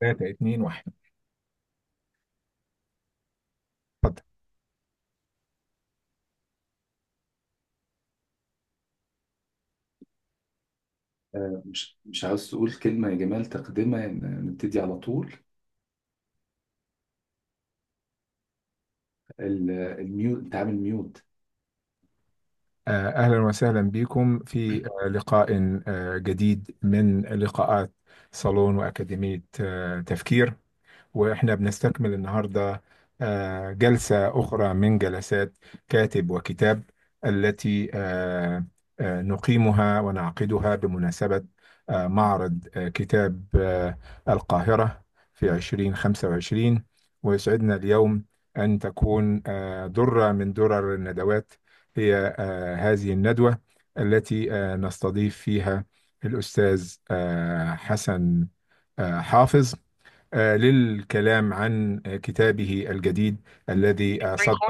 ثلاثة اتنين واحد اتفضل آه، مش مش عاوز تقول كلمة يا جمال تقدمها ن- نبتدي على طول ال- الميوت انت عامل ميوت آه، أهلا وسهلا بكم في آه، لقاء آه، جديد من لقاءات صالون وأكاديمية آه، تفكير وإحنا بنستكمل النهاردة آه، جلسة أخرى من جلسات كاتب وكتاب التي آه، آه، نقيمها ونعقدها بمناسبة آه، معرض آه، كتاب آه، القاهرة في 2025 ويسعدنا اليوم أن تكون آه، درة من درر الندوات هي آه، هذه الندوة التي آه، نستضيف فيها الأستاذ آه، حسن آه، حافظ آه، للكلام عن آه، كتابه الجديد الذي آه، صدر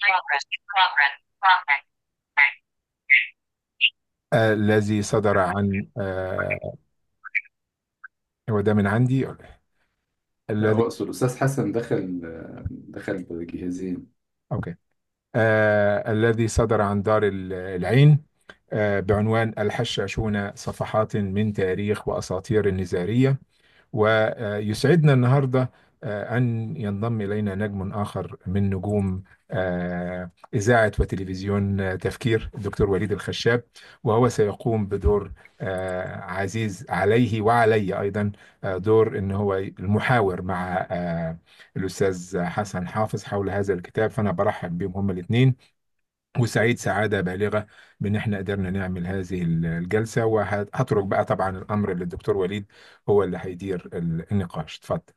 آه، الذي صدر عن آه، هو ده من عندي لا الذي هو أقصد الأستاذ حسن دخل آه، دخل بجهازين أوكي آه، الذي صدر عن دار ال- العين آه، بعنوان الحشاشون صفحات من تاريخ وأساطير النزارية ويسعدنا النهارده آه، أن ينضم إلينا نجم آخر من نجوم آه، إذاعة وتلفزيون آه، تفكير الدكتور وليد الخشاب وهو سيقوم بدور آه، عزيز عليه وعلي أيضا آه، دور أن هو المحاور مع آه، الأستاذ حسن حافظ حول هذا الكتاب فأنا برحب بهم هما الاثنين وسعيد سعادة بالغة بإن إحنا قدرنا نعمل هذه الجلسة وهترك بقى طبعا الأمر للدكتور وليد هو اللي هيدير النقاش اتفضل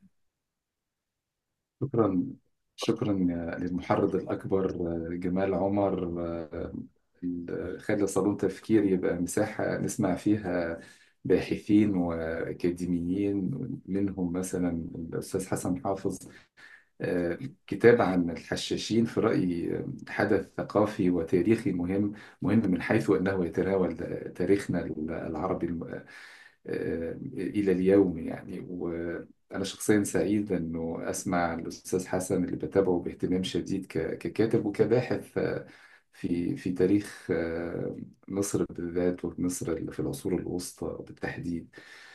شكرا شكرا للمحرض الأكبر آه، جمال عمر آه، ال- خلى صالون تفكير يبقى مساحة نسمع فيها باحثين وأكاديميين منهم مثلا الأستاذ حسن حافظ آه، كتاب عن الحشاشين في رأيي آه، حدث ثقافي وتاريخي مهم مهم من حيث أنه يتناول تاريخنا العربي الم- آه، إلى اليوم يعني وأنا شخصيا سعيد أنه أسمع الأستاذ حسن اللي بتابعه باهتمام شديد ك- ككاتب وكباحث آه، في في تاريخ آه، مصر بالذات ومصر في العصور الوسطى بالتحديد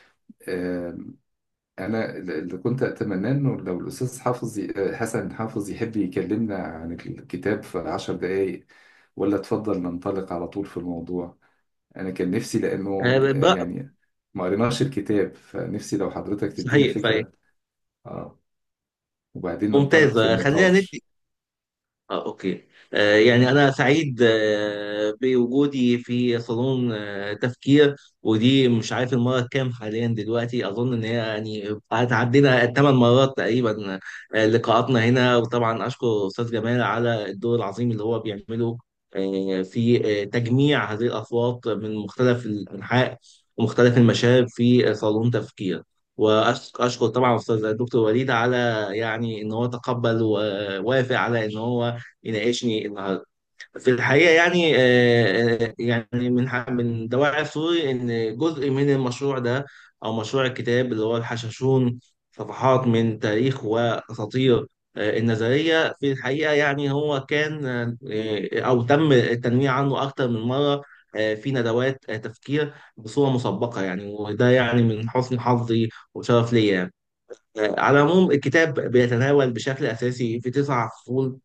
أنا اللي كنت أتمناه إنه لو الأستاذ حافظ ي- حسن حافظ يحب يكلمنا عن الكتاب في عشر دقايق ولا تفضل ننطلق على طول في الموضوع أنا كان نفسي لأنه آه، بقى يعني ما قريناش الكتاب فنفسي لو حضرتك تدينا صحيح صحيح فكرة آه وبعدين ننطلق ممتاز في آه، خلينا النقاش ندي اه اوكي آه يعني انا سعيد آه بوجودي في صالون آه تفكير ودي مش عارف المره الكام حاليا دلوقتي اظن ان هي يعني هتعدينا الثمان مرات تقريبا آه لقاءاتنا هنا وطبعا اشكر استاذ جمال على الدور العظيم اللي هو بيعمله آه في آه تجميع هذه الاصوات من مختلف الانحاء ومختلف المشارب في صالون تفكير واشكر طبعا استاذ الدكتور وليد على يعني ان هو تقبل ووافق على ان هو يناقشني النهارده في الحقيقه يعني آه، آه، يعني من ح- من دواعي سوري ان جزء من المشروع ده او مشروع الكتاب اللي هو الحشاشون صفحات من تاريخ واساطير آه، النظريه في الحقيقه يعني هو كان آه، او تم التنويه عنه اكتر من مره آه، في ندوات آه، تفكير بصوره مسبقه يعني وده يعني من حسن حظي وشرف ليا يعني. آه، على العموم الكتاب بيتناول بشكل اساسي في تسع فصول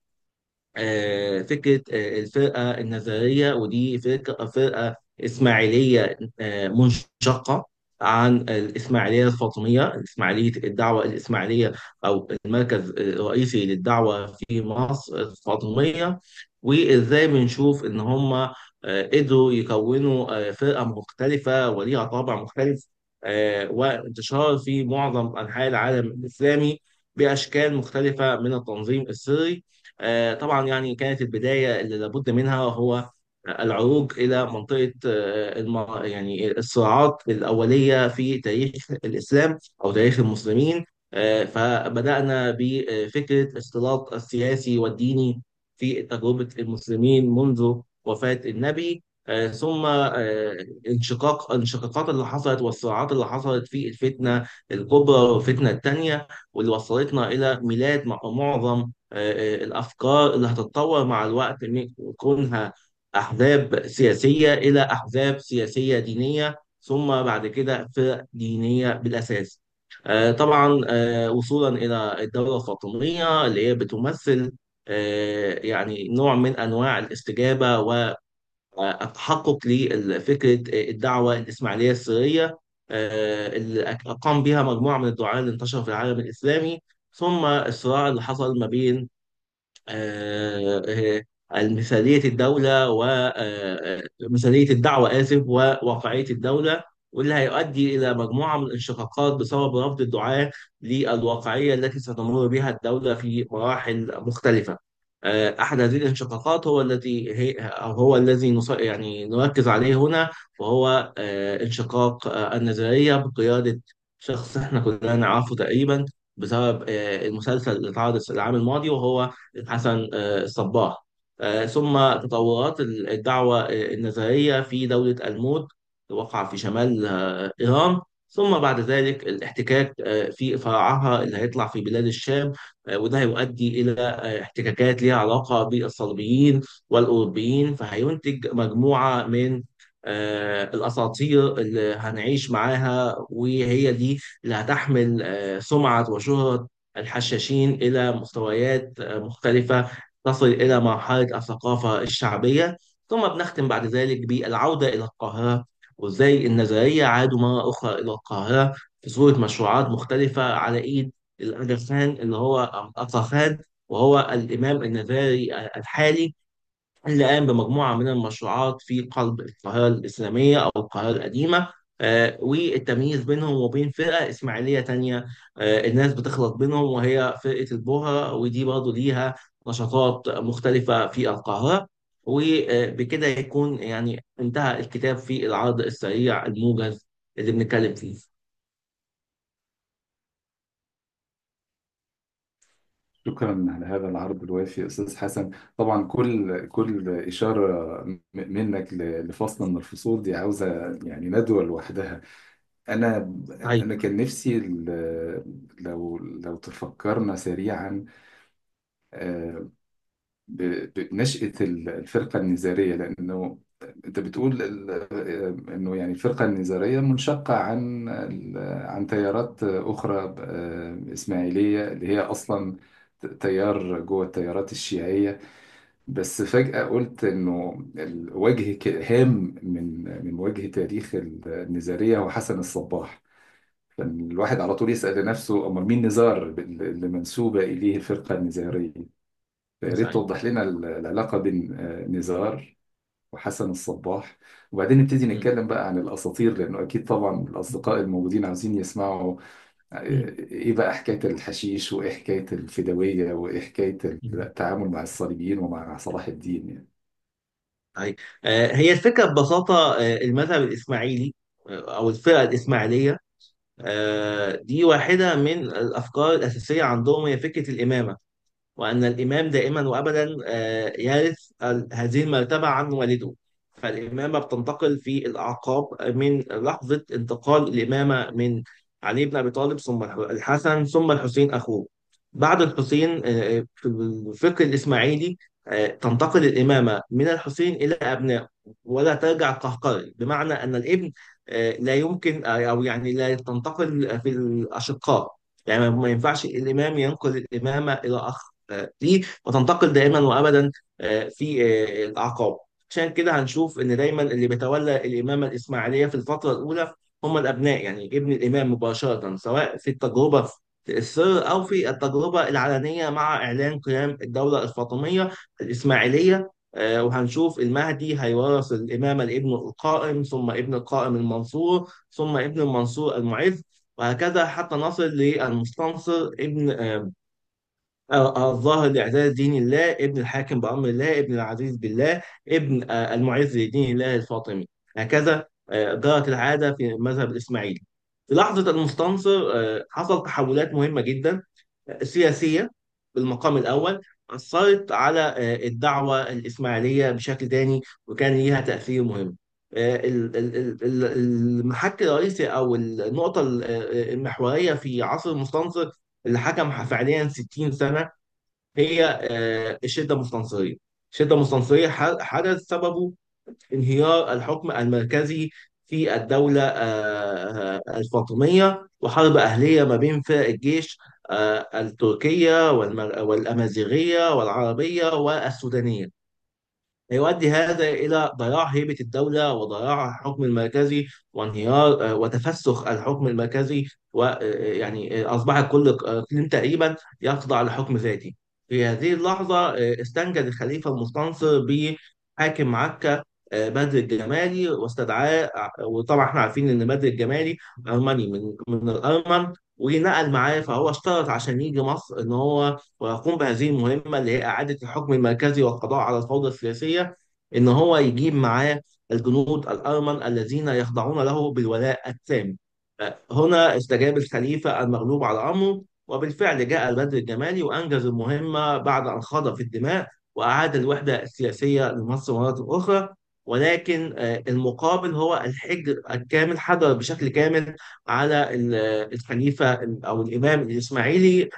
آه، فكرة آه، الفرقة النظرية ودي فرقة فرقة إسماعيلية آه، منشقة عن الإسماعيلية الفاطمية إسماعيلية الدعوة الإسماعيلية أو المركز الرئيسي للدعوة في مصر الفاطمية وإزاي بنشوف إن هم آه، قدروا يكونوا آه، فرقة مختلفة وليها طابع مختلف آه، وانتشار في معظم أنحاء العالم الإسلامي بأشكال مختلفة من التنظيم السري آه، طبعا يعني كانت البداية اللي لابد منها هو العروج إلى منطقة آه، الم... يعني الصراعات الأولية في تاريخ الإسلام أو تاريخ المسلمين آه، فبدأنا بفكرة الاختلاط السياسي والديني في تجربة المسلمين منذ وفاة النبي آه، ثم آه، انشقاق الانشقاقات اللي حصلت والصراعات اللي حصلت في الفتنة الكبرى والفتنة الثانية واللي وصلتنا إلى ميلاد مع- معظم آه، آه، الأفكار اللي هتتطور مع الوقت من كونها أحزاب سياسية إلى أحزاب سياسية دينية ثم بعد كده فرق دينية بالأساس آه، طبعا آه، وصولا إلى الدولة الفاطمية اللي هي بتمثل آه، يعني نوع من أنواع الاستجابة والتحقق لفكرة الدعوة الإسماعيلية السرية آه، اللي قام بها مجموعة من الدعاة اللي انتشروا في العالم الإسلامي ثم الصراع اللي حصل ما بين آه، آه، المثالية الدولة ومثالية الدعوة آسف وواقعية الدولة واللي هيؤدي إلى مجموعة من الانشقاقات بسبب رفض الدعاة للواقعية التي ستمر بها الدولة في مراحل مختلفة. آه، أحد هذه الانشقاقات هو التي هي أو هو الذي نص- يعني نركز عليه هنا وهو آه، انشقاق آه، النظرية بقيادة شخص احنا كلنا نعرفه تقريبا بسبب آه، المسلسل اللي اتعرض العام الماضي وهو حسن آه، الصباح آه، ثم تطورات الدعوة آه، النزارية في دولة المود وقع في شمال آه، إيران ثم بعد ذلك الاحتكاك آه، في فرعها اللي هيطلع في بلاد الشام آه، وده هيؤدي إلى آه، احتكاكات ليها علاقة بالصليبيين والأوروبيين فهينتج مجموعة من آه، الأساطير اللي هنعيش معاها وهي دي اللي هتحمل آه، سمعة وشهرة الحشاشين إلى مستويات آه، مختلفة تصل إلى مرحلة الثقافة الشعبية ثم بنختم بعد ذلك بالعودة إلى القاهرة وإزاي النظرية عادوا مرة أخرى إلى القاهرة في صورة مشروعات مختلفة على إيد الأغا خان اللي هو أو الأغا خان وهو الإمام النظري الحالي اللي قام بمجموعة من المشروعات في قلب القاهرة الإسلامية أو القاهرة القديمة آه، والتمييز بينهم وبين فرقة إسماعيلية تانية آه، الناس بتخلط بينهم وهي فرقة البوهرة ودي برضه ليها نشاطات مختلفة في القاهرة وبكده يكون يعني انتهى الكتاب في العرض السريع الموجز اللي بنتكلم فيه شكرا على هذا العرض الوافي أستاذ حسن طبعا كل كل إشارة م- منك ل- لفصل من الفصول دي عاوزة يعني ندوة لوحدها أنا طيب أنا كان نفسي ال- لو لو تفكرنا سريعا آه، ب- بنشأة ال- الفرقة النزارية لأنه أنت بتقول ال- آه، إنه يعني الفرقة النزارية منشقة عن ال- عن تيارات أخرى آه، إسماعيلية اللي هي أصلا تيار جوه التيارات الشيعية بس فجأة قلت إنه ال- وجه ك- هام من من وجه تاريخ النزارية هو حسن الصباح فالواحد على طول يسأل نفسه أمال مين نزار اللي منسوبة إليه الفرقة النزارية فيا ريت صحيح توضح لنا ال- العلاقة بين آه، نزار وحسن الصباح وبعدين نبتدي م- نتكلم بقى عن الأساطير لأنه أكيد طبعا الأصدقاء الموجودين عاوزين يسمعوا آه، م- إيه بقى حكاية الحشيش وإيه حكاية الفدوية وإيه حكاية م. التعامل مع الصليبيين ومع صلاح الدين يعني طيب آه، هي الفكرة ببساطة آه، المذهب الإسماعيلي آه، أو الفرقة الإسماعيلية آه، دي واحدة من الأفكار الأساسية عندهم هي فكرة الإمامة وأن الإمام دائما وأبدا آه، يرث ال- هذه المرتبة عن والده فالإمامة بتنتقل في الأعقاب من لحظة انتقال الإمامة من علي بن أبي طالب ثم الح- الحسن ثم الحسين أخوه بعد الحسين آه، في الفكر الإسماعيلي آه، تنتقل الإمامة من الحسين إلى أبنائه ولا ترجع قهقرا بمعنى أن الابن آه، لا يمكن آه، أو يعني لا تنتقل في الأشقاء يعني ما ينفعش الإمام ينقل الإمامة إلى أخ آه، ليه وتنتقل دائما وأبدا آه، في آه، الأعقاب عشان كده هنشوف إن دايما اللي بيتولى الإمامة الإسماعيلية في الفترة الأولى هم الأبناء يعني ابن الإمام مباشرة سواء في التجربة في السر أو في التجربة العلنية مع إعلان قيام الدولة الفاطمية الإسماعيلية آه، وهنشوف المهدي هيورث الإمامة لابنه القائم ثم ابن القائم المنصور ثم ابن المنصور المعز وهكذا حتى نصل للمستنصر ابن آه، آه، الظاهر لإعزاز دين الله ابن الحاكم بأمر الله ابن العزيز بالله ابن آه، المعز لدين الله الفاطمي هكذا آه، جرت العادة في المذهب الإسماعيلي في لحظة المستنصر آه، حصل تحولات مهمة جدا آه، سياسية بالمقام الأول أثرت على آه، الدعوة الإسماعيلية بشكل تاني وكان ليها تأثير مهم آه، ال- ال- ال- ال- المحك الرئيسي أو النقطة ال- آه، المحورية في عصر المستنصر اللي حكم فعليا 60 سنة هي آه، الشدة المستنصرية الشدة المستنصرية ح- حدث سببه انهيار الحكم المركزي في الدولة آه، آه، الفاطمية وحرب أهلية ما بين فرق الجيش آه، التركية والمر- والأمازيغية والعربية والسودانية يؤدي هذا إلى ضياع هيبة الدولة وضياع الحكم المركزي وانهيار آه، وتفسخ الحكم المركزي ويعني أصبح كل إقليم تقريبا يخضع لحكم ذاتي في هذه اللحظة آه، استنجد الخليفة المستنصر بحاكم مكة آه، بدر الجمالي واستدعاه آه، وطبعا احنا عارفين ان بدر الجمالي أرمني من من الأرمن ونقل معاه فهو اشترط عشان يجي مصر ان هو ويقوم بهذه المهمة اللي هي إعادة الحكم المركزي والقضاء على الفوضى السياسية إن هو يجيب معاه الجنود الأرمن الذين يخضعون له بالولاء التام هنا استجاب الخليفة المغلوب على أمره وبالفعل جاء البدر الجمالي وأنجز المهمة بعد أن خاض في الدماء وأعاد الوحدة السياسية لمصر مرة أخرى ولكن آه، المقابل هو الحجر الكامل حجر بشكل كامل على ال- الخليفة أو الإمام الإسماعيلي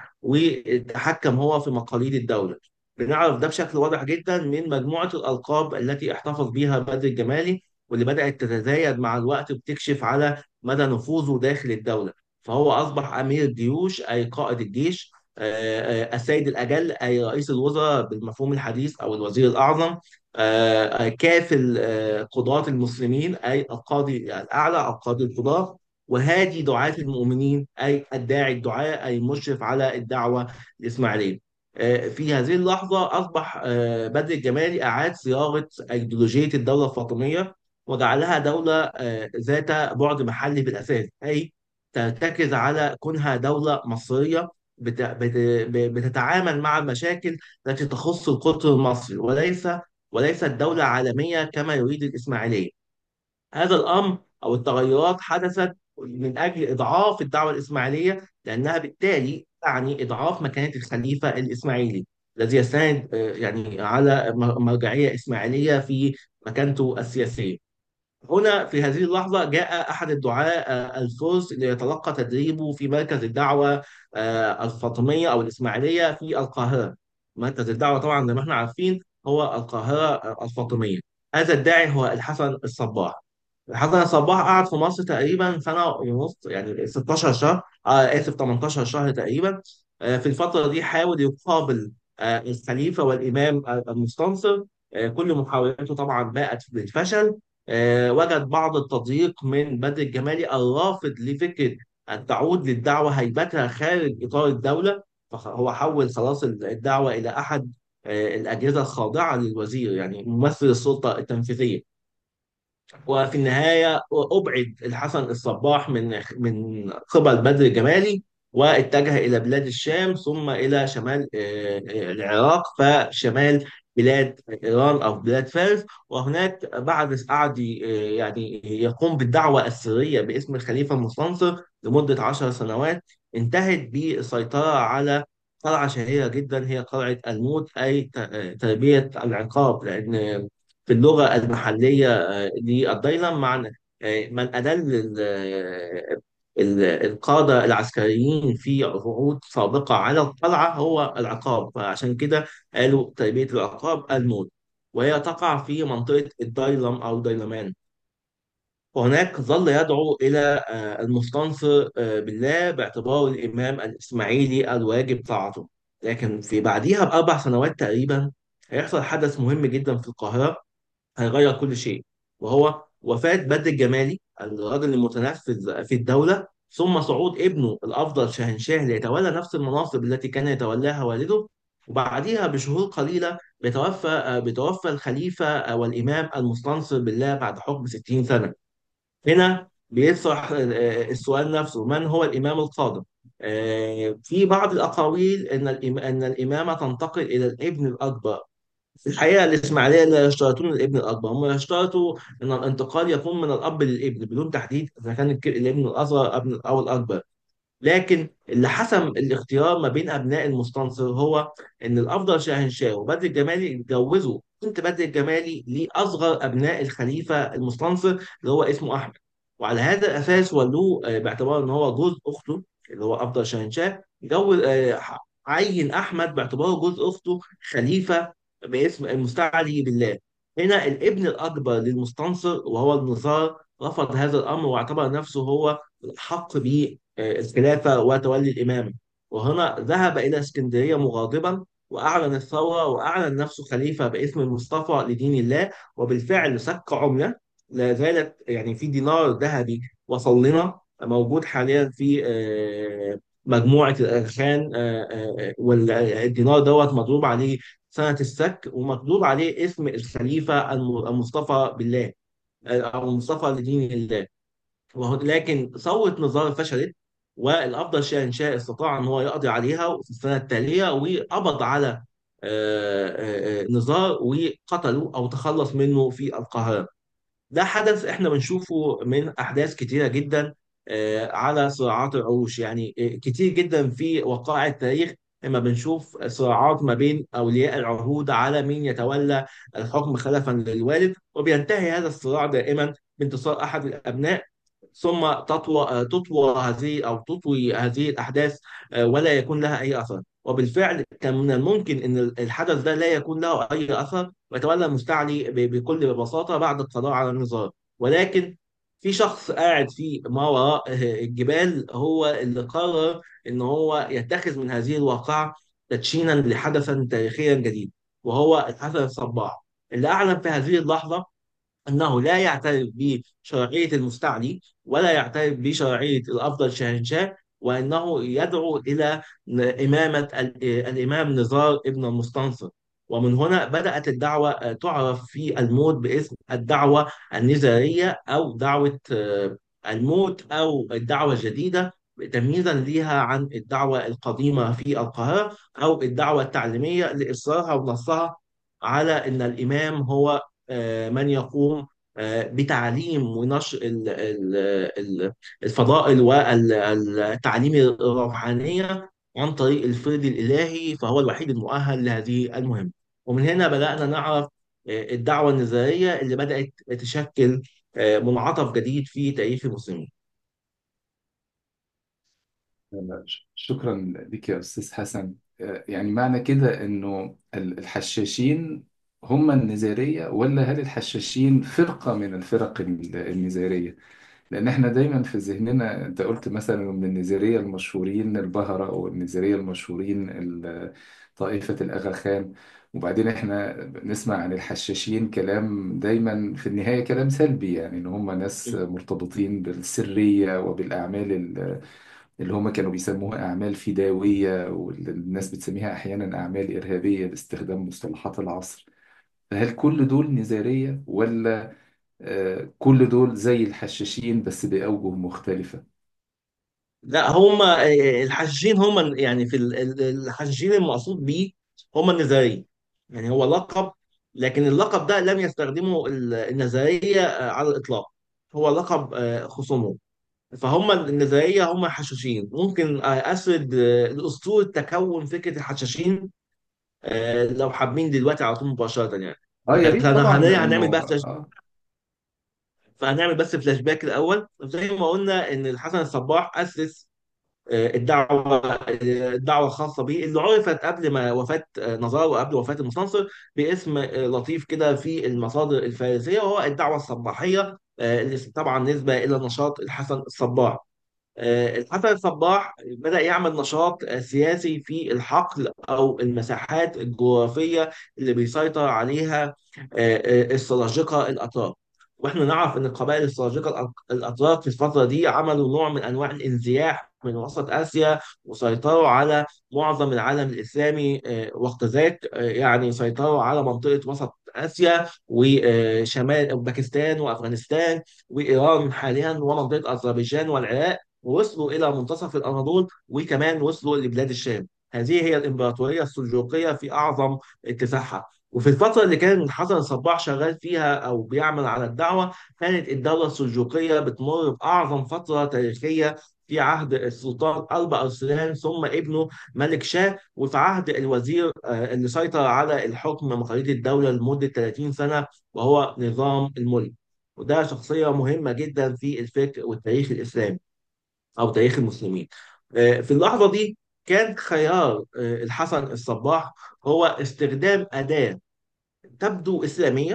وتحكم هو في مقاليد الدولة بنعرف ده بشكل واضح جدا من مجموعة الألقاب التي احتفظ بها بدر الجمالي واللي بدأت تتزايد مع الوقت وبتكشف على مدى نفوذه داخل الدولة فهو أصبح أمير الجيوش أي قائد الجيش آه، آه، السيد الأجل أي رئيس الوزراء بالمفهوم الحديث أو الوزير الأعظم آه، آه، كافل آه، قضاة المسلمين أي القاضي الأعلى أو قاضي القضاة وهادي دعاة المؤمنين أي الداعي الدعاء أي المشرف على الدعوة الإسماعيلية آه، في هذه اللحظة أصبح آه، بدر الجمالي أعاد صياغة أيديولوجية الدولة الفاطمية وجعلها دولة آه، ذات بعد محلي بالأساس أي ترتكز على كونها دولة مصرية بت- بت- بتتعامل مع المشاكل التي تخص القطر المصري وليس وليست دولة عالمية كما يريد الإسماعيلية هذا الأمر أو التغيرات حدثت من أجل إضعاف الدعوة الإسماعيلية لأنها بالتالي تعني إضعاف مكانة الخليفة الإسماعيلي الذي يستند آه، يعني على مرجعية إسماعيلية في مكانته السياسية هنا في هذه اللحظة جاء أحد الدعاة آه، الفرس ليتلقى تدريبه في مركز الدعوة آه، الفاطمية أو الإسماعيلية في القاهرة مركز الدعوة طبعا زي ما احنا عارفين هو القاهرة آه، الفاطمية هذا الداعي هو الحسن الصباح حسن صباح قعد في مصر تقريبا سنة ونص يعني 16 شهر آه آسف 18 شهر تقريبا آه في الفترة دي حاول يقابل آه الخليفة والإمام المستنصر آه كل محاولاته طبعا باءت بالفشل آه وجد بعض التضييق من بدر الجمالي الرافض لفكرة أن تعود للدعوة هيبتها خارج إطار الدولة فهو حول خلاص الدعوة إلى أحد آه الأجهزة الخاضعة للوزير يعني ممثل السلطة التنفيذية وفي النهاية أبعد الحسن الصباح من من قبل بدر الجمالي واتجه إلى بلاد الشام ثم إلى شمال آه، آه، العراق فشمال بلاد إيران أو بلاد فارس وهناك بعد قعد آه، يعني يقوم بالدعوة السرية باسم الخليفة المستنصر لمدة عشر سنوات انتهت بالسيطرة على قلعة شهيرة جدا هي قلعة الموت أي ت- آه، تربية العقاب لأن في اللغة المحلية آه، للدايلم معنى آه، من أدل ال- آه، ال- القادة العسكريين في عهود سابقة على القلعة هو العقاب فعشان كده قالوا تربية العقاب الموت وهي تقع في منطقة الدايلم أو دايلمان وهناك ظل يدعو إلى آه، المستنصر آه، بالله باعتباره الإمام الإسماعيلي الواجب طاعته لكن في بعديها بأربع سنوات تقريبا هيحصل حدث مهم جدا في القاهرة هيغير كل شيء وهو وفاة بدر الجمالي الراجل المتنفذ في الدولة ثم صعود ابنه الأفضل شاهنشاه ليتولى نفس المناصب التي كان يتولاها والده وبعديها بشهور قليلة بيتوفى بيتوفى الخليفة والإمام المستنصر بالله بعد حكم 60 سنة هنا بيطرح آه، السؤال نفسه من هو الإمام القادم؟ آه، في بعض الأقاويل أن الإم- أن الإمامة تنتقل إلى الابن الأكبر في الحقيقة الإسماعيلية لا يشترطون الابن الأكبر هم يشترطوا أن الانتقال يكون من الأب للابن بدون تحديد إذا كان الك- الابن الأصغر أبن- أو الأكبر لكن اللي حسم الاختيار ما بين ابناء المستنصر هو ان الافضل شاهنشاه وبدر الجمالي اتجوزوا بنت بدر الجمالي لاصغر ابناء الخليفه المستنصر اللي هو اسمه احمد وعلى هذا الاساس ولوه آه، باعتبار ان هو جوز اخته اللي هو افضل شاهنشاه جوز آه، عين احمد باعتباره جوز اخته خليفه باسم المستعلي بالله هنا الابن الاكبر للمستنصر وهو النزار رفض هذا الامر واعتبر نفسه هو الاحق بالخلافه وتولي الامامه وهنا ذهب الى اسكندريه مغاضبا واعلن الثوره واعلن نفسه خليفه باسم المصطفى لدين الله وبالفعل سك عمله لا زالت يعني في دينار ذهبي وصل لنا موجود حاليا في آه، مجموعه الارخان آه، آه، والدينار دوت مضروب عليه سنه السك ومكتوب عليه اسم الخليفه الم- المصطفى بالله او المصطفى لدين الله وهو- لكن ثورة نزار فشلت والأفضل شاهنشاه استطاع أن هو يقضي عليها في السنة التالية وقبض على آه، آه، آه، نزار وقتله أو تخلص منه في القاهرة ده حدث احنا بنشوفه من احداث كتيره جدا آه، على صراعات العروش يعني آه، كتير جدا في وقائع التاريخ لما بنشوف صراعات ما بين اولياء العهود على مين يتولى الحكم خلفا للوالد وبينتهي هذا الصراع دائما بانتصار احد الابناء ثم تطوى تطوى هذه او تطوي هذه الاحداث آه، ولا يكون لها اي اثر وبالفعل كان من الممكن ان الحدث ده لا يكون له اي اثر ويتولى المستعلي ب- بكل بساطه بعد القضاء على النظام ولكن في شخص قاعد في ما وراء الجبال هو اللي قرر ان هو يتخذ من هذه الواقعه تدشينا لحدثا تاريخيا جديد وهو الحسن الصباح اللي اعلن في هذه اللحظه أنه لا يعترف بشرعية المستعلي ولا يعترف بشرعية الأفضل شاهنشاه وأنه يدعو إلى إمامة ال- الإمام نزار ابن المستنصر ومن هنا بدأت الدعوة آه، تعرف في الموت باسم الدعوة النزارية أو دعوة آه، الموت أو الدعوة الجديدة تمييزا لها عن الدعوة القديمة في القاهرة أو الدعوة التعليمية لإصرارها ونصها على أن الإمام هو آه، من يقوم آه، بتعليم ونشر ال- ال- ال- الفضائل والتعليم الروحانية عن طريق الفرد الإلهي فهو الوحيد المؤهل لهذه المهمة ومن هنا بدأنا نعرف آه، الدعوة النزارية اللي بدأت تشكل آه، منعطف جديد في تاريخ المسلمين لا، ش- شكرا لك يا أستاذ حسن آه، يعني معنى كده إنه ال- الحشاشين هم النزارية ولا هل الحشاشين فرقة من الفرق ال- النزارية؟ لأن إحنا دايما في ذهننا أنت قلت مثلا من النزارية المشهورين البهرة أو النزارية المشهورين ال- طائفة الأغا خان وبعدين إحنا نسمع عن الحشاشين كلام دايما في النهاية كلام سلبي يعني إن هم ناس مرتبطين بالسرية وبالأعمال اللي هم كانوا بيسموها أعمال فدائية واللي الناس بتسميها أحيانا أعمال إرهابية باستخدام مصطلحات العصر فهل كل دول نزارية ولا آه، كل دول زي الحشاشين بس بأوجه مختلفة؟ لا هم آه، الحشاشين هم يعني في ال- ال- الحشاشين المقصود به هم النزاريين يعني هو لقب لكن اللقب ده لم يستخدمه ال- النزارية آه، على الإطلاق هو لقب آه، خصومه فهم النزارية هم الحشاشين ممكن آه، أسرد آه، الأسطورة تكون فكرة الحشاشين آه، لو حابين دلوقتي على طول مباشرة يعني اه يا ريت فأنا طبعا هن- لأنه هنعمل بقى فلاش اه فهنعمل بس فلاش باك الأول زي ما قلنا إن الحسن الصباح أسس آه، الدعوة الدعوة الخاصة به اللي عرفت قبل ما وفاة آه، نزار وقبل وفاة المستنصر باسم آه، لطيف كده في المصادر الفارسية وهو الدعوة الصباحية آه، اللي طبعا نسبة إلى نشاط الحسن الصباح آه، الحسن الصباح بدأ يعمل نشاط آه، سياسي في الحقل أو المساحات الجغرافية اللي بيسيطر عليها آه، آه، السلاجقة الأتراك واحنا نعرف ان القبائل السلاجقه الأ- الاتراك في الفتره دي عملوا نوع من انواع الانزياح من وسط اسيا وسيطروا على معظم العالم الاسلامي آه، وقت ذاك آه، يعني سيطروا على منطقه وسط اسيا وشمال باكستان وافغانستان وايران حاليا ومنطقه اذربيجان والعراق ووصلوا إلى منتصف الأناضول وكمان وصلوا لبلاد الشام هذه هي الإمبراطورية السلجوقية في أعظم اتساعها وفي الفترة اللي كان حسن الصباح شغال فيها أو بيعمل على الدعوة كانت الدولة السلجوقية بتمر بأعظم فترة تاريخية في عهد السلطان أربع أرسلان ثم ابنه ملك شاه وفي عهد الوزير آه، اللي سيطر على الحكم مقاليد الدولة لمدة 30 سنة وهو نظام الملك وده شخصية مهمة جدا في الفكر والتاريخ الإسلامي أو تاريخ المسلمين آه، في اللحظة دي كان خيار آه، الحسن الصباح هو استخدام أداة تبدو إسلامية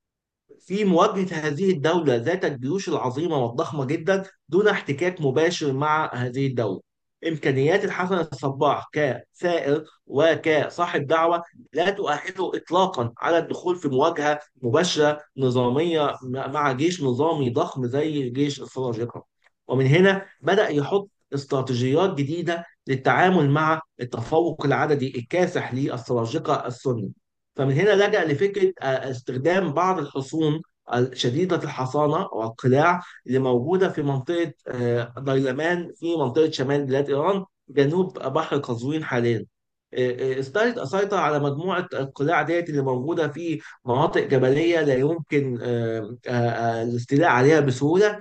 في مواجهة هذه الدولة ذات الجيوش العظيمة والضخمة جدا دون احتكاك مباشر مع هذه الدولة. إمكانيات الحسن الصباح كثائر وكصاحب دعوة لا تؤهله إطلاقا على الدخول في مواجهة مباشرة نظامية مع جيش نظامي ضخم زي جيش السلاجقة. ومن هنا بدأ يحط استراتيجيات جديدة للتعامل مع التفوق العددي الكاسح للسلاجقة السني. فمن هنا لجأ لفكرة آه، استخدام بعض الحصون شديدة الحصانة والقلاع اللي موجودة في منطقة آه، ديلمان في منطقة شمال بلاد إيران جنوب بحر قزوين حاليا آه، آه، استطاعت أسيطر على مجموعة القلاع ديت اللي موجودة في مناطق جبلية لا يمكن آه، آه، آه، الاستيلاء عليها بسهولة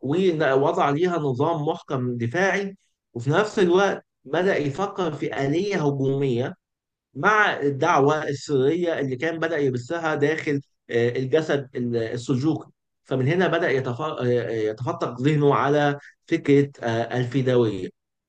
ووضع ليها نظام محكم دفاعي وفي نفس الوقت بدأ يفكر في آلية هجومية مع الدعوة السرية اللي كان بدأ يبثها داخل آه، الجسد ال- السلجوقي فمن هنا بدأ يتف- آه، يتفتق ذهنه على فكرة آه، الفدائية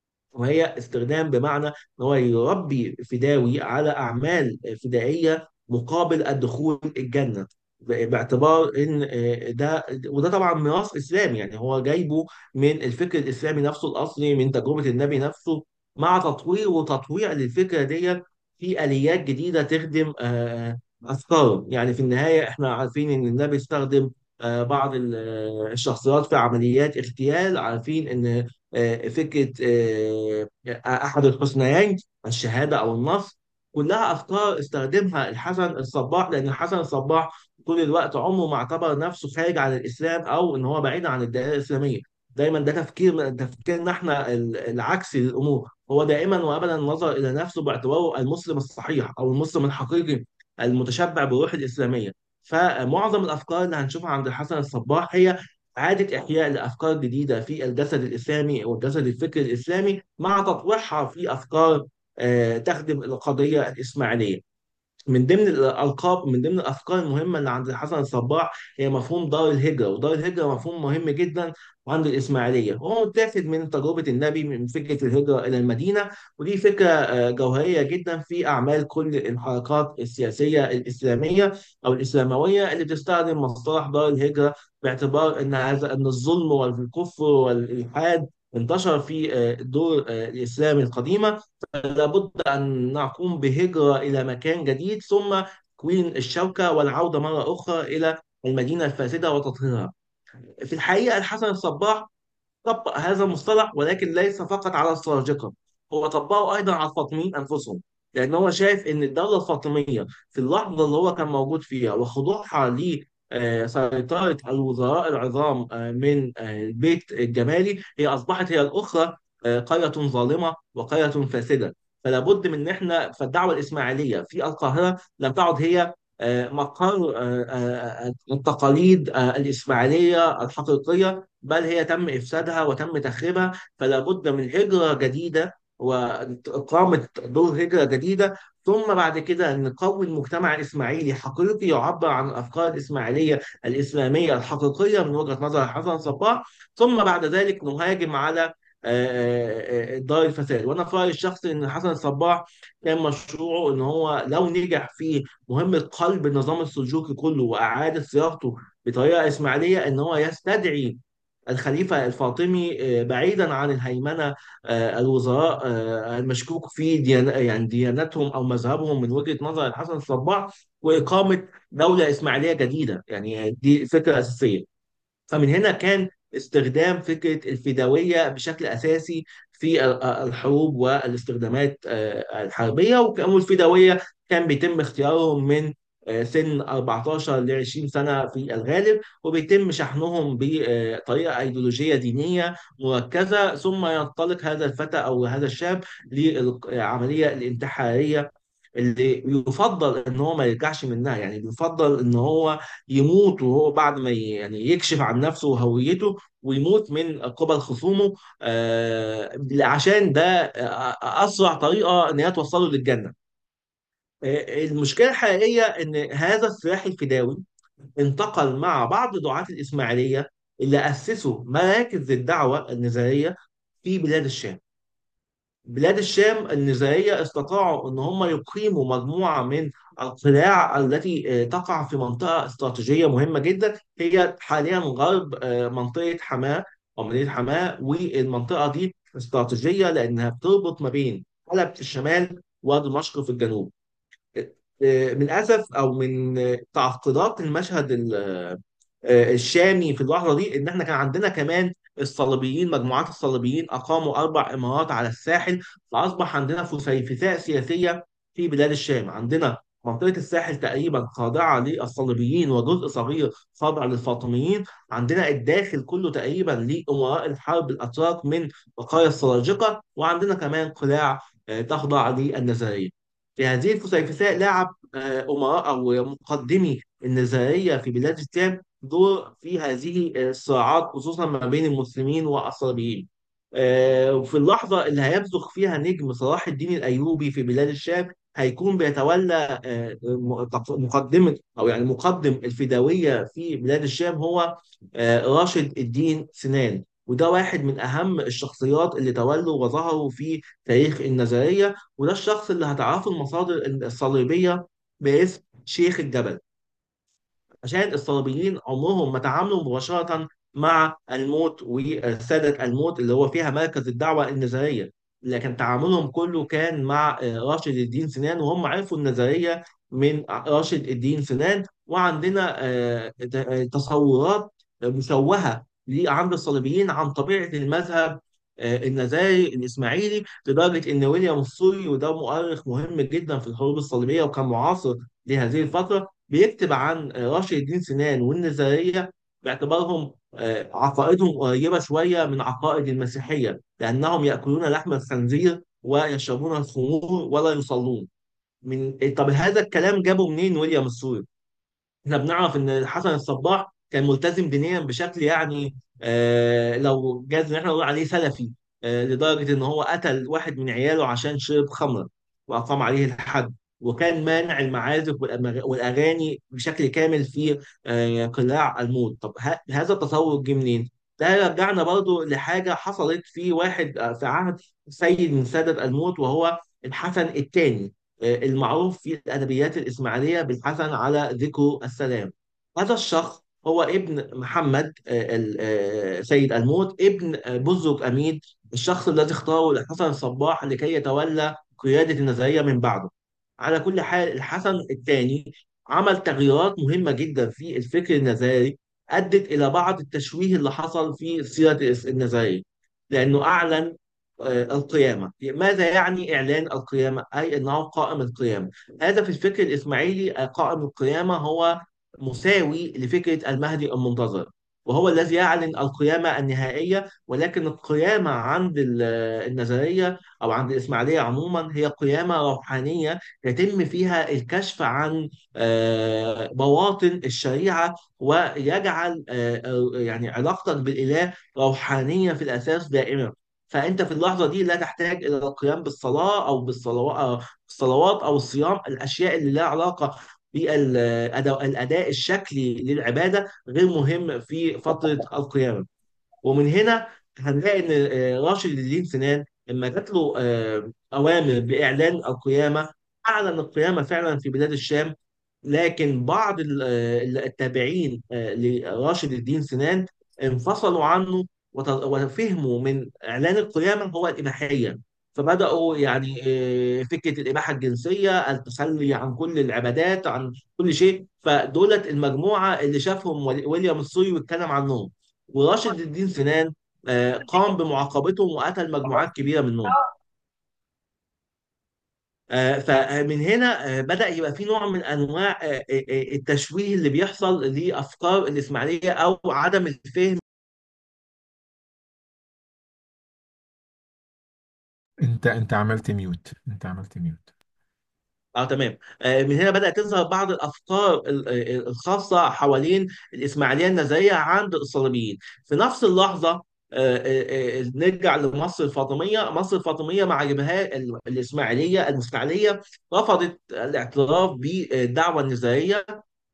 وهي استخدام بمعنى ان هو يربي فداوي على اعمال فدائيه مقابل الدخول الجنه ب- باعتبار ان آه، ده وده طبعا ميراث اسلامي يعني هو جايبه من الفكر الاسلامي نفسه الاصلي من تجربه النبي نفسه مع تطوير وتطويع للفكره دي في اليات جديده تخدم آه، افكاره يعني في النهايه احنا عارفين ان النبي استخدم آه، بعض ال- آه، الشخصيات في عمليات اغتيال عارفين ان آه، فكرة آه، أحد الحسنيين الشهادة أو النصر كلها أفكار استخدمها الحسن الصباح لأن الحسن الصباح طول الوقت عمره ما اعتبر نفسه خارج عن الإسلام أو إن هو بعيد عن الدائرة الإسلامية دايما ده تفكير تفكيرنا احنا ال- العكسي للأمور هو دائما وأبدا نظر إلى نفسه باعتباره المسلم الصحيح أو المسلم الحقيقي المتشبع بالروح الإسلامية فمعظم الأفكار اللي هنشوفها عند الحسن الصباح هي إعادة إحياء لأفكار جديدة في الجسد الإسلامي والجسد الفكري الإسلامي مع تطويعها في أفكار آه، تخدم القضية الإسماعيلية. من ضمن الألقاب من ضمن الأفكار المهمة اللي عند الحسن الصباح هي مفهوم دار الهجرة ودار الهجرة مفهوم مهم جدا عند الإسماعيلية وهو متاخد من تجربة النبي من فكرة الهجرة إلى المدينة ودي فكرة آه، جوهرية جدا في أعمال كل الحركات السياسية الإسلامية أو الإسلاموية اللي بتستخدم مصطلح دار الهجرة باعتبار أن هذا أن الظلم والكفر والإلحاد انتشر في آه، الدور آه، الإسلامي القديمة لابد أن نقوم بهجرة إلى مكان جديد ثم تكوين الشوكة والعودة مرة أخرى إلى المدينة الفاسدة وتطهيرها. في الحقيقة الحسن الصباح طبق هذا المصطلح ولكن ليس فقط على السلاجقة هو طبقه أيضا على الفاطميين أنفسهم لأن هو شايف إن الدولة الفاطمية في اللحظة اللي هو كان موجود فيها وخضوعها لسيطرة الوزراء العظام آه، من آه، البيت الجمالي هي أصبحت هي الأخرى آه، قرية ظالمة وقرية فاسدة فلا بد من ان احنا فالدعوه الاسماعيليه في القاهره لم تعد هي آه، مقر آه، آه، آه، التقاليد آه، الاسماعيليه الحقيقيه بل هي تم افسادها وتم تخريبها فلا بد من هجره جديده واقامه دور هجره جديده ثم بعد كده نقوي المجتمع الاسماعيلي حقيقي يعبر عن الافكار الاسماعيليه الاسلاميه الحقيقيه من وجهه نظر حسن صباح ثم بعد ذلك نهاجم على آه، آه، دار الفساد وانا في رايي الشخصي ان حسن الصباح كان مشروعه ان هو لو نجح في مهمه قلب النظام السلجوقي كله واعاده صياغته بطريقه اسماعيليه ان هو يستدعي الخليفة الفاطمي آه، بعيدا عن الهيمنة آه، الوزراء آه، المشكوك في ديان يعني ديانتهم أو مذهبهم من وجهة نظر الحسن الصباح وإقامة دولة إسماعيلية جديدة يعني دي فكرة أساسية فمن هنا كان استخدام فكرة الفدوية بشكل أساسي في ال- الحروب والاستخدامات آه، الحربية وكانوا الفدوية كان بيتم اختيارهم من آه، سن 14 ل 20 سنة في الغالب وبيتم شحنهم بطريقة أيديولوجية دينية مركزة ثم ينطلق هذا الفتى أو هذا الشاب للعملية الانتحارية اللي يفضل ان هو ما يرجعش منها يعني بيفضل ان هو يموت وهو بعد ما ي- يعني يكشف عن نفسه وهويته ويموت من قبل خصومه آه، عشان ده آه، اسرع طريقه ان هي توصله للجنه آه، المشكله الحقيقيه ان هذا السلاح الفداوي انتقل مع بعض دعاة الإسماعيلية اللي أسسوا مراكز الدعوة النزارية في بلاد الشام بلاد الشام النزارية استطاعوا أن هم يقيموا مجموعة من القلاع التي آه، تقع في منطقة استراتيجية مهمة جدا هي حاليا غرب آه، منطقة حماة أو مدينة حماة والمنطقة دي استراتيجية لأنها بتربط ما بين حلب في الشمال ودمشق في الجنوب آه، من أسف أو من آه، تعقيدات المشهد آه، الشامي في اللحظه دي ان احنا كان عندنا كمان الصليبيين مجموعات الصليبيين اقاموا اربع امارات على الساحل فاصبح عندنا فسيفساء سياسيه في بلاد الشام عندنا منطقة الساحل تقريبا خاضعة للصليبيين وجزء صغير خاضع للفاطميين عندنا الداخل كله تقريبا لأمراء الحرب الأتراك من بقايا السلاجقة وعندنا كمان قلاع آه، تخضع للنزارية في هذه الفسيفساء لعب آه، أمراء أو مقدمي النزارية في بلاد الشام دور في هذه الصراعات خصوصا ما بين المسلمين والصليبيين آه، وفي اللحظة اللي هيبزغ فيها نجم صلاح الدين الأيوبي في بلاد الشام هيكون بيتولى آه، م- مقدمة أو يعني مقدم الفداوية في بلاد الشام هو آه، راشد الدين سنان وده واحد من أهم الشخصيات اللي تولوا وظهروا في تاريخ النظرية وده الشخص اللي هتعرفه المصادر الصليبية باسم شيخ الجبل عشان الصليبيين عمرهم ما تعاملوا مباشرة مع الموت وسادة الموت اللي هو فيها مركز الدعوة النزارية لكن تعاملهم كله كان مع آه، راشد الدين سنان وهم عرفوا النزارية من راشد الدين سنان وعندنا آه، ت- آه، تصورات مشوهة عند الصليبيين عن طبيعة المذهب آه، النزاري الإسماعيلي لدرجة إن ويليام السوري وده مؤرخ مهم جدا في الحروب الصليبية وكان معاصر لهذه الفترة بيكتب عن آه، راشد الدين سنان والنزارية باعتبارهم آه، عقائدهم قريبة شوية من عقائد المسيحية لأنهم يأكلون لحم الخنزير ويشربون الخمور ولا يصلون من طب هذا الكلام جابه منين ويليام السوري؟ احنا بنعرف ان حسن الصباح كان ملتزم دينيا بشكل يعني آه لو جاز ان احنا نقول عليه سلفي آه لدرجه ان هو قتل واحد من عياله عشان شرب خمر واقام عليه الحد وكان مانع المعازف والأمغ- والاغاني بشكل كامل في آه قلاع الموت طب ه- هذا التصور جه منين؟ ده يرجعنا برضو لحاجه حصلت في واحد آه، في عهد سيد من سادة الموت وهو الحسن الثاني المعروف في الأدبيات الإسماعيلية بالحسن على ذكر السلام هذا الشخص هو ابن محمد آه، ال- آه، سيد الموت ابن آه، بزرج أمين الشخص الذي اختاره الحسن الصباح لكي يتولى قيادة النزارية من بعده على كل حال الحسن الثاني عمل تغييرات مهمة جدا في الفكر النزاري أدت إلى بعض التشويه اللي حصل في سيرة النزارية لأنه أعلن آه، القيامة ماذا يعني إعلان القيامة؟ أي أنه قائم القيامة هذا في الفكر الإسماعيلي آه، قائم القيامة هو مساوي لفكرة المهدي المنتظر وهو الذي يعلن القيامة النهائية ولكن القيامة عند ال- النظرية أو عند الإسماعيلية عموما هي قيامة روحانية يتم فيها الكشف عن آه، بواطن الشريعة ويجعل آه، آه، يعني علاقتك بالإله روحانية في الأساس دائما فانت في اللحظه دي لا تحتاج الى القيام بالصلاه او بالصلوات الصلوات او الصيام الاشياء اللي لها علاقه بالاداء الشكلي للعباده غير مهم في فتره القيام ومن هنا هنلاقي ان آه، راشد الدين سنان لما جات له آه، اوامر باعلان القيامه اعلن القيامه فعلا في بلاد الشام لكن بعض ال- آه، التابعين آه، لراشد الدين سنان انفصلوا عنه وت- وفهموا من اعلان القيامه هو الاباحيه فبداوا يعني آه، فكره الاباحه الجنسيه التخلي عن كل العبادات عن كل شيء فدولت المجموعه اللي شافهم ولي- ويليام السوري واتكلم عنهم وراشد الدين سنان آه، قام بمعاقبتهم وقتل مجموعات كبيره منهم آه، فمن هنا آه، بدأ يبقى في نوع من انواع آه، آه، آه، التشويه اللي بيحصل لافكار الاسماعيليه او عدم الفهم انت انت عملت ميوت انت عملت ميوت اه تمام آه، من هنا بدأت تظهر بعض الأفكار ال- ال- الخاصة حوالين الإسماعيلية النزارية عند الصليبيين في نفس اللحظة آه، آه، آه، نرجع لمصر الفاطمية مصر الفاطمية مع جبهات ال- الإسماعيلية المستعلية رفضت الاعتراف بالدعوة النزارية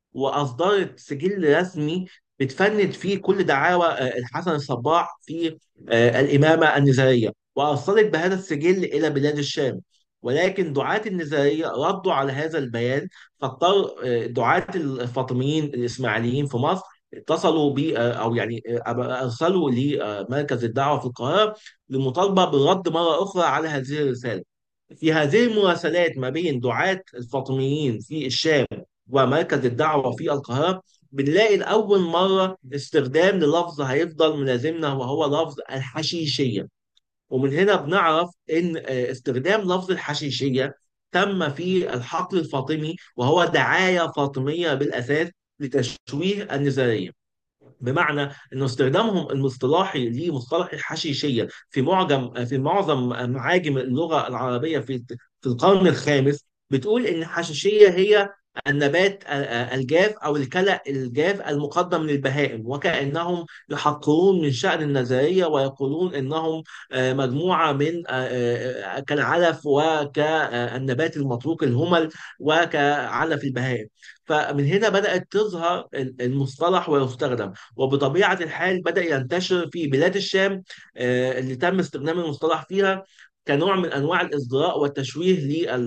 واصدرت سجل رسمي بتفند فيه كل دعاوى آه، الحسن الصباح في آه، الامامه النزاريه وارسلت بهذا السجل الى بلاد الشام ولكن دعاة النزاريه ردوا على هذا البيان فاضطر آه، دعاة الفاطميين الاسماعيليين في مصر اتصلوا ب آه، او يعني آه، ارسلوا لمركز الدعوه في القاهره للمطالبه بالرد مره اخرى على هذه الرساله. في هذه المراسلات ما بين دعاة الفاطميين في الشام ومركز الدعوة في القاهرة بنلاقي لأول مرة استخدام للفظ هيفضل ملازمنا وهو لفظ الحشيشية ومن هنا بنعرف إن آه، استخدام لفظ الحشيشية تم في الحقل الفاطمي وهو دعاية فاطمية بالأساس لتشويه النزارية بمعنى انه استخدامهم المصطلحي لمصطلح الحشيشيه في معجم في معظم معاجم اللغه العربيه في في القرن الخامس بتقول ان الحشيشيه هي النبات الجاف او الكلأ الجاف المقدم للبهائم وكأنهم يحقرون من شأن النزارية ويقولون انهم آه، مجموعة من آه، آه، كالعلف وكالنبات المتروك الهمل وكعلف البهائم فمن هنا بدأت تظهر المصطلح ويستخدم وبطبيعة الحال بدأ ينتشر في بلاد الشام آه، اللي تم استخدام المصطلح فيها كنوع من أنواع الإصدراء والتشويه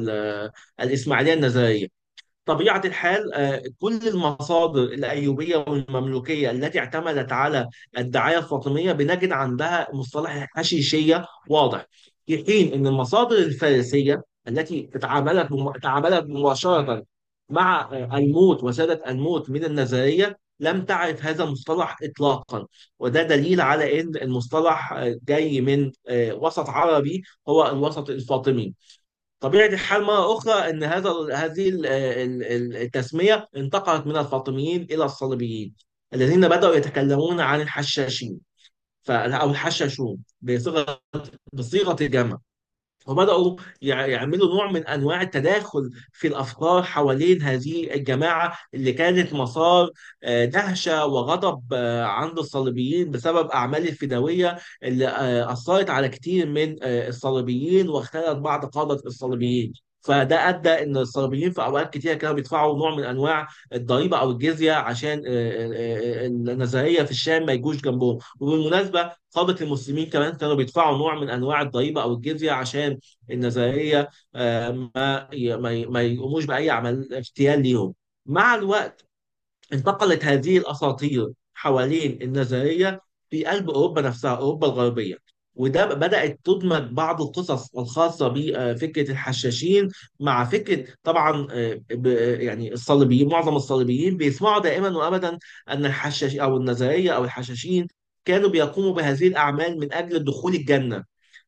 للإسماعيلية النزارية طبيعة الحال آه، كل المصادر الأيوبية والمملوكية التي اعتمدت على الدعاية الفاطمية بنجد عندها مصطلح الحشيشية واضح في حين أن المصادر الفارسية التي تعاملت تعاملت مباشرة مع آه، الموت وسادة الموت من النزارية لم تعرف هذا المصطلح إطلاقا وده دليل على أن المصطلح آه، جاي من آه، وسط عربي هو الوسط الفاطمي طبيعة الحال مرة أخرى أن هذا هذه ال- ال- ال- التسمية انتقلت من الفاطميين إلى الصليبيين الذين بدأوا يتكلمون عن الحشاشين ف- أو الحشاشون بصيغة بصيغة الجمع وبدأوا يع- يعملوا نوع من أنواع التداخل في الأفكار حوالين هذه الجماعة اللي كانت مسار آه، دهشة وغضب آه، عند الصليبيين بسبب أعمال الفدائية اللي آه، أثرت على كتير من آه، الصليبيين واختلت بعض قادة الصليبيين فده ادى ان الصليبيين في اوقات كتير كانوا بيدفعوا نوع من انواع الضريبه او الجزيه عشان آه، آه، آه، النزاهيه في الشام ما يجوش جنبهم وبالمناسبه قادة المسلمين كمان كانوا بيدفعوا نوع من انواع الضريبه او الجزيه عشان النظريه آه، ما ي- ما ي- ما يقوموش باي عمل اغتيال ليهم مع الوقت انتقلت هذه الاساطير حوالين النظريه في قلب اوروبا نفسها اوروبا الغربيه وده بدأت تدمج بعض القصص الخاصة بفكرة الحشاشين مع فكرة طبعا آه، ب- يعني الصليبيين معظم الصليبيين بيسمعوا دائما وأبدا أن الحشاش أو النظرية أو الحشاشين كانوا بيقوموا بهذه الأعمال من أجل دخول الجنة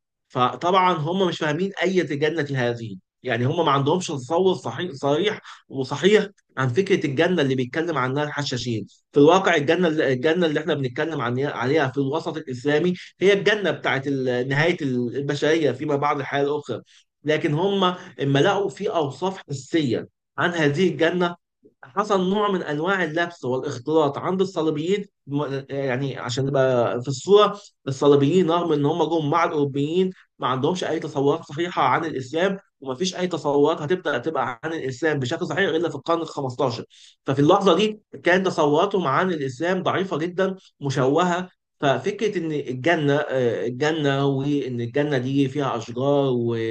فطبعا هم مش فاهمين أي جنة هذه يعني هم ما عندهمش تصور صحيح صريح وصحيح عن فكرة الجنة اللي بيتكلم عنها الحشاشين في الواقع الجنة الجنة اللي احنا بنتكلم عنها عليها في الوسط الإسلامي هي الجنة بتاعت ال- نهاية البشرية فيما بعد الحياة الأخرى لكن هم اما لقوا في أوصاف حسية عن هذه الجنة حصل نوع من انواع اللبس والاختلاط عند الصليبيين م- يعني عشان نبقى في الصوره الصليبيين رغم ان هم جم مع الاوروبيين ما عندهمش اي تصورات صحيحه عن الاسلام وما فيش اي تصورات هتبدا تبقى عن الاسلام بشكل صحيح الا في القرن ال 15 ففي اللحظه دي كان تصوراتهم عن الاسلام ضعيفه جدا مشوهه ففكره ان الجنه آه، الجنه وان الجنه دي فيها اشجار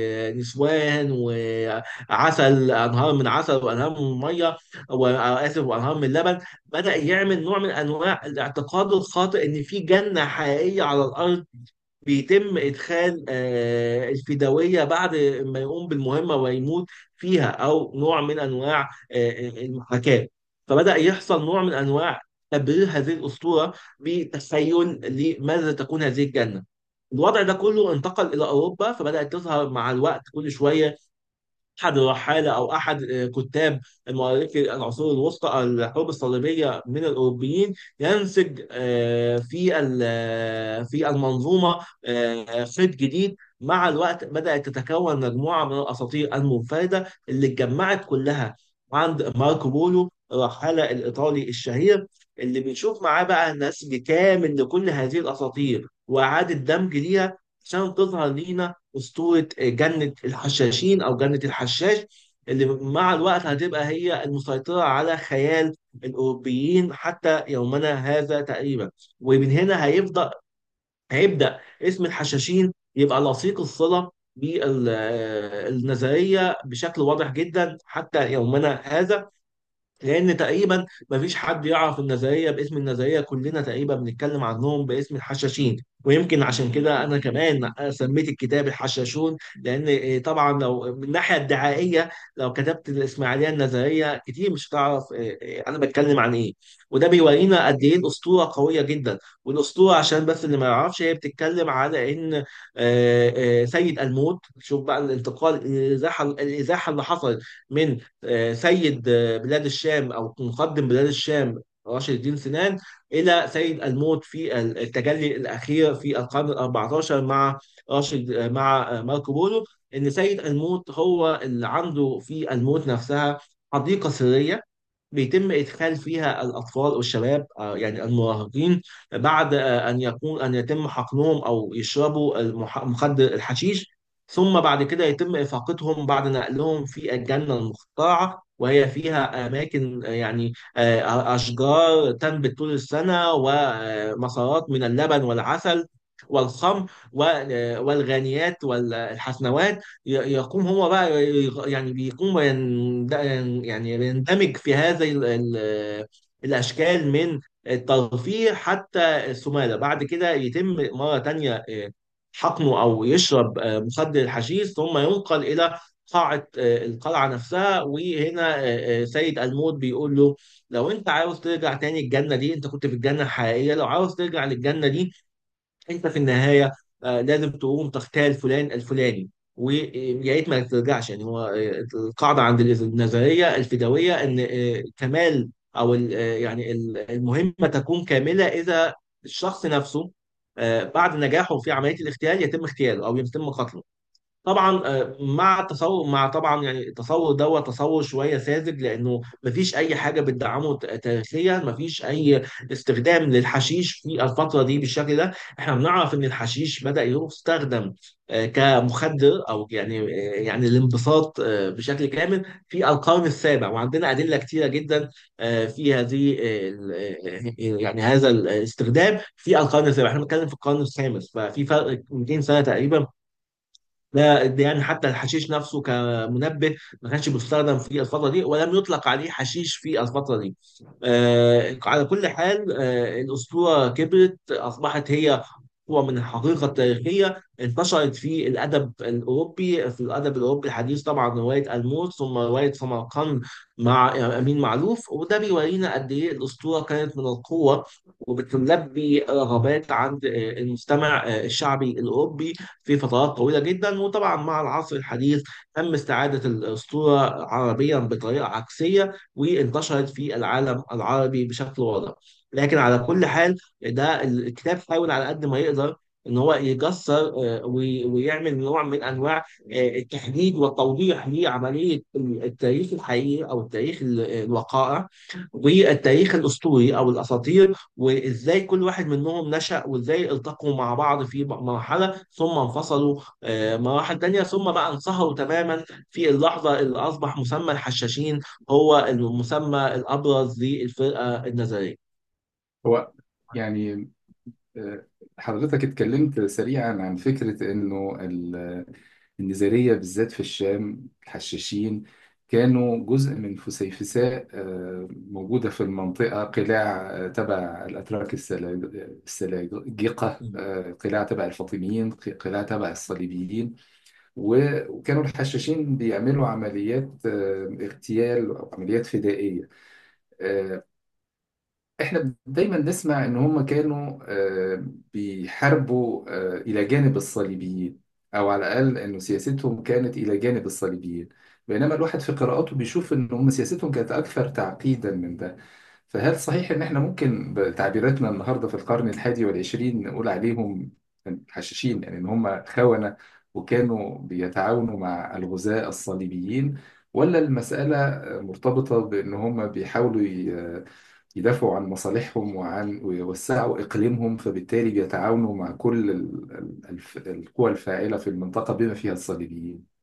ونسوان وعسل انهار من عسل وانهار من ميه واسف وانهار من اللبن بدأ يعمل نوع من انواع الاعتقاد الخاطئ ان في جنة حقيقية على الارض بيتم ادخال آه، الفدوية بعد ما يقوم بالمهمة ويموت فيها او نوع من انواع آه، المحاكاة فبدأ يحصل نوع من انواع تبرير هذه الاسطورة بتخيل لماذا تكون هذه الجنة الوضع ده كله انتقل إلى أوروبا فبدأت تظهر مع الوقت كل شوية احد الرحاله او احد آه، كتاب مؤرخي العصور الوسطى الحروب الصليبيه من الاوروبيين ينسج آه، في ال- آه، في المنظومه آه، خيط جديد مع الوقت بدأت تتكون مجموعة من الأساطير المنفردة اللي اتجمعت كلها عند ماركو بولو الرحالة الإيطالي الشهير اللي بنشوف معاه بقى نسج كامل لكل هذه الأساطير وإعادة دمج ليها عشان تظهر لينا أسطورة جنة الحشاشين أو جنة الحشاش اللي مع الوقت هتبقى هي المسيطرة على خيال الأوروبيين حتى يومنا هذا تقريبا ومن هنا هيفضل هيبدأ اسم الحشاشين يبقى لصيق الصلة بالنظرية بشكل واضح جدا حتى يومنا هذا لان تقريبا ما فيش حد يعرف النظريه باسم النظريه كلنا تقريبا بنتكلم عنهم باسم الحشاشين ويمكن عشان كده انا كمان سميت الكتاب الحشاشون لان طبعا لو من الناحيه الدعائيه لو كتبت الاسماعيليه النظريه كتير مش هتعرف انا بتكلم عن ايه وده بيورينا قد ايه الاسطوره قويه جدا والاسطوره عشان بس اللي ما يعرفش هي بتتكلم على ان آه، آه، سيد الموت شوف بقى الانتقال الازاحه الازاحه اللي حصلت من آه، سيد آه، بلاد الشام او مقدم بلاد الشام راشد الدين سنان الى سيد الموت في التجلي الاخير في القرن ال 14 مع راشد آه، مع آه، ماركو بولو ان سيد الموت هو اللي عنده في الموت نفسها حديقه سريه بيتم إدخال فيها الأطفال والشباب آه، يعني المراهقين بعد آه، أن يكون أن يتم حقنهم أو يشربوا المح- مخدر الحشيش ثم بعد كده يتم إفاقتهم بعد نقلهم في الجنة المخترعة وهي فيها أماكن آه، يعني آه، أشجار تنبت طول السنة ومسارات من اللبن والعسل والخمر و- والغانيات والحسنوات ي- يقوم هو بقى يغ- يعني بيقوم يند- يعني يندمج في هذه ال- ال- الأشكال من الترفيه حتى السمالة بعد كده يتم مرة تانية آه، حقنه أو يشرب آه، مخدر الحشيش ثم ينقل إلى قاعة آه، القلعة نفسها وهنا آه، آه، سيد الموت بيقول له لو انت عاوز ترجع تاني الجنة دي انت كنت في الجنة الحقيقية لو عاوز ترجع للجنة دي انت في النهايه آه، لازم تقوم تختار فلان الفلاني ويا ريت ما ترجعش يعني هو آه، القاعده عند النظريه الفدويه ان آه، كمال او ال- آه، يعني ال- المهمه تكون كامله اذا الشخص نفسه آه، بعد نجاحه في عمليه الاغتيال يتم اغتياله او يتم قتله طبعا آه، مع التصور مع طبعا يعني التصور دوت تصور شويه ساذج لانه مفيش اي حاجه بتدعمه ت- تاريخيا مفيش اي استخدام للحشيش في الفتره دي بالشكل ده احنا بنعرف ان الحشيش بدا يستخدم آه، كمخدر او يعني آه، يعني الانبساط آه، بشكل كامل في القرن السابع وعندنا ادله كتيره جدا آه، في هذه آه، ال- آه، يعني هذا الاستخدام في القرن السابع احنا بنتكلم في القرن الخامس ففي فرق 200 سنه تقريبا ده ده يعني حتى الحشيش نفسه كمنبه ما كانش بيستخدم في الفترة دي ولم يطلق عليه حشيش في الفترة دي. آه على كل حال آه الأسطورة كبرت أصبحت هي هو من الحقيقة التاريخية انتشرت في الأدب الأوروبي في الأدب الأوروبي الحديث طبعا رواية الموت ثم رواية سمرقند مع أمين معلوف وده بيورينا قد إيه الأسطورة كانت من القوة وبتلبي رغبات عند آه، المستمع آه، الشعبي الأوروبي في فترات طويلة جدا وطبعا مع العصر الحديث تم استعادة الأسطورة عربيا بطريقة عكسية وانتشرت في العالم العربي بشكل واضح لكن على كل حال ده الكتاب حاول على قد ما يقدر ان هو يجسر آه، وي- ويعمل نوع من انواع آه، التحديد والتوضيح لعمليه التاريخ الحقيقي او التاريخ ال- الوقائع والتاريخ الاسطوري او الاساطير وازاي كل واحد منهم نشأ وازاي التقوا مع بعض في مرحله ثم انفصلوا آه، مراحل تانية ثم بقى انصهروا تماما في اللحظه اللي اصبح مسمى الحشاشين هو المسمى الابرز للفرقه النظريه. هو يعني آه، حضرتك اتكلمت سريعا عن فكرة انه ال- النزارية بالذات في الشام الحشاشين كانوا جزء من فسيفساء آه، موجودة في المنطقة قلاع آه، تبع الأتراك السلا- السلاجقة آه، قلاع تبع الفاطميين قلاع تبع الصليبيين و- وكانوا الحشاشين بيعملوا عمليات آه، اغتيال أو عمليات فدائية آه، احنا دايما نسمع ان هم كانوا آه، بيحاربوا آه، الى جانب الصليبيين او على الاقل انه سياستهم كانت الى جانب الصليبيين بينما الواحد في قراءاته بيشوف ان هم سياستهم كانت اكثر تعقيدا من ده فهل صحيح ان احنا ممكن بتعبيراتنا النهارده في القرن الحادي والعشرين نقول عليهم حشاشين يعني ان هم خونة وكانوا بيتعاونوا مع الغزاة الصليبيين ولا المسألة مرتبطة بأن هم بيحاولوا ي- يدافعوا عن مصالحهم وعن ويوسعوا إقليمهم فبالتالي بيتعاونوا مع كل ال- ال- الف- القوى الفاعلة في المنطقة بما فيها الصليبيين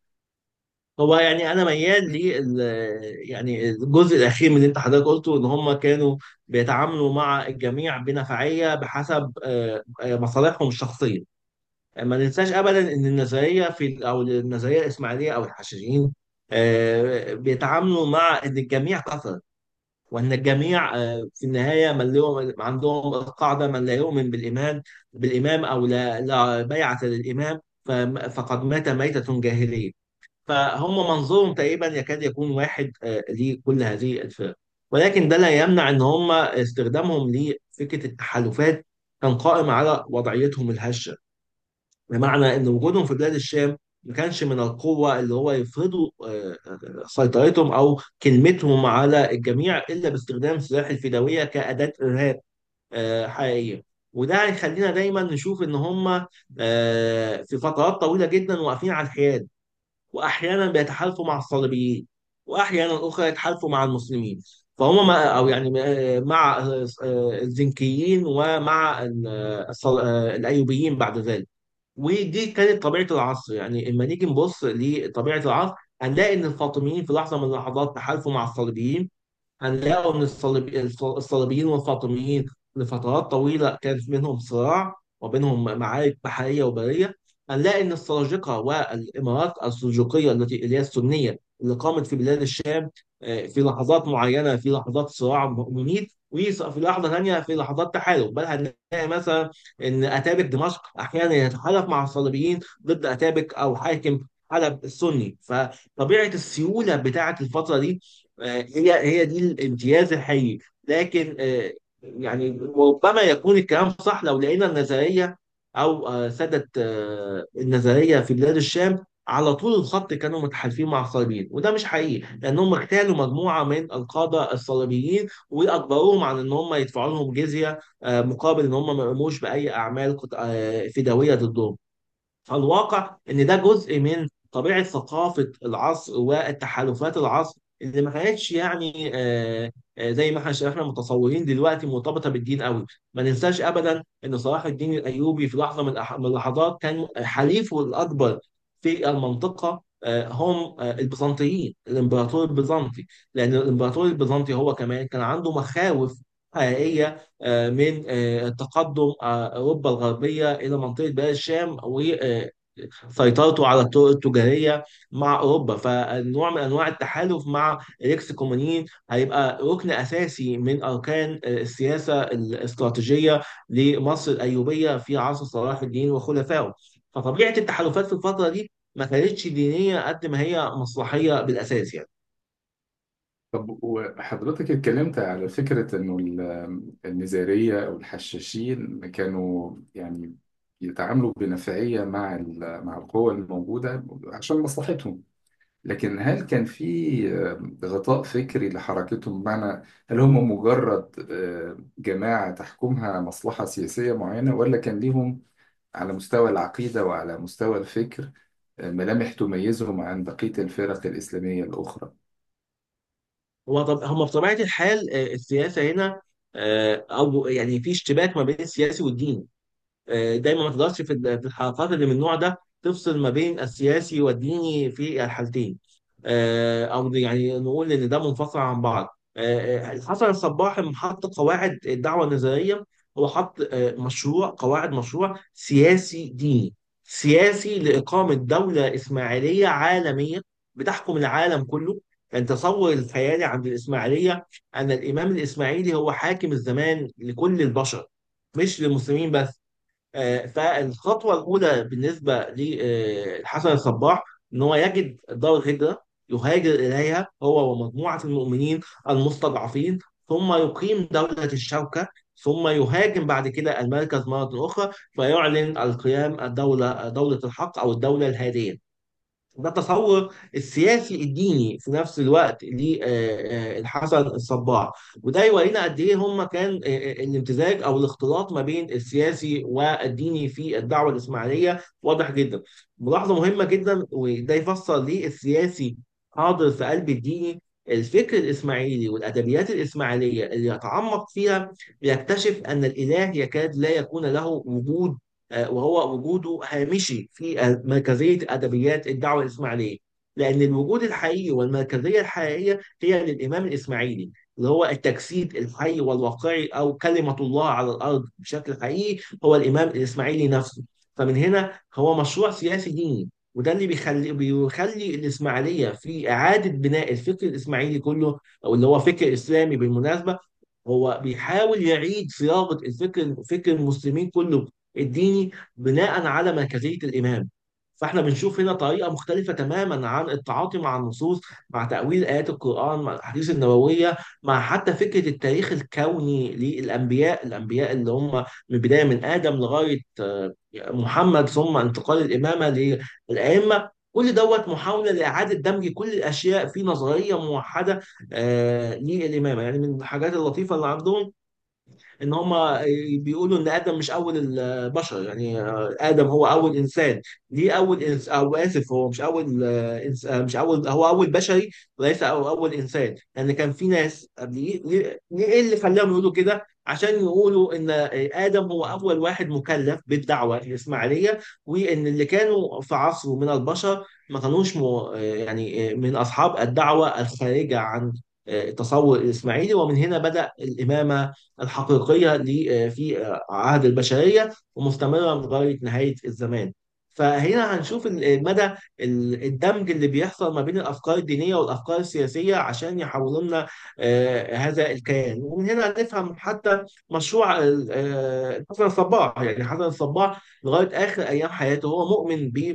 هو يعني انا ميال لل يعني الجزء الاخير من اللي انت حضرتك قلته ان هم كانوا بيتعاملوا مع الجميع بنفعيه بحسب آه، آه، مصالحهم الشخصيه ما ننساش ابدا ان النظريه في او النظريه الاسماعيليه او الحشاشين آه، بيتعاملوا مع ان الجميع كفر وان الجميع آه، في النهايه من لهم عندهم القاعده من لا يؤمن بالايمان بالامام او لا لا بيعه للامام فم- فقد مات ميته جاهليه فهم منظورهم تقريبا يكاد يكون واحد آه، لكل هذه الفرق ولكن ده لا يمنع ان هم استخدامهم لفكره التحالفات كان قائم على وضعيتهم الهشه بمعنى ان وجودهم في بلاد الشام ما كانش من القوه اللي هو يفرضوا آه، آه، سيطرتهم او كلمتهم على الجميع الا باستخدام سلاح الفدويه كاداه ارهاب آه، حقيقيه وده هيخلينا دايما نشوف ان هم آه، في فترات طويله جدا واقفين على الحياد واحيانا بيتحالفوا مع الصليبيين واحيانا اخرى يتحالفوا مع المسلمين فهم مع او يعني مع الزنكيين ومع الصل- الايوبيين بعد ذلك ودي كانت طبيعه العصر يعني اما نيجي نبص لطبيعه العصر هنلاقي ان الفاطميين في لحظه من اللحظات تحالفوا مع الصليبيين هنلاقوا ان الصليب- الصليبيين والفاطميين لفترات طويله كان منهم صراع وبينهم معارك بحريه وبريه هنلاقي ان السلاجقه والامارات السلجوقيه التي اللي هي السنيه اللي قامت في بلاد الشام آه، في لحظات معينه في لحظات صراع مميت وفي لحظه ثانيه في لحظات تحالف بل هنلاقي مثلا ان اتابك دمشق احيانا يتحالف مع الصليبيين ضد اتابك او حاكم حلب السني فطبيعه السيوله بتاعه الفتره دي آه، هي هي دي الامتياز الحقيقي لكن آه، يعني ربما يكون الكلام صح لو لقينا النظريه او آه، سادت آه، النظريه في بلاد الشام على طول الخط كانوا متحالفين مع الصليبيين وده مش حقيقي لانهم اغتالوا مجموعه من القاده الصليبيين واجبروهم على ان هم يدفعوا لهم جزيه آه، مقابل ان هم ما يقوموش باي اعمال قت- آه، فدويه ضدهم فالواقع ان ده جزء من طبيعه ثقافه العصر والتحالفات العصر اللي ما كانتش يعني آه، آه، زي ما احنا احنا متصورين دلوقتي مرتبطه بالدين قوي ما ننساش ابدا ان صلاح الدين الايوبي في لحظه من الأح- من اللحظات كان حليفه الاكبر في المنطقه آه، هم آه، البيزنطيين الامبراطور البيزنطي لان الامبراطور البيزنطي هو كمان كان عنده مخاوف حقيقيه آه، من آه، تقدم آه، اوروبا الغربيه الى منطقه بلاد الشام سيطرته على الطرق التجارية مع أوروبا فنوع من أنواع التحالف مع الإكس كومونيين هيبقى ركن أساسي من أركان السياسة الاستراتيجية لمصر الأيوبية في عصر صلاح الدين وخلفائه فطبيعة التحالفات في الفترة دي ما كانتش دينية قد ما هي مصلحية بالأساس يعني طب وحضرتك اتكلمت على فكرة إنه ال- النزارية أو الحشاشين كانوا يعني يتعاملوا بنفعية مع ال- مع القوى الموجودة عشان مصلحتهم لكن هل كان في آه، غطاء فكري لحركتهم بمعنى هل هم مجرد آه، جماعة تحكمها مصلحة سياسية معينة ولا كان ليهم على مستوى العقيدة وعلى مستوى الفكر آه، ملامح تميزهم عن بقية الفرق الإسلامية الأخرى؟ هو طب هم بطبيعة الحال آه، السياسة هنا آه، أو يعني في اشتباك ما بين السياسي والديني آه، دايما ما تقدرش في ال- في الحلقات اللي من النوع ده تفصل ما بين السياسي والديني في الحالتين آه، او يعني نقول ان ده منفصل عن بعض آه، آه، حسن الصباح لما حط قواعد الدعوه النظريه هو حط آه، مشروع قواعد مشروع سياسي ديني سياسي لاقامه دوله اسماعيليه عالميه بتحكم العالم كله كان تصور الخيالي عند الاسماعيليه ان الامام الاسماعيلي هو حاكم الزمان لكل البشر مش للمسلمين بس آه، فالخطوة الأولى بالنسبة لحسن الصباح إن هو يجد دار هجرة يهاجر إليها هو ومجموعة المؤمنين المستضعفين ثم يقيم دولة الشوكة ثم يهاجم بعد كده المركز مرة أخرى فيعلن القيام الدولة دولة الحق أو الدولة الهادية ده التصور السياسي الديني في نفس الوقت للحسن الصباح وده يورينا قد ايه هم كان آه، آه، الامتزاج او الاختلاط ما بين السياسي والديني في الدعوه الاسماعيليه واضح جدا ملاحظه مهمه جدا وده يفسر ليه السياسي حاضر في قلب الديني الفكر الاسماعيلي والادبيات الاسماعيليه اللي يتعمق فيها يكتشف ان الاله يكاد لا يكون له وجود آه، وهو وجوده هامشي في مركزية أدبيات الدعوة الإسماعيلية لأن الوجود الحقيقي والمركزية الحقيقية هي للإمام الإسماعيلي اللي هو التجسيد الحي والواقعي أو كلمة الله على الأرض بشكل حقيقي هو الإمام الإسماعيلي نفسه فمن هنا هو مشروع سياسي ديني وده اللي بيخلي بيخلي الإسماعيلية في إعادة بناء الفكر الإسماعيلي كله أو اللي هو فكر إسلامي بالمناسبة هو بيحاول يعيد صياغة الفكر فكر المسلمين كله الديني بناء على مركزية الإمام فاحنا بنشوف هنا طريقة مختلفة تماما عن التعاطي مع النصوص مع تأويل آيات القرآن مع الأحاديث النبوية مع حتى فكرة التاريخ الكوني للأنبياء الأنبياء اللي هم من بداية من آدم لغاية آه، محمد ثم انتقال الإمامة للأئمة كل دوت محاولة لإعادة دمج كل الأشياء في نظرية موحدة آه للإمامة يعني من الحاجات اللطيفة اللي عندهم ان هم بيقولوا ان ادم مش اول البشر يعني ادم هو اول انسان ليه اول إنس... او اسف هو مش اول إنس... مش اول هو اول بشري وليس أو اول انسان لان يعني كان في ناس قبليه ليه ليه- ايه اللي خلاهم يقولوا كده عشان يقولوا ان ادم هو اول واحد مكلف بالدعوه الاسماعيليه وان اللي كانوا في عصره من البشر ما كانوش م... يعني من اصحاب الدعوه الخارجه عن التصور الاسماعيلي ومن هنا بدأ الامامه الحقيقية ل- في عهد البشرية ومستمرة لغاية نهاية الزمان فهنا هنشوف ال- مدى ال- الدمج اللي بيحصل ما بين الأفكار الدينية والأفكار السياسية عشان يحولوا لنا آه، هذا الكيان ومن هنا نفهم حتى مشروع ال- آه، حسن الصباح يعني حسن الصباح لغاية آخر أيام حياته هو مؤمن ب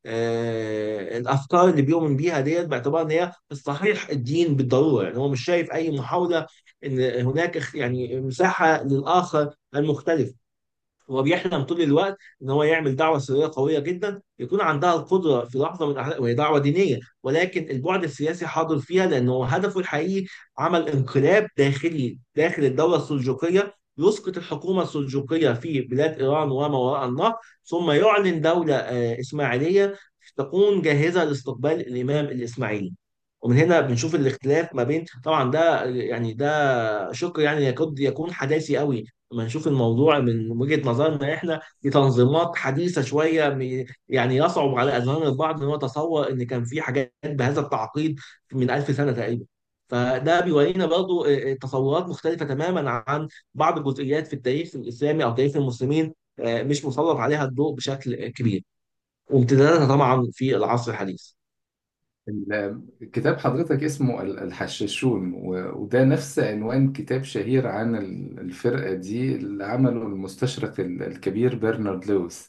آه، الافكار اللي بيؤمن بيها ديت باعتبار ان هي الصحيح الدين بالضروره يعني هو مش شايف اي محاوله ان هناك اخ- يعني مساحه للاخر المختلف هو بيحلم طول الوقت ان هو يعمل دعوه سريه قويه جدا يكون عندها القدره في لحظه من الأحيان وهي دعوه دينيه ولكن البعد السياسي حاضر فيها لانه هدفه الحقيقي عمل انقلاب داخلي داخل الدوله السلجوقيه يسقط الحكومه السلجوقيه في بلاد ايران وما وراء النهر ثم يعلن دوله آه، اسماعيليه تكون جاهزه لاستقبال الامام الاسماعيلي ومن هنا بنشوف الاختلاف ما بين طبعا ده يعني ده شق يعني يكاد يكون حداثي قوي لما نشوف الموضوع من وجهة نظرنا احنا دي تنظيمات حديثة شوية م- يعني يصعب على اذهان البعض ان هو يتصور ان كان في حاجات بهذا التعقيد من ألف سنة تقريبا فده بيورينا برضو آه، آه، تصورات مختلفة تماما عن بعض الجزئيات في التاريخ الإسلامي أو تاريخ المسلمين آه، مش مسلط عليها الضوء بشكل كبير وامتداداتها طبعا في العصر الحديث ال- كتاب حضرتك اسمه ال- الحشاشون و- وده نفس عنوان كتاب شهير عن ال- الفرقة دي اللي عمله المستشرق ال- الكبير برنارد لويس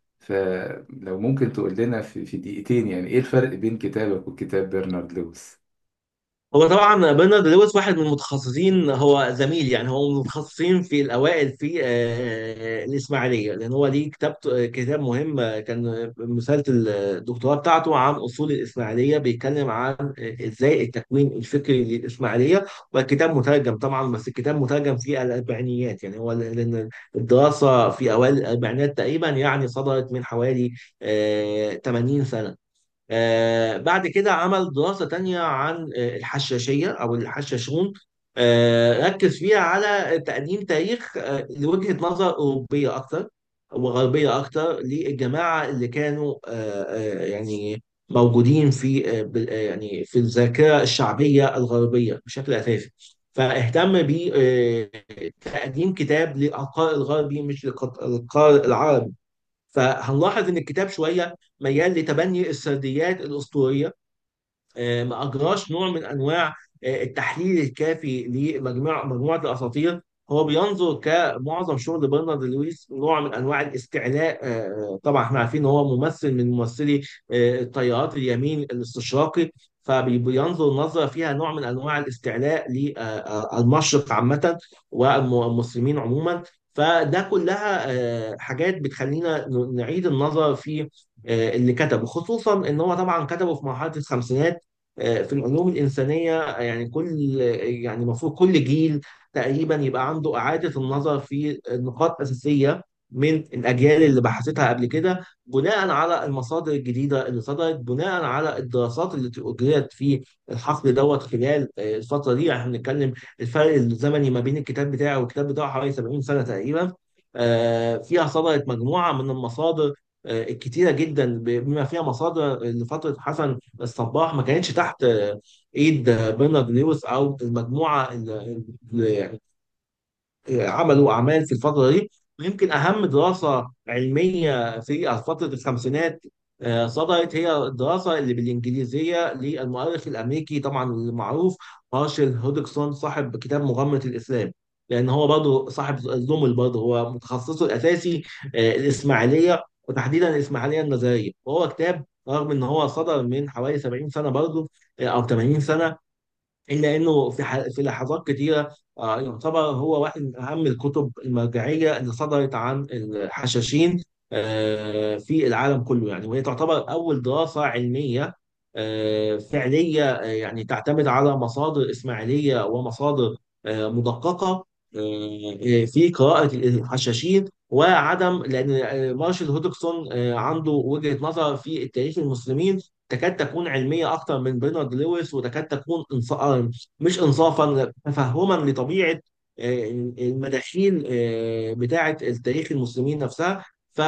فلو ممكن تقول لنا في في دقيقتين يعني ايه الفرق بين كتابك وكتاب برنارد لويس هو طبعا برنارد لويس واحد من المتخصصين هو زميل يعني هو من المتخصصين في الاوائل في آه، الاسماعيليه لان هو ليه كتاب كتاب مهم آه، كان رساله الدكتوراه بتاعته عن اصول الاسماعيليه بيتكلم عن ازاي التكوين الفكري للاسماعيليه والكتاب مترجم طبعا بس الكتاب مترجم في الاربعينيات يعني هو لان الدراسه في اوائل الاربعينات تقريبا يعني صدرت من حوالي آه، 80 سنه آه بعد كده عمل دراسة تانية عن آه الحشاشية أو الحشاشون آه ركز فيها على تقديم تاريخ آه لوجهة نظر أوروبية أكتر وغربية أكتر للجماعة اللي كانوا آه آه يعني موجودين في آه بال- آه، يعني في الذاكرة الشعبية الغربية بشكل أساسي فاهتم بتقديم كتاب للقارئ الغربي مش للقارئ العربي فهنلاحظ ان الكتاب شويه ميال لتبني السرديات الاسطوريه آه، ما اجراش نوع من انواع آه، التحليل الكافي لمجموعه مجموعه الاساطير هو بينظر كمعظم شغل برنارد لويس نوع من انواع الاستعلاء آه، طبعا احنا عارفين ان هو ممثل من ممثلي آه، التيارات اليمين الاستشراقي فبينظر نظرة فيها نوع من أنواع الاستعلاء للمشرق عامة والمسلمين عموما فده كلها آه، حاجات بتخلينا نعيد النظر في آه، اللي كتبه خصوصا ان هو طبعا كتبه في مرحله الخمسينات آه، في العلوم الانسانيه آه، يعني كل يعني المفروض كل جيل تقريبا يبقى عنده اعاده النظر في نقاط اساسيه من الاجيال اللي بحثتها قبل كده بناء على المصادر الجديده اللي صدرت بناء على الدراسات اللي اجريت في الحقل دوت خلال آه، الفتره دي احنا بنتكلم الفرق الزمني ما بين الكتاب بتاعه والكتاب بتاعه حوالي 70 سنه تقريبا آه، فيها صدرت مجموعه من المصادر آه، الكتيره جدا بما فيها مصادر لفتره حسن الصباح ما كانتش تحت آه، ايد آه، برنارد لويس او المجموعه اللي اللي عملوا أعمال في الفترة دي ويمكن أهم دراسة علمية في فترة الخمسينات آه، صدرت هي الدراسة اللي بالإنجليزية للمؤرخ الأمريكي طبعا المعروف مارشال هودجسون صاحب كتاب مغامرة الإسلام لأن هو برضه صاحب الزمل برضه هو متخصصه الأساسي آه، الإسماعيلية وتحديدا الإسماعيلية النظرية وهو كتاب رغم إن هو صدر من حوالي 70 سنة برضه آه، أو 80 سنة إلا إنه في ح- في لحظات كتيرة آه، يعتبر هو واحد من أهم الكتب المرجعية اللي صدرت عن الحشاشين آه، في العالم كله يعني وهي تعتبر أول دراسة علمية آه، فعلية آه، يعني تعتمد على مصادر إسماعيلية ومصادر آه، مدققة آه، في قراءة الحشاشين وعدم لأن آه، مارشال هودكسون آه، عنده وجهة نظر في التاريخ المسلمين تكاد تكون علمية أكتر من برنارد لويس وتكاد تكون إنص... آه، مش إنصافا تفهما لطبيعة آه، المداخيل آه، بتاعة التاريخ المسلمين نفسها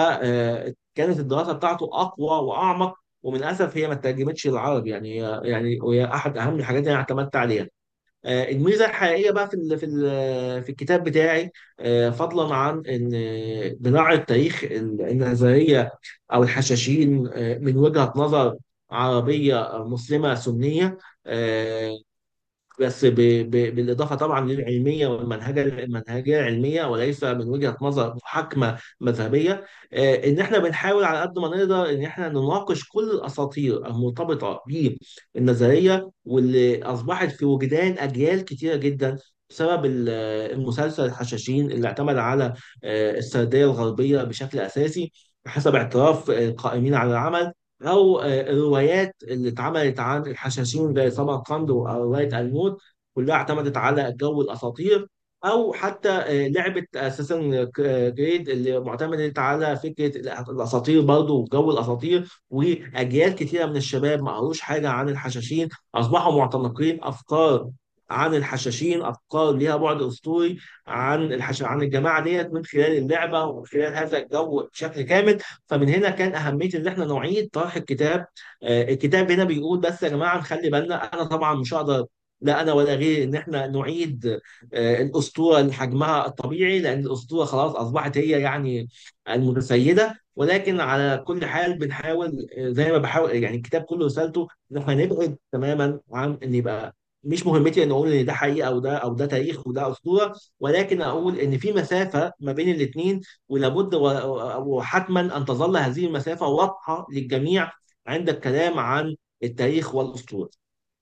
فكانت الدراسة بتاعته أقوى وأعمق ومن الأسف هي ما ترجمتش للعربي يعني يعني وهي أحد أهم الحاجات اللي أنا اعتمدت عليها آه، الميزه الحقيقيه بقى في ال في ال في الكتاب بتاعي آه، فضلا عن ان بنعرض تاريخ ال- النظريه او الحشاشين آه، من وجهه نظر عربيه مسلمه سنيه آه، بس ب... ب... بالإضافة طبعا للعلمية والمنهجة المنهجية العلمية وليس من وجهة نظر محاكمة مذهبية آه، إن إحنا بنحاول على قد ما نقدر إن إحنا نناقش كل الأساطير المرتبطة بالنظرية واللي أصبحت في وجدان أجيال كتيرة جدا بسبب ال- المسلسل الحشاشين اللي اعتمد على آه، السردية الغربية بشكل أساسي بحسب اعتراف آه، القائمين على العمل او آه، الروايات اللي اتعملت عن الحشاشين زي سمرقند وروايه الموت كلها اعتمدت على جو الاساطير او حتى آه، لعبه اساسن كريد اللي معتمدت على فكره الاساطير برضه وجو الاساطير واجيال كثيره من الشباب ما قروش حاجه عن الحشاشين اصبحوا معتنقين افكار عن الحشاشين افكار ليها بعد اسطوري عن الحش... عن الجماعه ديت من خلال اللعبه ومن خلال هذا الجو بشكل كامل فمن هنا كان اهميه ان احنا نعيد طرح الكتاب آه، الكتاب هنا بيقول بس يا جماعه نخلي بالنا انا طبعا مش هقدر لا انا ولا غيري ان احنا نعيد آه، الاسطوره لحجمها الطبيعي لان الاسطوره خلاص اصبحت هي يعني المتسيده ولكن على كل حال بنحاول آه، زي ما بحاول يعني الكتاب كله رسالته ان احنا نبعد تماما عن ان يبقى مش مهمتي ان اقول ان ده حقيقه او ده او ده تاريخ وده اسطوره ولكن اقول ان في مسافه ما بين الاثنين ولابد و- وحتما ان تظل هذه المسافه واضحه للجميع عند الكلام عن التاريخ والاسطوره.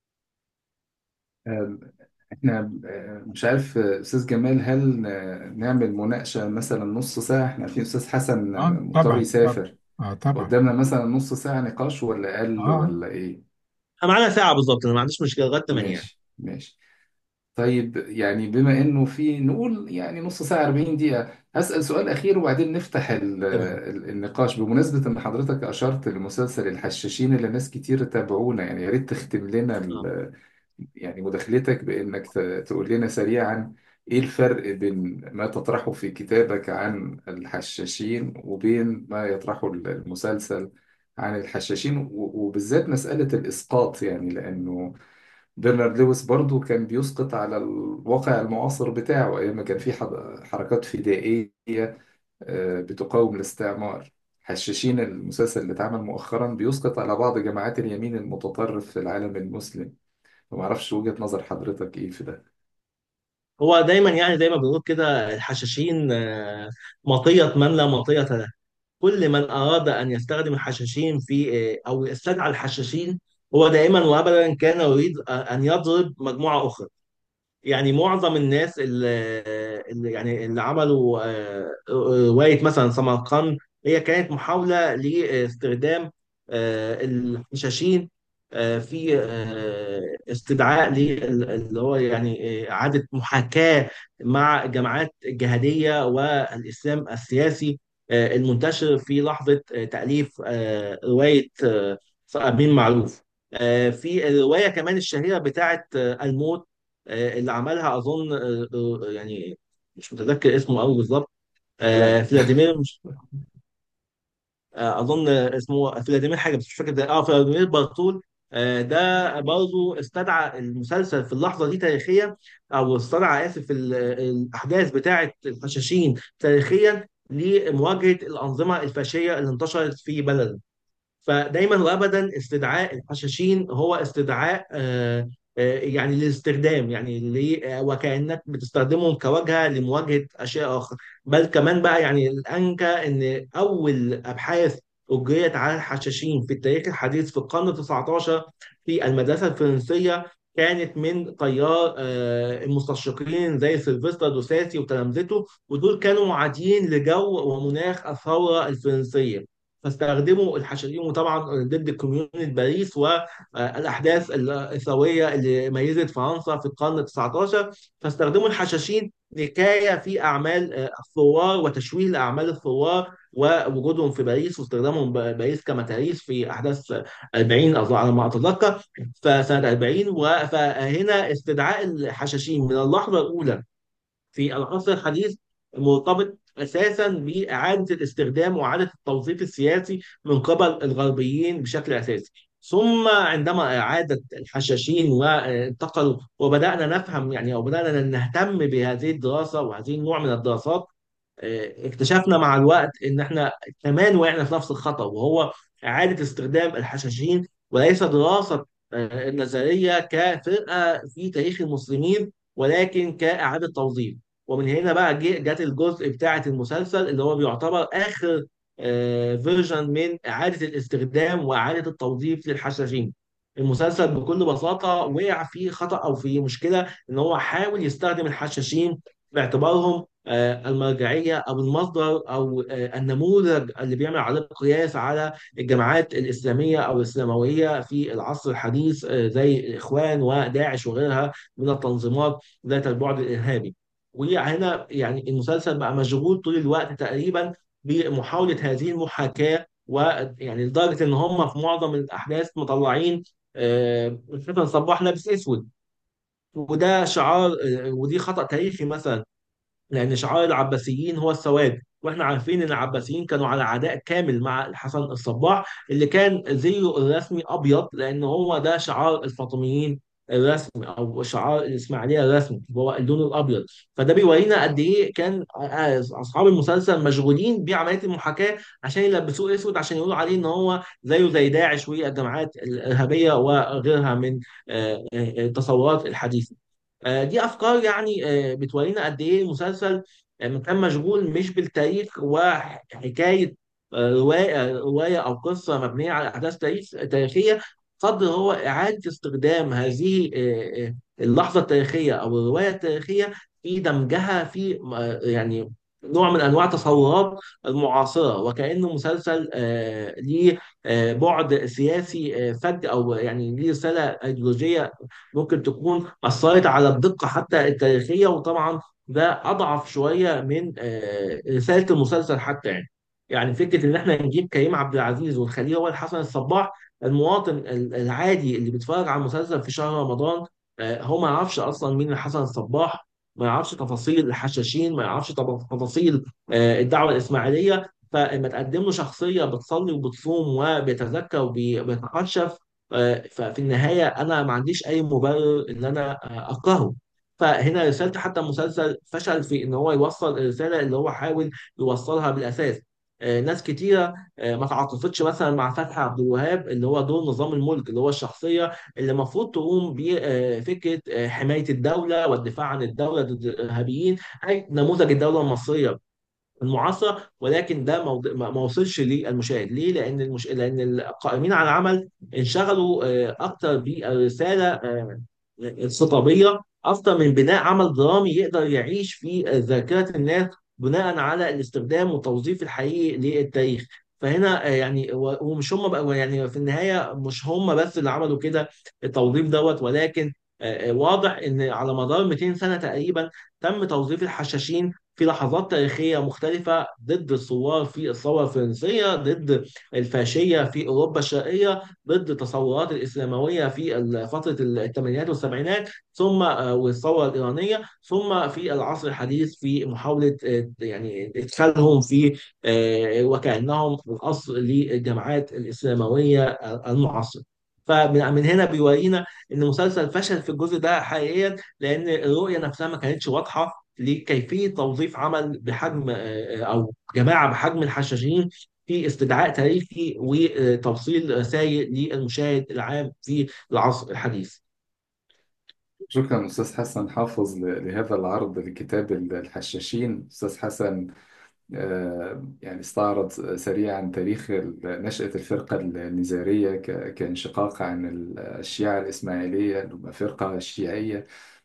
آه، احنا آه، مش عارف آه، استاذ جمال هل آه، نعمل مناقشة مثلا نص ساعة احنا عارفين استاذ حسن آه، اه مضطر طبعا طبعا يسافر اه طبعا قدامنا مثلا نص ساعة نقاش ولا اقل اه ولا ايه معانا ساعه بالظبط انا ما عنديش مشكله لغايه 8 يعني. ماشي ماشي طيب يعني بما انه في نقول يعني نص ساعة 40 دقيقة هسأل سؤال أخير وبعدين نفتح ال- تمام ال- النقاش بمناسبة إن حضرتك أشرت لمسلسل الحشاشين اللي ناس كتير تابعونا يعني يا ريت تختم لنا آه. ال- يعني مداخلتك بإنك ت- تقول لنا سريعا إيه الفرق بين ما تطرحه في كتابك عن الحشاشين وبين ما يطرحه المسلسل عن الحشاشين و- وبالذات مسألة الإسقاط يعني لأنه برنارد لويس برضو كان بيسقط على الواقع المعاصر بتاعه أيام ما كان في حض- حركات فدائية آه، بتقاوم الاستعمار حشاشين المسلسل اللي اتعمل مؤخرا بيسقط على بعض جماعات اليمين المتطرف في العالم المسلم وما اعرفش وجهة نظر حضرتك ايه في ده هو دايما يعني زي ما بنقول كده الحشاشين آه، مطيه من لا مطيه له. كل من اراد ان يستخدم الحشاشين في آه، او يستدعى الحشاشين هو دائما وابدا كان يريد ان يضرب مجموعه اخرى. يعني معظم الناس اللي, اللي يعني اللي عملوا آه، رواية مثلا سمرقند هي كانت محاولة لاستخدام آه، الحشاشين آه، في آه، استدعاء لل- اللي هو يعني آه، إعادة محاكاة مع جماعات الجهادية والإسلام السياسي آه، المنتشر في لحظة آه، تأليف آه، رواية آه، أمين معروف آه، في الرواية كمان الشهيرة بتاعت آه، الموت آه، اللي عملها أظن آه، آه، يعني مش متذكر اسمه أوي بالظبط لا آه، فلاديمير مش آه، اظن اسمه فلاديمير حاجه بس مش فاكر ده اه فلاديمير بارتول آه، ده برضه استدعى المسلسل في اللحظه دي تاريخيا او استدعى اسف ال- الاحداث بتاعه الحشاشين تاريخيا لمواجهه الانظمه الفاشيه اللي انتشرت في بلده فدايما وابدا استدعاء الحشاشين هو استدعاء آه، آه، يعني للاستخدام يعني ل- آه، وكانك بتستخدمهم كواجهه لمواجهه اشياء اخرى بل كمان بقى يعني الانكى ان اول ابحاث اجريت على الحشاشين في التاريخ الحديث في القرن ال 19 في المدرسه الفرنسيه كانت من طيار آه، المستشرقين زي سيلفستر دوساتي وتلامذته ودول كانوا معادين لجو ومناخ الثوره الفرنسيه فاستخدموا الحشاشين وطبعا ضد كوميونة باريس والاحداث الثوريه اللي ميزت فرنسا في القرن ال 19 فاستخدموا الحشاشين نكايه في اعمال آه، الثوار وتشويه لاعمال الثوار ووجودهم في باريس واستخدامهم ب- باريس كمتاريس في احداث 40 أظن على ما اتذكر فسنه 40 و- فهنا استدعاء الحشاشين من اللحظه الاولى في العصر الحديث مرتبط اساسا باعاده الاستخدام واعاده التوظيف السياسي من قبل الغربيين بشكل اساسي. ثم عندما اعاده الحشاشين وانتقلوا وبدانا نفهم يعني او بدانا نهتم بهذه الدراسه وهذه النوع من الدراسات آه، اكتشفنا مع الوقت ان احنا كمان وقعنا في نفس الخطأ وهو اعاده استخدام الحشاشين وليس دراسه آه، النظريه كفرقه في تاريخ المسلمين ولكن كإعادة توظيف ومن هنا بقى جه- جت الجزء بتاعة المسلسل اللي هو بيعتبر آخر فيرجن من إعادة الاستخدام وإعادة التوظيف للحشاشين المسلسل بكل بساطة وقع في خطأ أو في مشكلة إن هو حاول يستخدم الحشاشين باعتبارهم آه، المرجعية أو المصدر أو آه، النموذج اللي بيعمل عليه قياس على الجماعات الإسلامية أو الإسلاموية في العصر الحديث آه، زي الإخوان وداعش وغيرها من التنظيمات ذات البعد الإرهابي وهنا يعني المسلسل بقى مشغول طول الوقت تقريبا بمحاولة هذه المحاكاة ويعني لدرجة إن هم في معظم الأحداث مطلعين آه، الفتى صباح لابس أسود وده شعار آه، ودي خطأ تاريخي مثلا لأن شعار العباسيين هو السواد واحنا عارفين ان العباسيين كانوا على عداء كامل مع الحسن الصباح اللي كان زيه الرسمي ابيض لان هو ده شعار الفاطميين الرسمي او شعار الاسماعيليه الرسمي هو اللون الابيض فده بيورينا قد ايه كان اصحاب المسلسل مشغولين بعمليه المحاكاه عشان يلبسوه اسود عشان يقولوا عليه ان هو زيه زي داعش والجماعات الارهابيه وغيرها من آه، آه، التصورات الحديثه آه، دي افكار يعني آه، بتورينا قد ايه المسلسل آه، كان مشغول مش بالتاريخ وحكايه آه، روايه روايه او قصه مبنيه على احداث تاريخ تاريخيه قدر هو اعاده استخدام هذه آه، آه، اللحظه التاريخيه او الروايه التاريخيه في دمجها في آه، يعني نوع من انواع التصورات المعاصره وكانه مسلسل آه، ليه آه، بعد سياسي آه، فج او يعني ليه رساله ايديولوجيه ممكن تكون أثرت على الدقة حتى التاريخية وطبعا ده أضعف شوية من آه، رسالة المسلسل حتى يعني يعني فكرة إن إحنا نجيب كريم عبد العزيز ونخليه هو الحسن الصباح المواطن ال- العادي اللي بيتفرج على المسلسل في شهر رمضان آه، هو ما يعرفش أصلا مين الحسن الصباح ما يعرفش تفاصيل الحشاشين ما يعرفش تف- تفاصيل آه، الدعوة الإسماعيلية فلما تقدم له شخصية بتصلي وبتصوم وبيتزكى وبيتقشف آه، ففي النهاية أنا ما عنديش أي مبرر إن أنا آه، أكرهه فهنا رسالة حتى المسلسل فشل في إن هو يوصل الرسالة اللي هو حاول يوصلها بالأساس آه، ناس كتيرة آه، ما تعاطفتش مثلا مع فتحي عبد الوهاب اللي هو دور نظام الملك اللي هو الشخصية اللي المفروض تقوم بفكرة حماية الدولة والدفاع عن الدولة ضد الإرهابيين أي نموذج الدولة المصرية المعاصرة ولكن ده موض... ما ما وصلش للمشاهد ليه؟ لأن المش... لأن القائمين على العمل انشغلوا آه، أكتر بالرسالة آه، الخطابية أكتر من بناء عمل درامي يقدر يعيش في ذاكرة الناس بناء على الاستخدام والتوظيف الحقيقي للتاريخ فهنا آه، يعني و- ومش هم بقى يعني في النهايه مش هم بس اللي عملوا كده التوظيف دوت ولكن آه، آه، واضح ان على مدار 200 سنه تقريبا تم توظيف الحشاشين في لحظات تاريخيه مختلفه ضد الثوار في الثوره الفرنسيه ضد الفاشيه في اوروبا الشرقيه ضد التصورات الاسلامويه في ال- فتره الثمانينات والسبعينات ثم آه، والثوره الايرانيه ثم في العصر الحديث في محاوله آه، يعني ادخالهم في آه، وكانهم الاصل للجماعات الاسلامويه المعاصره فمن من هنا بيورينا ان المسلسل فشل في الجزء ده حقيقيا لان الرؤيه نفسها ما كانتش واضحه لكيفيه توظيف عمل بحجم آه، او جماعه بحجم الحشاشين في استدعاء تاريخي وتوصيل رسائل للمشاهد العام في العصر الحديث. شكرا أستاذ حسن حافظ ل- لهذا العرض لكتاب الحشاشين أستاذ حسن آه، يعني استعرض سريعا تاريخ ال- نشأة الفرقة النزارية ك- كانشقاق عن ال- الشيعة الإسماعيلية اللي هم فرقة شيعية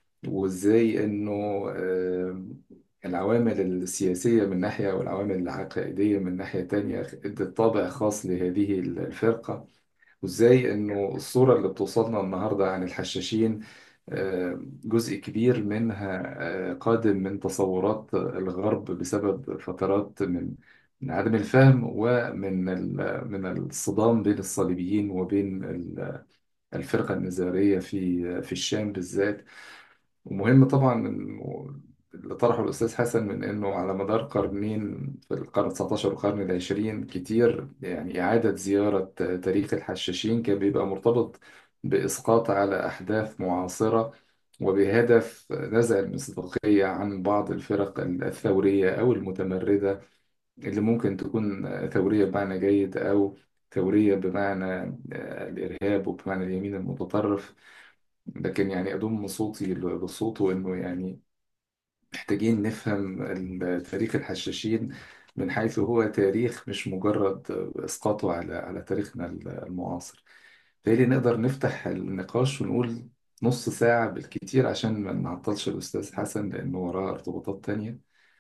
وإزاي إنه آه، العوامل السياسية من ناحية والعوامل العقائدية من ناحية تانية ادت طابع خاص لهذه الفرقة وازاي انه الصورة اللي بتوصلنا النهاردة عن الحشاشين آه، جزء كبير منها آه، قادم من تصورات الغرب بسبب فترات من من عدم الفهم ومن ال- من الصدام بين الصليبيين وبين ال- الفرقة النزارية في في الشام بالذات ومهم طبعا إنه اللي طرحه الأستاذ حسن من إنه على مدار قرنين في القرن 19 والقرن العشرين كتير يعني إعادة زيارة تاريخ الحشاشين كان بيبقى مرتبط بإسقاط على أحداث معاصرة وبهدف نزع المصداقية عن بعض الفرق الثورية أو المتمردة اللي ممكن تكون ثورية بمعنى جيد أو ثورية بمعنى الإرهاب وبمعنى اليمين المتطرف لكن يعني أضم صوتي لصوته إنه يعني محتاجين نفهم ال- تاريخ الحشاشين من حيث هو تاريخ مش مجرد إسقاطه على على تاريخنا المعاصر بالتالي نقدر نفتح النقاش ونقول نص ساعة بالكتير عشان ما نعطلش الأستاذ حسن لأنه وراه ارتباطات تانية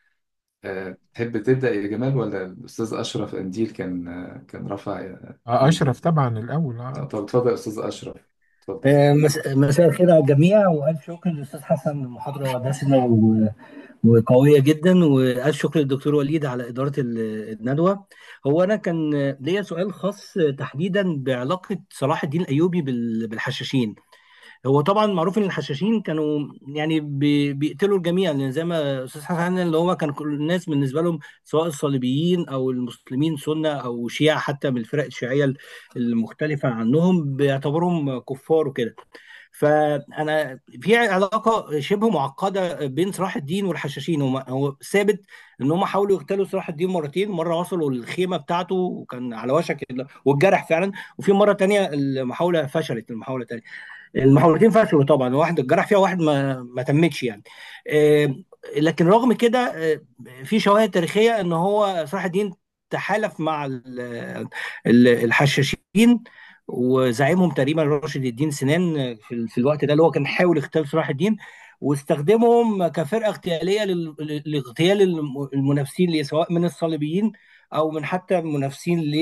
أه، تحب تبدأ يا جمال ولا الأستاذ أشرف أنديل كان كان رفع آه، إيده أشرف طبعا الأول آه، آه. طب اتفضل يا أستاذ أشرف اتفضل آه، مس- مساء الخير على الجميع والف شكر للاستاذ حسن محاضره دسمه و- وقويه جدا والف شكر للدكتور وليد على اداره ال- الندوه هو انا كان ليا سؤال خاص تحديدا بعلاقه صلاح الدين الايوبي بال- بالحشاشين هو طبعا معروف ان الحشاشين كانوا يعني بي- بيقتلوا الجميع لان زي ما استاذ حسن اللي هو كان كل الناس بالنسبه لهم سواء الصليبيين او المسلمين سنه او شيعه حتى من الفرق الشيعيه المختلفه عنهم بيعتبرهم كفار وكده فانا في علاقه شبه معقده بين صلاح الدين والحشاشين هو هو ثابت ان هم حاولوا يغتالوا صلاح الدين مرتين مره وصلوا للخيمه بتاعته وكان على وشك ال- والجرح فعلا وفي مره تانية المحاوله فشلت المحاوله التانية المحاولتين فشلوا طبعا واحد اتجرح فيها واحد ما ما تمتش يعني آه، لكن رغم كده آه، في شواهد تاريخيه ان هو صلاح الدين تحالف مع ال- ال- الحشاشين وزعيمهم تقريبا راشد الدين سنان في في الوقت ده اللي هو كان حاول اغتيال صلاح الدين واستخدمهم كفرقه اغتياليه لل- لاغتيال الم- المنافسين ليه سواء من الصليبيين او من حتى منافسين ل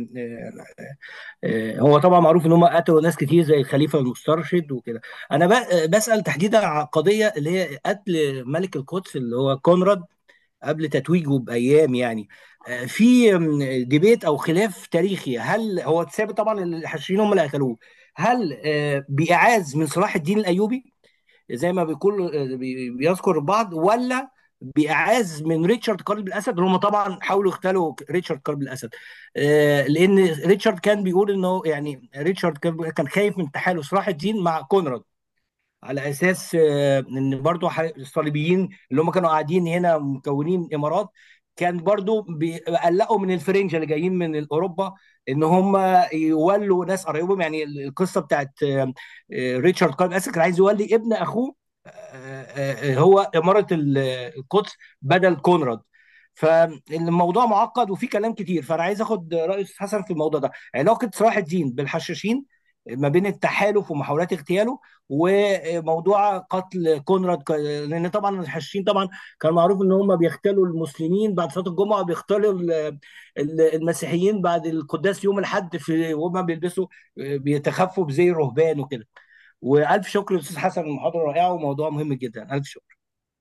آه، هو طبعا معروف ان هم قتلوا ناس كتير زي الخليفه المسترشد وكده انا ب- بسال تحديدا على قضيه اللي هي قتل ملك القدس اللي هو كونراد قبل تتويجه بايام يعني آه، في م، ديبيت او خلاف تاريخي هل هو ثابت طبعا إن الحشريين هم اللي قتلوه هل آه، باعاز من صلاح الدين الايوبي زي ما بيقول بي- بيذكر البعض ولا بإعاز من ريتشارد قلب الأسد اللي هم طبعا حاولوا يغتالوا ريتشارد قلب الأسد آه، لأن ريتشارد كان بيقول إنه يعني ريتشارد كان كان خايف من تحالف صلاح الدين مع كونراد على اساس آه، ان برضو ح- الصليبيين اللي هم كانوا قاعدين هنا مكونين امارات كان برضو بيقلقوا من الفرنج اللي جايين من اوروبا ان هم يولوا ناس قريبهم يعني القصه بتاعت آه، آه، ريتشارد قائد اسد كان عايز يولي ابن اخوه آه، آه، هو اماره ال- القدس بدل كونراد فالموضوع معقد وفي كلام كتير فانا عايز اخد راي استاذ حسن في الموضوع ده علاقه صلاح الدين بالحشاشين ما بين التحالف ومحاولات اغتياله وموضوع قتل كونراد ك- لان طبعا الحشاشين طبعا كان معروف ان هم بيغتالوا المسلمين بعد صلاه الجمعه وبيغتالوا ال- ال- المسيحيين بعد القداس يوم الاحد في وهم بيلبسوا بيتخفوا بزي الرهبان وكده والف شكر للاستاذ حسن المحاضره رائعه وموضوع مهم جدا الف شكر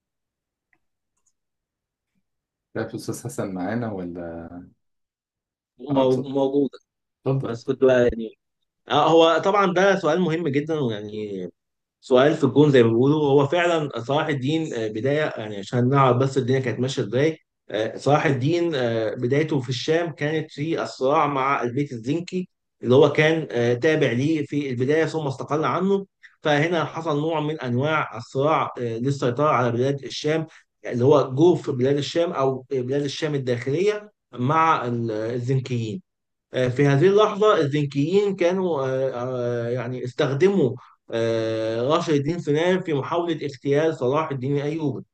شايف الأستاذ حسن معانا ولا اه مو- اتفضل موجودة اتفضل بس كنت بقى يعني آه، هو طبعا ده سؤال مهم جدا ويعني سؤال في الجون زي ما بيقولوا هو فعلا صلاح الدين آه، بدايه يعني عشان نعرف بس الدنيا كانت ماشيه ازاي آه، صلاح الدين آه، بدايته في الشام كانت في الصراع مع البيت الزنكي اللي هو كان آه، تابع ليه في البدايه ثم استقل عنه فهنا حصل نوع من انواع الصراع آه، للسيطره على بلاد الشام اللي هو جوف بلاد الشام او بلاد الشام الداخليه مع ال- الزنكيين آه، في هذه اللحظة الزنكيين كانوا آه، آه، يعني استخدموا آه، راشد الدين سنان في محاولة اغتيال صلاح الدين الأيوبي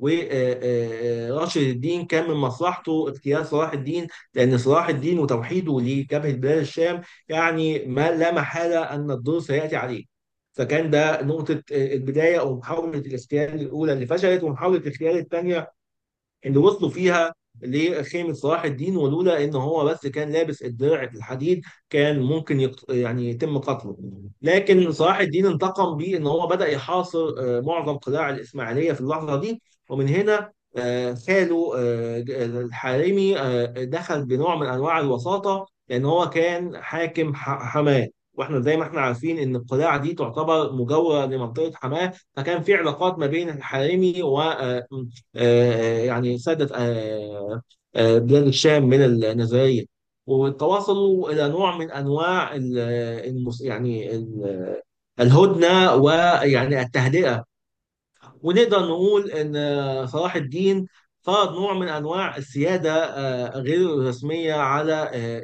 وراشد الدين كان من مصلحته اغتيال صلاح الدين لأن صلاح الدين وتوحيده لجبهة بلاد الشام يعني ما لا محالة أن الدور سيأتي عليه فكان ده نقطة آه، البداية أو محاولة الاغتيال الأولى اللي فشلت ومحاولة الاغتيال الثانية اللي وصلوا فيها لخيمة صلاح الدين ولولا ان هو بس كان لابس الدرع الحديد كان ممكن يقت... يعني يتم قتله لكن صلاح الدين انتقم بيه ان هو بدأ يحاصر آه، معظم قلاع الإسماعيلية في اللحظة دي ومن هنا آه، خاله آه، الحارمي آه، دخل بنوع من انواع الوساطة لان هو كان حاكم ح- حماة واحنا زي ما احنا عارفين ان القلاع دي تعتبر مجاورة لمنطقة حماة فكان في علاقات ما بين الحارمي و آه، آه، يعني سادة آه، آه، بلاد الشام من النزارية وتواصلوا إلى نوع من أنواع ال- المس يعني ال- الهدنة ويعني التهدئة ونقدر نقول ان صلاح الدين فرض نوع من انواع السياده آه، غير الرسميه على آه،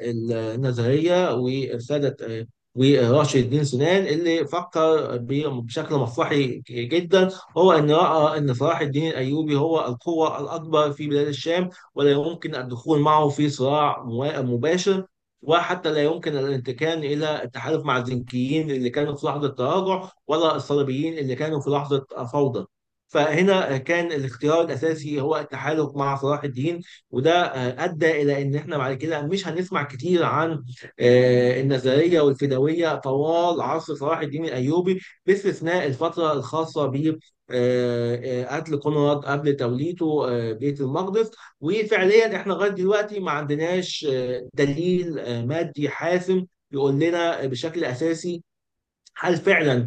النظريه وساده آه، وراشد الدين سنان اللي فكر ب- بشكل مصلحي جدا هو ان راى ان صلاح الدين الايوبي هو القوه الاكبر في بلاد الشام ولا يمكن الدخول معه في صراع موا- مباشر وحتى لا يمكن الانتقال الى التحالف مع الزنكيين اللي كانوا في لحظه تراجع ولا الصليبيين اللي كانوا في لحظه فوضى فهنا كان الاختيار الاساسي هو التحالف مع صلاح الدين وده آه، ادى الى ان احنا بعد كده مش هنسمع كتير عن آه، النظريه والفدويه طوال عصر صلاح الدين الايوبي باستثناء الفتره الخاصه ب آه، آه، قتل قنراد قبل توليته آه، بيت المقدس وفعليا احنا لغايه دلوقتي ما عندناش آه، دليل آه، مادي حاسم يقول لنا بشكل اساسي هل فعلا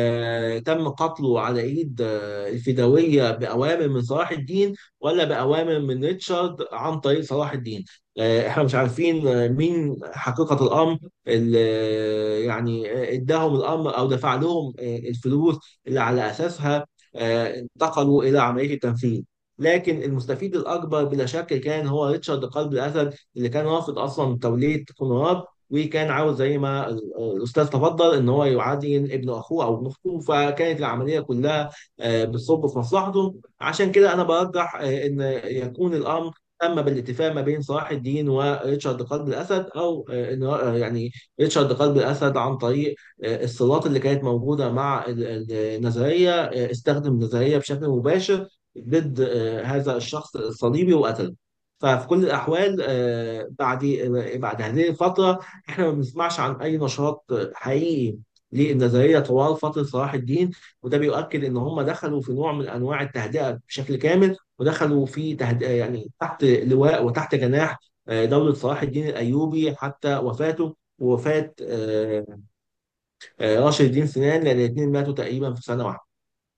آه تم قتله على ايد آه الفدويه باوامر من صلاح الدين ولا باوامر من ريتشارد عن طريق صلاح الدين؟ آه احنا مش عارفين آه، مين حقيقه الامر اللي آه، يعني آه، اداهم الامر او دفع لهم آه الفلوس اللي على اساسها آه انتقلوا الى عمليه التنفيذ. لكن المستفيد الاكبر بلا شك كان هو ريتشارد قلب الاسد اللي كان رافض اصلا توليه قنرات وكان عاوز زي ما الاستاذ تفضل ان هو يعادين ابن اخوه او ابن اخوه فكانت العمليه كلها آه، بتصب في مصلحته عشان كده انا برجح آه، ان يكون الامر تم بالاتفاق ما بين صلاح الدين وريتشارد قلب الاسد او آه، ان آه، يعني ريتشارد قلب الاسد عن طريق آه، الصلات اللي كانت موجوده مع ال- ال- النظريه آه، استخدم النظريه بشكل مباشر ضد آه، هذا الشخص الصليبي وقتله ففي كل الاحوال آه، بعد آه، بعد هذه الفتره احنا ما بنسمعش عن اي نشاط حقيقي للنظريه طوال فتره صلاح الدين وده بيؤكد ان هم دخلوا في نوع من انواع التهدئه بشكل كامل ودخلوا في تهدئه يعني تحت لواء وتحت جناح آه، دوله صلاح الدين الايوبي حتى وفاته ووفاه آه، آه، راشد الدين سنان لان الاثنين ماتوا تقريبا في سنه واحده.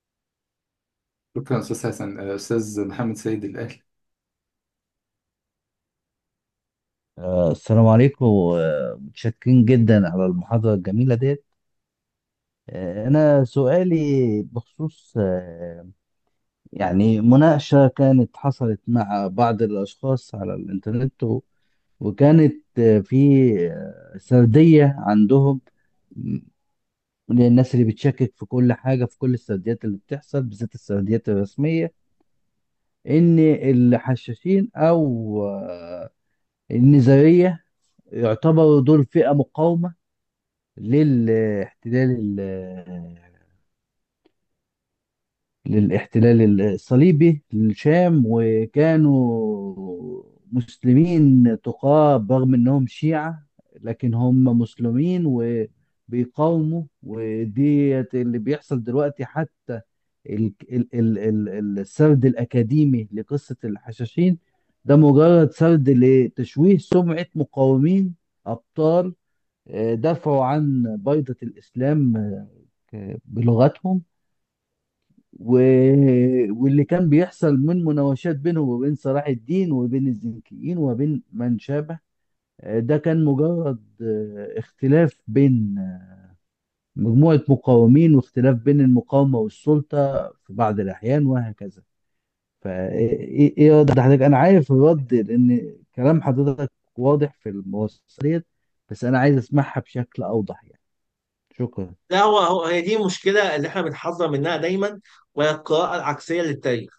شكرا أستاذ حسن آه، أستاذ محمد سيد الأهلي آه، السلام عليكم آه، متشكرين جدا على المحاضرة الجميلة ديت آه، أنا سؤالي بخصوص آه، يعني مناقشة كانت حصلت مع بعض الأشخاص على الإنترنت و- وكانت آه، في آه، سردية عندهم م- للناس اللي بتشكك في كل حاجة في كل السرديات اللي بتحصل بالذات السرديات الرسمية إن الحشاشين أو آه، النزارية يعتبروا دول فئة مقاومة للاحتلال للاحتلال الصليبي للشام وكانوا مسلمين تقاة برغم انهم شيعة لكن هم مسلمين وبيقاوموا وديت اللي بيحصل دلوقتي حتى ال- ال- ال- ال- السرد الأكاديمي لقصة الحشاشين ده مجرد سرد لتشويه سمعة مقاومين أبطال آه، دافعوا عن بيضة الإسلام آه، ك- بلغتهم و... واللي كان بيحصل من مناوشات بينهم وبين صلاح الدين وبين الزنكيين وبين من شابه آه، ده كان مجرد آه، اختلاف بين آه، مجموعة مقاومين واختلاف بين المقاومة والسلطة في بعض الأحيان وهكذا فإيه إيه إيه رد حضرتك أنا عارف الرد لأن كلام حضرتك واضح في الموصلات بس أنا عايز أسمعها بشكل أوضح يعني شكرا لا هو هو هي دي المشكله اللي احنا بنحذر منها دايما وهي القراءه العكسيه للتاريخ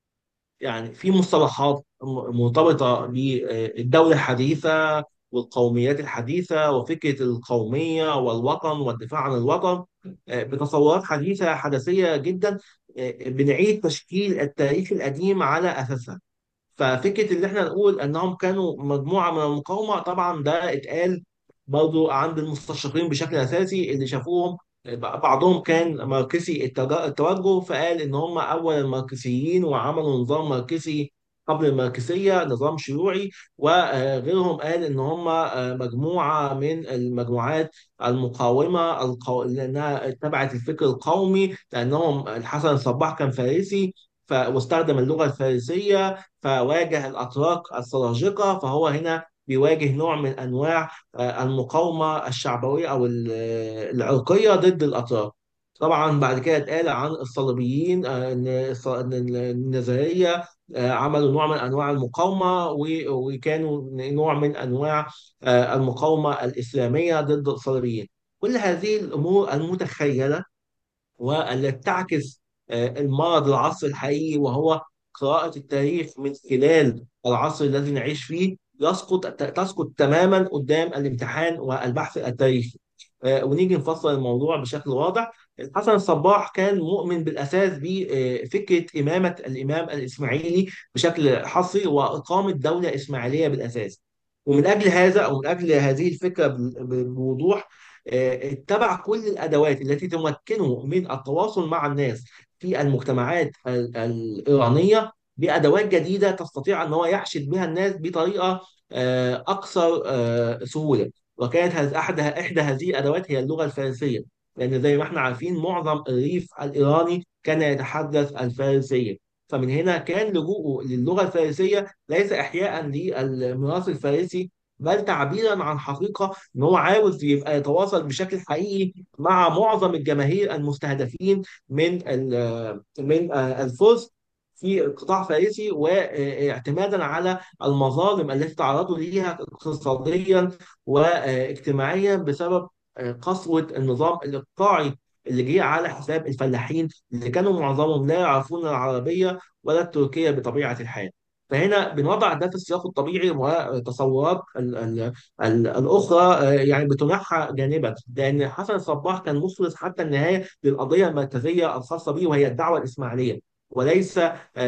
يعني في مصطلحات م- مرتبطة بالدولة الحديثة والقوميات الحديثة وفكرة القومية والوطن والدفاع عن الوطن آه، بتصورات حديثة حدثية جدا آه، بنعيد تشكيل التاريخ القديم على أساسها ففكرة اللي احنا نقول انهم كانوا مجموعة من المقاومة طبعا ده اتقال برضو عند المستشرقين بشكل اساسي اللي شافوهم بعضهم كان ماركسي التج- التوجه فقال ان هم اول الماركسيين وعملوا نظام ماركسي قبل الماركسية نظام شيوعي وغيرهم قال ان هم مجموعة من المجموعات المقاومة القو... لانها اتبعت الفكر القومي لانهم الحسن الصباح كان فارسي ف... واستخدم اللغة الفارسية فواجه الأتراك السلاجقة فهو هنا بيواجه نوع من أنواع آه، المقاومة الشعبوية أو ال- آه، العرقية ضد الأتراك طبعا بعد كده اتقال عن الصليبيين آه، ان الص- إن النظريه آه، عملوا نوع من انواع المقاومه و- وكانوا نوع من انواع آه، المقاومه الاسلاميه ضد الصليبيين كل هذه الامور المتخيله والتي تعكس آه، المرض العصر الحقيقي وهو قراءة التاريخ من خلال العصر الذي نعيش فيه يسقط تسقط تماما قدام الامتحان والبحث التاريخي آه، ونيجي نفصل الموضوع بشكل واضح الحسن الصباح كان مؤمن بالأساس بفكرة إمامة الإمام الإسماعيلي بشكل حصري وإقامة دولة إسماعيلية بالأساس ومن أجل هذا أو من أجل هذه الفكرة بوضوح آه، اتبع كل الادوات التي تمكنه من التواصل مع الناس في المجتمعات ال- الايرانيه بادوات جديده تستطيع ان هو يحشد بها الناس بطريقه آه، اكثر آه، سهوله وكانت هذ- احد احدى هذه الادوات هي اللغه الفارسيه لان زي ما احنا عارفين معظم الريف الايراني كان يتحدث الفارسيه فمن هنا كان لجوءه للغه الفارسيه ليس احياء للميراث الفارسي بل تعبيرا عن حقيقه ان هو عاوز يبقى يتواصل بشكل حقيقي مع معظم الجماهير المستهدفين من ال- من آه، الفرس في قطاع فارسي واعتمادا على المظالم التي تعرضوا ليها اقتصاديا واجتماعيا بسبب آه، قسوة النظام الإقطاعي اللي جه على حساب الفلاحين اللي كانوا معظمهم لا يعرفون العربية ولا التركية بطبيعة الحال. فهنا بنضع ده في السياق الطبيعي وتصورات ال- ال- ال- الأخرى آه، يعني بتنحى جانبا لأن حسن الصباح كان مخلص حتى النهاية للقضية المركزية الخاصة به وهي الدعوة الإسماعيلية وليس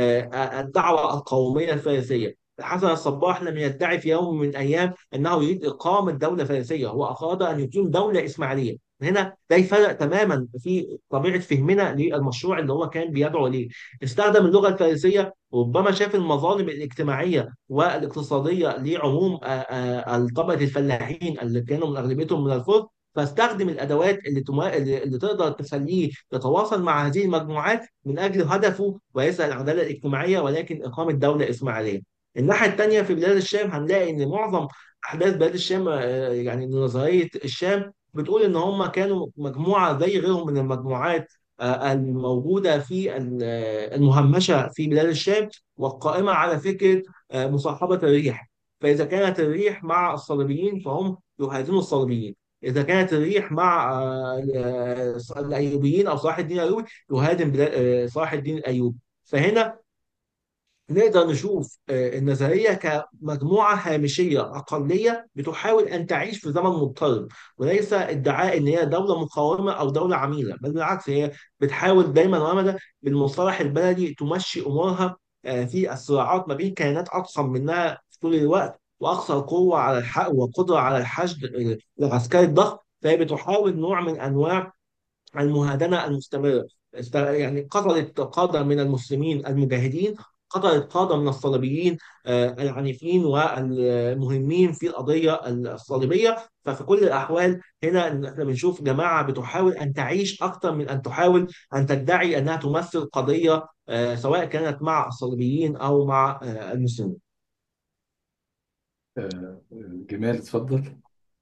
آه، الدعوة القومية الفارسية حسن الصباح لم يدعي في يوم من الأيام أنه يريد إقامة دولة فارسية هو أراد أن يقيم دولة إسماعيلية هنا ده يفرق تماما في طبيعة فهمنا للمشروع اللي هو كان بيدعو ليه استخدم اللغة الفارسية ربما شاف المظالم الاجتماعية والاقتصادية لعموم آه، آه، طبقة الفلاحين اللي كانوا من أغلبيتهم من الفرس فاستخدم الادوات اللي, تما... اللي اللي تقدر تخليه يتواصل مع هذه المجموعات من اجل هدفه وليس العداله الاجتماعيه ولكن اقامه دوله اسماعيليه. الناحيه الثانيه في بلاد الشام هنلاقي ان معظم احداث بلاد الشام آه، يعني نظريه الشام بتقول ان هم كانوا مجموعه زي غيرهم من المجموعات آه، الموجوده في ال- آه، المهمشه في بلاد الشام والقائمه على فكره آه، مصاحبه الريح. فاذا كانت الريح مع الصليبيين فهم يهاجموا الصليبيين. إذا كانت الريح مع آه، آه، الأيوبيين أو صلاح الدين الأيوبي يهاجم بلا- آه، صلاح الدين الأيوبي فهنا نقدر نشوف آه، النظرية كمجموعة هامشية أقلية بتحاول أن تعيش في زمن مضطرب وليس ادعاء إن هي دولة مقاومة أو دولة عميلة بل بالعكس هي بتحاول دايما وابدا بالمصطلح البلدي تمشي أمورها آه، في الصراعات ما بين كيانات أضخم منها في طول الوقت وأكثر قوة على الحق وقدرة على الحشد آه، العسكري الضخم فهي بتحاول نوع من أنواع المهادنة المستمرة است- يعني قتلت قادة من المسلمين المجاهدين قتلت قادة من الصليبيين آه، العنيفين والمهمين في القضية الصليبية ففي كل الأحوال هنا إن احنا بنشوف جماعة بتحاول أن تعيش أكثر من أن تحاول أن تدعي أنها تمثل قضية آه، سواء كانت مع الصليبيين أو مع آه، المسلمين آه، جمال اتفضل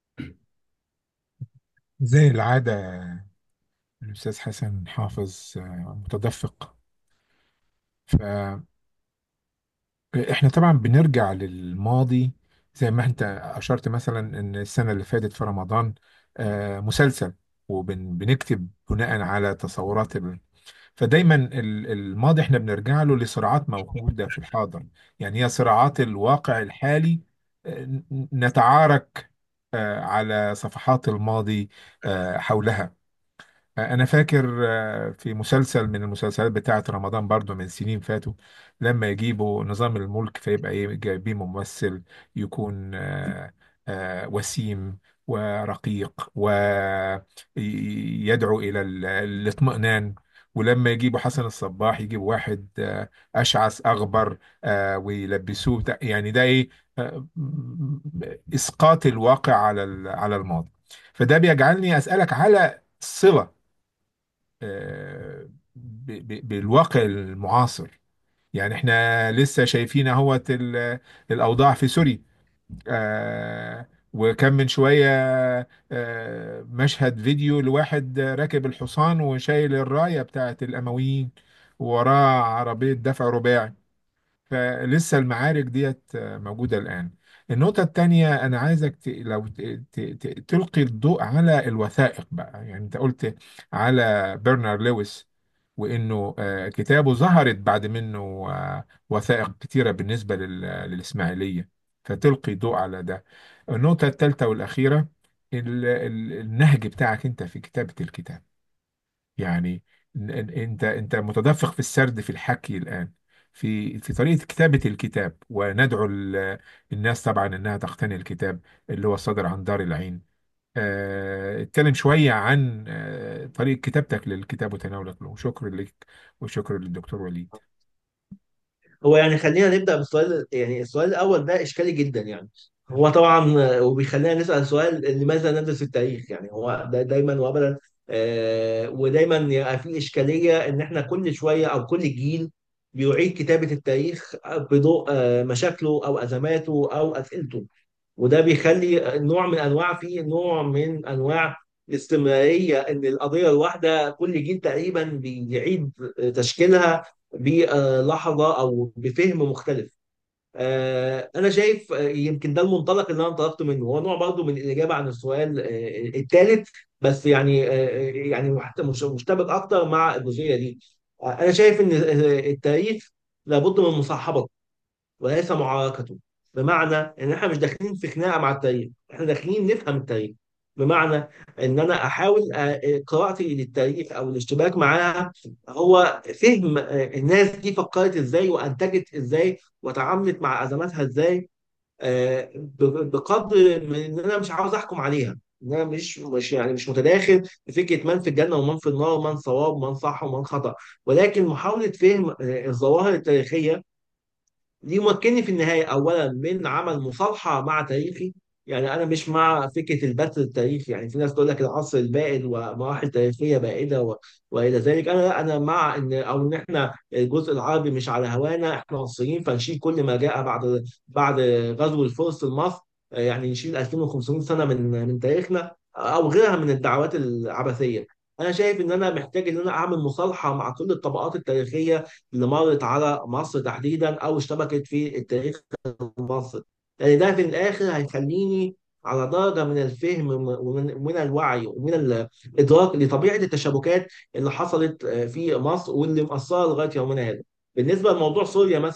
زي العادة الأستاذ حسن حافظ آه، متدفق فإحنا طبعا بنرجع للماضي زي ما أنت أشرت مثلا إن السنة اللي فاتت في رمضان آه، مسلسل وبنكتب بناء على تصورات ال... فدايما ال- الماضي احنا بنرجع له لصراعات موجودة في الحاضر يعني هي صراعات الواقع الحالي آه، ن- نتعارك آه، على صفحات الماضي آه، حولها انا فاكر آه، في مسلسل من المسلسلات بتاعه رمضان برضو من سنين فاتوا لما يجيبوا نظام الملك فيبقى ايه جايبين ممثل يكون آه، آه، وسيم ورقيق ويدعو الى ال- الاطمئنان ولما يجيبوا حسن الصباح يجيبوا واحد آه، اشعث اغبر آه، ويلبسوه بتاع- يعني ده ايه آه، اسقاط الواقع على ال- على الماضي فده بيجعلني اسالك على صلة آه، ب- ب- بالواقع المعاصر يعني احنا لسه شايفين اهوت ال- الاوضاع في سوريا آه، وكم من شوية آه، مشهد فيديو لواحد راكب الحصان وشايل الراية بتاعت الأمويين ووراه عربية دفع رباعي فلسه المعارك ديت موجودة الآن النقطة التانية أنا عايزك ت... لو ت... ت... ت- تلقي الضوء على الوثائق بقى يعني أنت قلت على برنارد لويس وإنه آه، كتابه ظهرت بعد منه آه، وثائق كتيرة بالنسبة لل... للإسماعيلية فتلقي ضوء على ده النقطة الثالثة والأخيرة ال... ال- النهج بتاعك أنت في كتابة الكتاب يعني إن- إن- انت انت متدفق في السرد في الحكي الان في في طريقه كتابه الكتاب وندعو ال- الناس طبعا انها تقتني الكتاب اللي هو صادر عن دار العين آه، اتكلم شويه عن آه، طريقه كتابتك للكتاب وتناولك له شكرا لك وشكرا للدكتور وليد هو يعني خلينا نبدأ بالسؤال يعني السؤال الأول ده إشكالي جدا يعني هو طبعا آه، وبيخلينا نسأل سؤال لماذا ندرس التاريخ يعني هو ده دايما وأبدا آه، ودايما يبقى في إشكالية إن إحنا كل شوية أو كل جيل بيعيد كتابة التاريخ بضوء آه، مشاكله أو أزماته أو أسئلته وده بيخلي نوع من انواع فيه نوع من انواع الاستمراريه ان القضيه الواحده كل جيل تقريبا بيعيد تشكيلها بلحظه او بفهم مختلف. آه، انا شايف آه، يمكن ده المنطلق اللي انا انطلقت منه هو نوع برضه من الاجابه عن السؤال الثالث بس يعني آه، يعني محت- مش- مشتبك اكتر مع الجزئيه دي. آه، انا شايف ان آه، التاريخ لابد من مصاحبته وليس معاركته بمعنى ان احنا مش داخلين في خناقه مع التاريخ احنا داخلين نفهم التاريخ بمعنى ان انا احاول آه، قراءتي للتاريخ او الاشتباك معاها هو فهم آه، الناس دي فكرت ازاي وانتجت ازاي وتعاملت مع ازماتها ازاي آه، ب- بقدر من ان انا مش عاوز احكم عليها ان انا مش مش يعني مش متداخل في فكره من في الجنه ومن في النار ومن صواب ومن صح ومن خطا ولكن محاوله فهم آه، الظواهر التاريخيه دي يمكنني في النهاية أولا من عمل مصالحة مع تاريخي يعني أنا مش مع فكرة البتر التاريخي يعني في ناس تقول لك العصر البائد ومراحل تاريخية بائدة و... وإلى ذلك أنا لا أنا مع إن أو إن إحنا الجزء العربي مش على هوانا إحنا مصريين فنشيل كل ما جاء بعد بعد غزو الفرس لمصر يعني نشيل 2500 سنة من من تاريخنا أو غيرها من الدعوات العبثية أنا شايف إن أنا محتاج إن أنا أعمل مصالحة مع كل الطبقات التاريخية اللي مرت على مصر تحديدا او اشتبكت في التاريخ المصري يعني ده في الاخر هيخليني على درجه من الفهم ومن من الوعي ومن الادراك لطبيعه التشابكات اللي حصلت في مصر واللي مأثره لغايه يومنا هذا بالنسبه لموضوع سوريا مثلا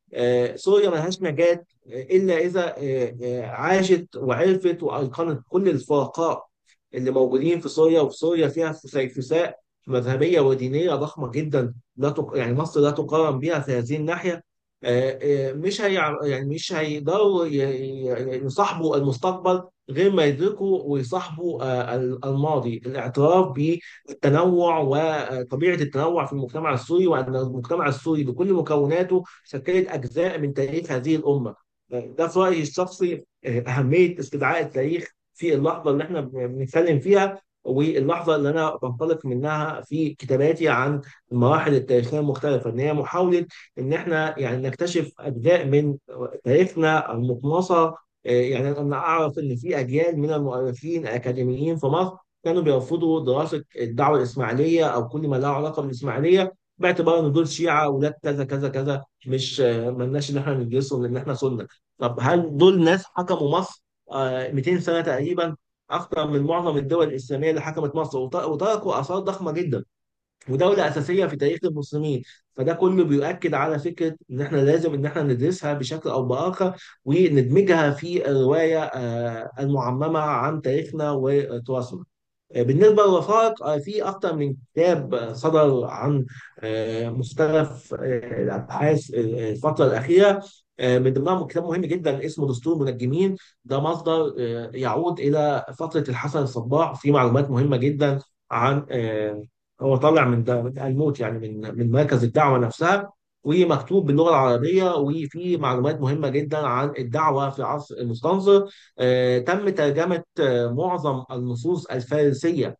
آه، سوريا ملهاش نجاة آه، إلا إذا آه، آه، عاشت وعرفت وأيقنت كل الفرقاء اللي موجودين في سوريا وفي سوريا فيها فسيفساء مذهبية ودينية ضخمة جدا لا تق... يعني مصر لا تقارن بها في هذه الناحية آه، آه، مش هي يعني مش هيقدروا ي- ي- يصاحبوا المستقبل غير ما يدركوا ويصاحبوا آه، الماضي الاعتراف بالتنوع وطبيعة التنوع في المجتمع السوري وأن المجتمع السوري بكل مكوناته شكلت أجزاء من تاريخ هذه الأمة ده في رأيي الشخصي آه، أهمية استدعاء التاريخ في اللحظة اللي احنا بنتكلم فيها واللحظة اللي أنا بنطلق منها في كتاباتي عن المراحل التاريخية المختلفة إن هي محاولة إن إحنا يعني نكتشف أجزاء من تاريخنا المقمصة آه، يعني أنا أعرف إن في أجيال من المؤرخين الأكاديميين في مصر كانوا بيرفضوا دراسة الدعوة الإسماعيلية أو كل ما له علاقة بالإسماعيلية باعتبار إن دول شيعة أولاد كذا كذا كذا مش آه، ملناش إن إحنا ندرسهم لأن إحنا سنة طب هل دول ناس حكموا مصر آه، 200 سنة تقريبا أكثر من معظم الدول الإسلامية اللي حكمت مصر وت- وتركوا آثار ضخمة جدا ودولة أساسية في تاريخ المسلمين فده كله بيؤكد على فكرة إن إحنا لازم إن إحنا ندرسها بشكل أو بآخر وندمجها في الرواية آه، المعممة عن تاريخنا وتراثنا. آه، بالنسبة للوثائق آه، في أكثر من كتاب آه، صدر عن آه، مختلف آه، الأبحاث آه، الفترة الأخيرة آه، من ضمنهم كتاب مهم جدا اسمه دستور المنجمين ده مصدر آه، يعود إلى فترة الحسن الصباح في معلومات مهمة جدا عن آه، هو طالع من ده من الموت يعني من من مركز الدعوة نفسها ومكتوب باللغة العربية وفي معلومات مهمة جدا عن الدعوة في عصر المستنصر آه، تم ترجمة آه، معظم النصوص الفارسية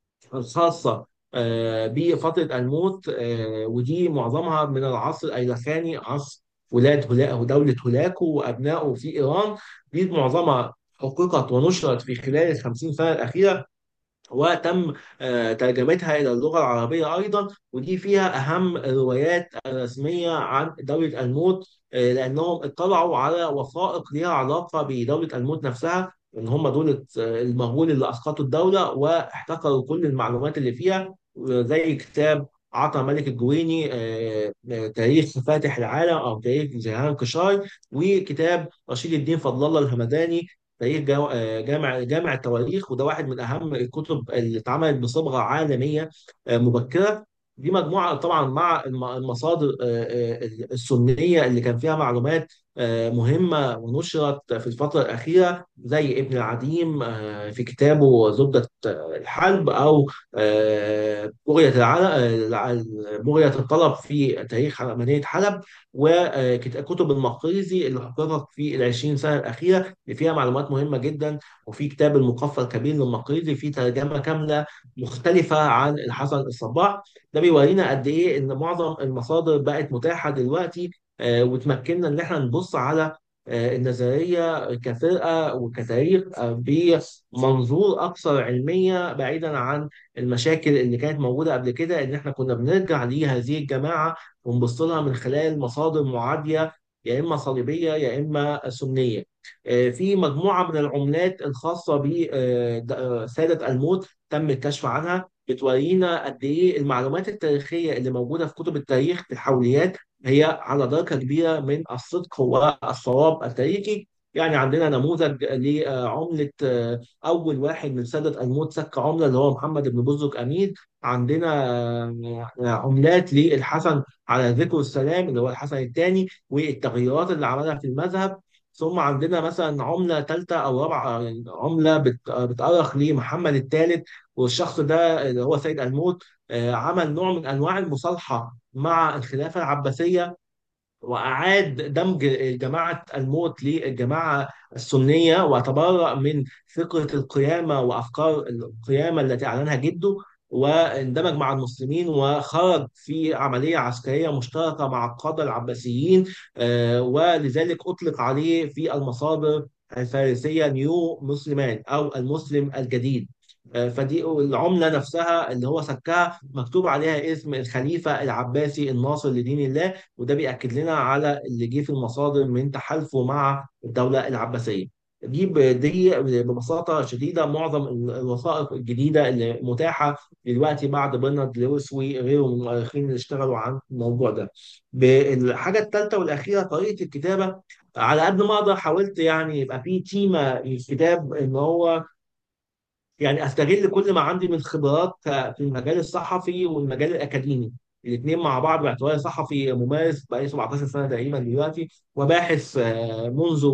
الخاصة آه، بفترة الموت آه، ودي معظمها من العصر الأيلخاني عصر ولاد هولا- دولة هولاكو وأبنائه في إيران دي معظمها حققت ونشرت في خلال الخمسين سنة الأخيرة وتم آه، ترجمتها إلى اللغة العربية أيضا ودي فيها أهم الروايات الرسمية عن دولة الموت آه، لأنهم اطلعوا على وثائق ليها علاقة بدولة الموت نفسها إن هم دول آه، المغول اللي أسقطوا الدولة واحتكروا كل المعلومات اللي فيها آه، زي كتاب عطا ملك الجويني آه، آه، تاريخ فاتح العالم أو تاريخ جيهان قشاي وكتاب رشيد الدين فضل الله الهمداني تاريخ جو- آه، جامع جامع التواريخ وده واحد من اهم الكتب اللي اتعملت بصبغه عالميه آه، مبكره دي مجموعه طبعا مع الم- المصادر آه، آه، السنيه اللي كان فيها معلومات آه، مهمه ونشرت في الفتره الاخيره زي ابن العديم آه، في كتابه زبده آه، الحلب او آه، بغيه الع- بغيه الطلب في تاريخ مدينه حلب وكتب المقريزي اللي حققت في العشرين سنة الأخيرة اللي فيها معلومات مهمة جدا وفي كتاب المقفى الكبير للمقريزي فيه ترجمة كاملة مختلفة عن الحسن الصباح ده بيورينا قد إيه إن معظم المصادر بقت متاحة دلوقتي آه، وتمكننا إن إحنا نبص على آه، النظرية كفرقة وكتاريخ آه، بمنظور أكثر علمية بعيدا عن المشاكل اللي كانت موجودة قبل كده إن إحنا كنا بنرجع لهذه الجماعة ونبص لها من خلال مصادر معادية يا إما صليبية يا إما سنية آه، في مجموعة من العملات الخاصة بسادة الموت تم الكشف عنها بتورينا قد إيه المعلومات التاريخية اللي موجودة في كتب التاريخ في الحوليات هي على درجة كبيرة من الصدق والصواب التاريخي يعني عندنا نموذج لعملة آه، أول واحد من سادة الموت سك عملة اللي هو محمد بن بزرج أمين عندنا آه، عملات للحسن على ذكر السلام اللي هو الحسن الثاني والتغييرات اللي عملها في المذهب ثم عندنا مثلا عملة ثالثة أو رابعة يعني عملة بت- بتأرخ لمحمد الثالث والشخص ده اللي هو سيد الموت آه، عمل نوع من أنواع المصالحة مع الخلافة العباسية وأعاد دمج جماعة الموت للجماعة السنية وتبرأ من فكرة القيامة وأفكار القيامة التي أعلنها جده واندمج مع المسلمين وخرج في عملية عسكرية مشتركة مع القادة العباسيين آه، ولذلك أطلق عليه في المصادر الفارسية نيو مسلمان أو المسلم الجديد آه، فدي العملة نفسها اللي هو سكها مكتوب عليها اسم الخليفة العباسي الناصر لدين الله وده بيأكد لنا على اللي جه في المصادر من تحالفه مع الدولة العباسية دي ب- دي ببساطة شديدة معظم ال- الوثائق الجديدة اللي متاحة دلوقتي بعد برنارد لويس وغيره من المؤرخين اللي اشتغلوا عن الموضوع ده. بالحاجة الثالثة والأخيرة طريقة الكتابة على قد ما أقدر حاولت يعني يبقى في تيمة للكتاب إن هو يعني استغل كل ما عندي من خبرات في المجال الصحفي والمجال الاكاديمي الاثنين مع بعض باعتباري صحفي ممارس بقالي 17 سنه تقريبا دلوقتي وباحث آه، منذ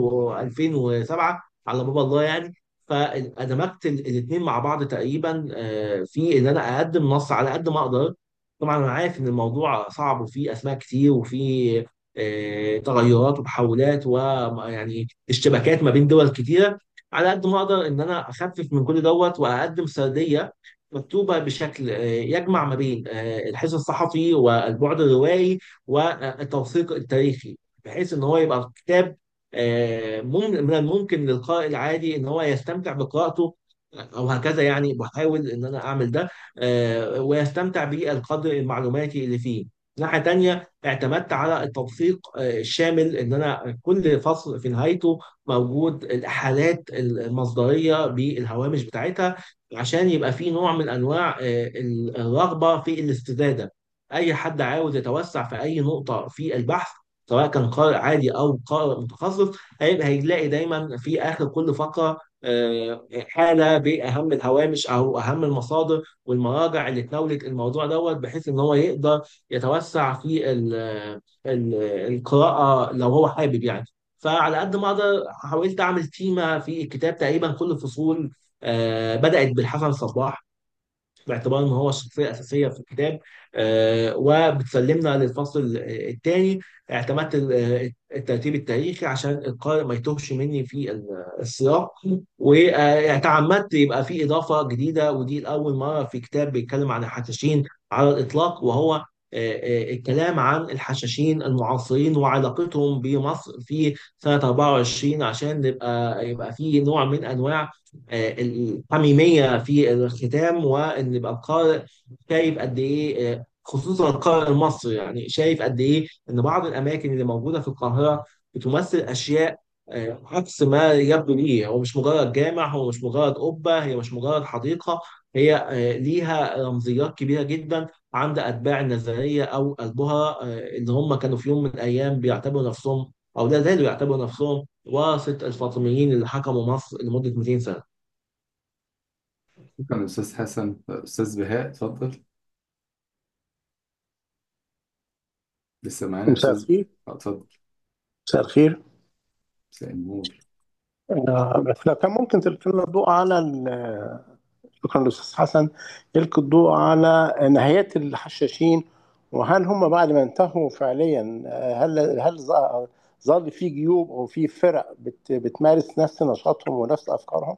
2007 على باب الله يعني فادمجت الاثنين مع بعض تقريبا آه، في ان انا اقدم نص على قد ما اقدر طبعا انا عارف ان الموضوع صعب وفيه اسماء كتير وفيه آه، تغيرات وتحولات ويعني اشتباكات ما بين دول كتيره على قد ما اقدر ان انا اخفف من كل دوت واقدم سرديه مكتوبه بشكل آه، يجمع ما بين آه، الحس الصحفي والبعد الروائي والتوثيق التاريخي بحيث ان هو يبقى كتاب آه، مم- من الممكن للقارئ العادي ان هو يستمتع بقراءته او هكذا يعني بحاول ان انا اعمل ده آه، ويستمتع بالقدر المعلوماتي اللي فيه ناحية تانية اعتمدت على التوثيق آه، الشامل ان انا كل فصل في نهايته موجود الإحالات المصدرية بالهوامش بتاعتها عشان يبقى في نوع من أنواع آه، الرغبة في الاستزادة أي حد عاوز يتوسع في أي نقطة في البحث سواء كان قارئ عادي أو قارئ متخصص هيبقى هيلاقي دايما في آخر كل فقرة آه، حالة بأهم الهوامش أو أهم المصادر والمراجع اللي تناولت الموضوع دوت بحيث إن هو يقدر يتوسع في ال- ال- القراءة لو هو حابب يعني فعلى قد ما اقدر حاولت اعمل تيمه في الكتاب تقريبا كل الفصول آه بدات بالحسن صباح باعتبار ان هو الشخصيه الاساسيه في الكتاب آه وبتسلمنا للفصل الثاني اعتمدت ال- الترتيب التاريخي عشان القارئ ما يتوهش مني في ال- السياق وتعمدت يبقى في اضافه جديده ودي لاول مره في كتاب بيتكلم عن الحشاشين على الاطلاق وهو آه، آه، الكلام عن الحشاشين المعاصرين وعلاقتهم بمصر في سنة 24 عشان نبقى يبقى في نوع من أنواع آه، الحميمية في الختام وإن يبقى القارئ شايف قد إيه آه، خصوصا القارئ المصري يعني شايف قد إيه إن بعض الأماكن اللي موجودة في القاهرة بتمثل أشياء آه، عكس ما يبدو ليه هو مش مجرد جامع هو مش مجرد قبة هي مش مجرد حديقة هي آه، ليها رمزيات كبيرة جدا عند أتباع النظرية أو البهرة آه، اللي هم كانوا في يوم من الأيام بيعتبروا نفسهم أو لا زالوا يعتبروا نفسهم ورثة الفاطميين اللي حكموا مصر لمدة 200 سنة. شكرا أستاذ حسن أستاذ بهاء اتفضل لسه معانا يا مساء أستاذ الخير آه، اتفضل مساء الخير مساء النور آه، بس لو كان ممكن تلقي لنا الضوء على ال- شكرا للأستاذ حسن يلقي الضوء على نهايات الحشاشين وهل هم بعد ما انتهوا فعليا آه، هل هل ظ- ظل في جيوب أو في فرق بت بتمارس نفس نشاطهم ونفس أفكارهم؟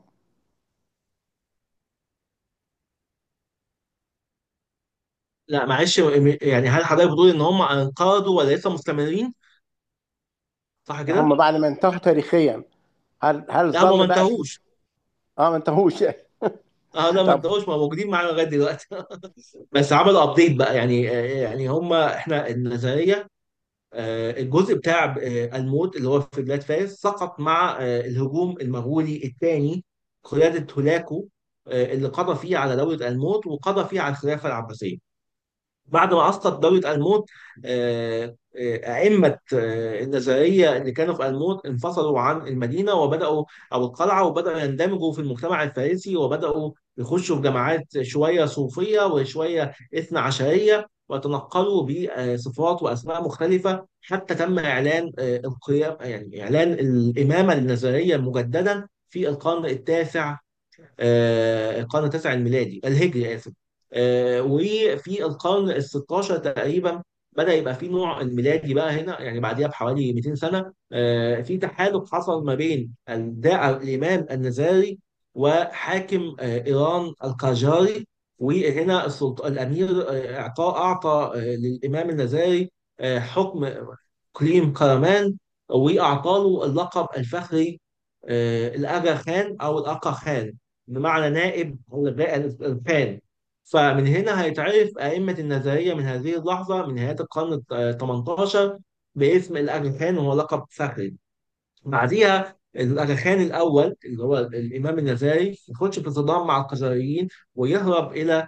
لا معلش يعني هل حضرتك بتقول إن هم انقرضوا ولا لسه مستمرين؟ صح كده؟ هم بعد ما انتهوا تاريخيا هل هل لا هم ما ظل بقى في انتهوش اه ما انتهوش اه لا ما طب انتهوش ما موجودين معانا لغايه دلوقتي بس عملوا ابديت بقى يعني يعني هم احنا النظريه آه، الجزء بتاع آه، الموت اللي هو في بلاد فارس سقط مع آه، الهجوم المغولي الثاني قيادة هولاكو آه، اللي قضى فيه على دولة الموت وقضى فيه على الخلافة العباسية بعد ما اسقط دولة الموت آه، آه، أئمة آه، النظرية اللي كانوا في الموت انفصلوا عن المدينة وبدأوا أو القلعة وبدأوا يندمجوا في المجتمع الفارسي وبدأوا يخشوا في جماعات شوية صوفية وشوية إثنا عشرية وتنقلوا بصفات وأسماء مختلفة حتى تم إعلان آه، القيام يعني إعلان الإمامة النظرية مجددا في القرن التاسع آه، القرن التاسع الميلادي الهجري آسف آه، وفي القرن ال 16 تقريبا بدأ يبقى في نوع الميلادي بقى هنا يعني بعديها بحوالي 200 سنة آه، في تحالف حصل ما بين الداعي الإمام النزاري وحاكم آه، إيران القاجاري وهنا السلطان الأمير آه، أعطى أعطى آه، للإمام النزاري آه، حكم إقليم كرمان وأعطى له اللقب الفخري آه، الأغا خان أو الأقا خان بمعنى نائب الغاء الخان فمن هنا هيتعرف أئمة النظرية من هذه اللحظة من نهاية القرن ال 18 باسم الأغا خان وهو لقب فخري بعديها الأغاخان الأول اللي هو الإمام النزاري يخش في صدام مع القجريين ويهرب إلى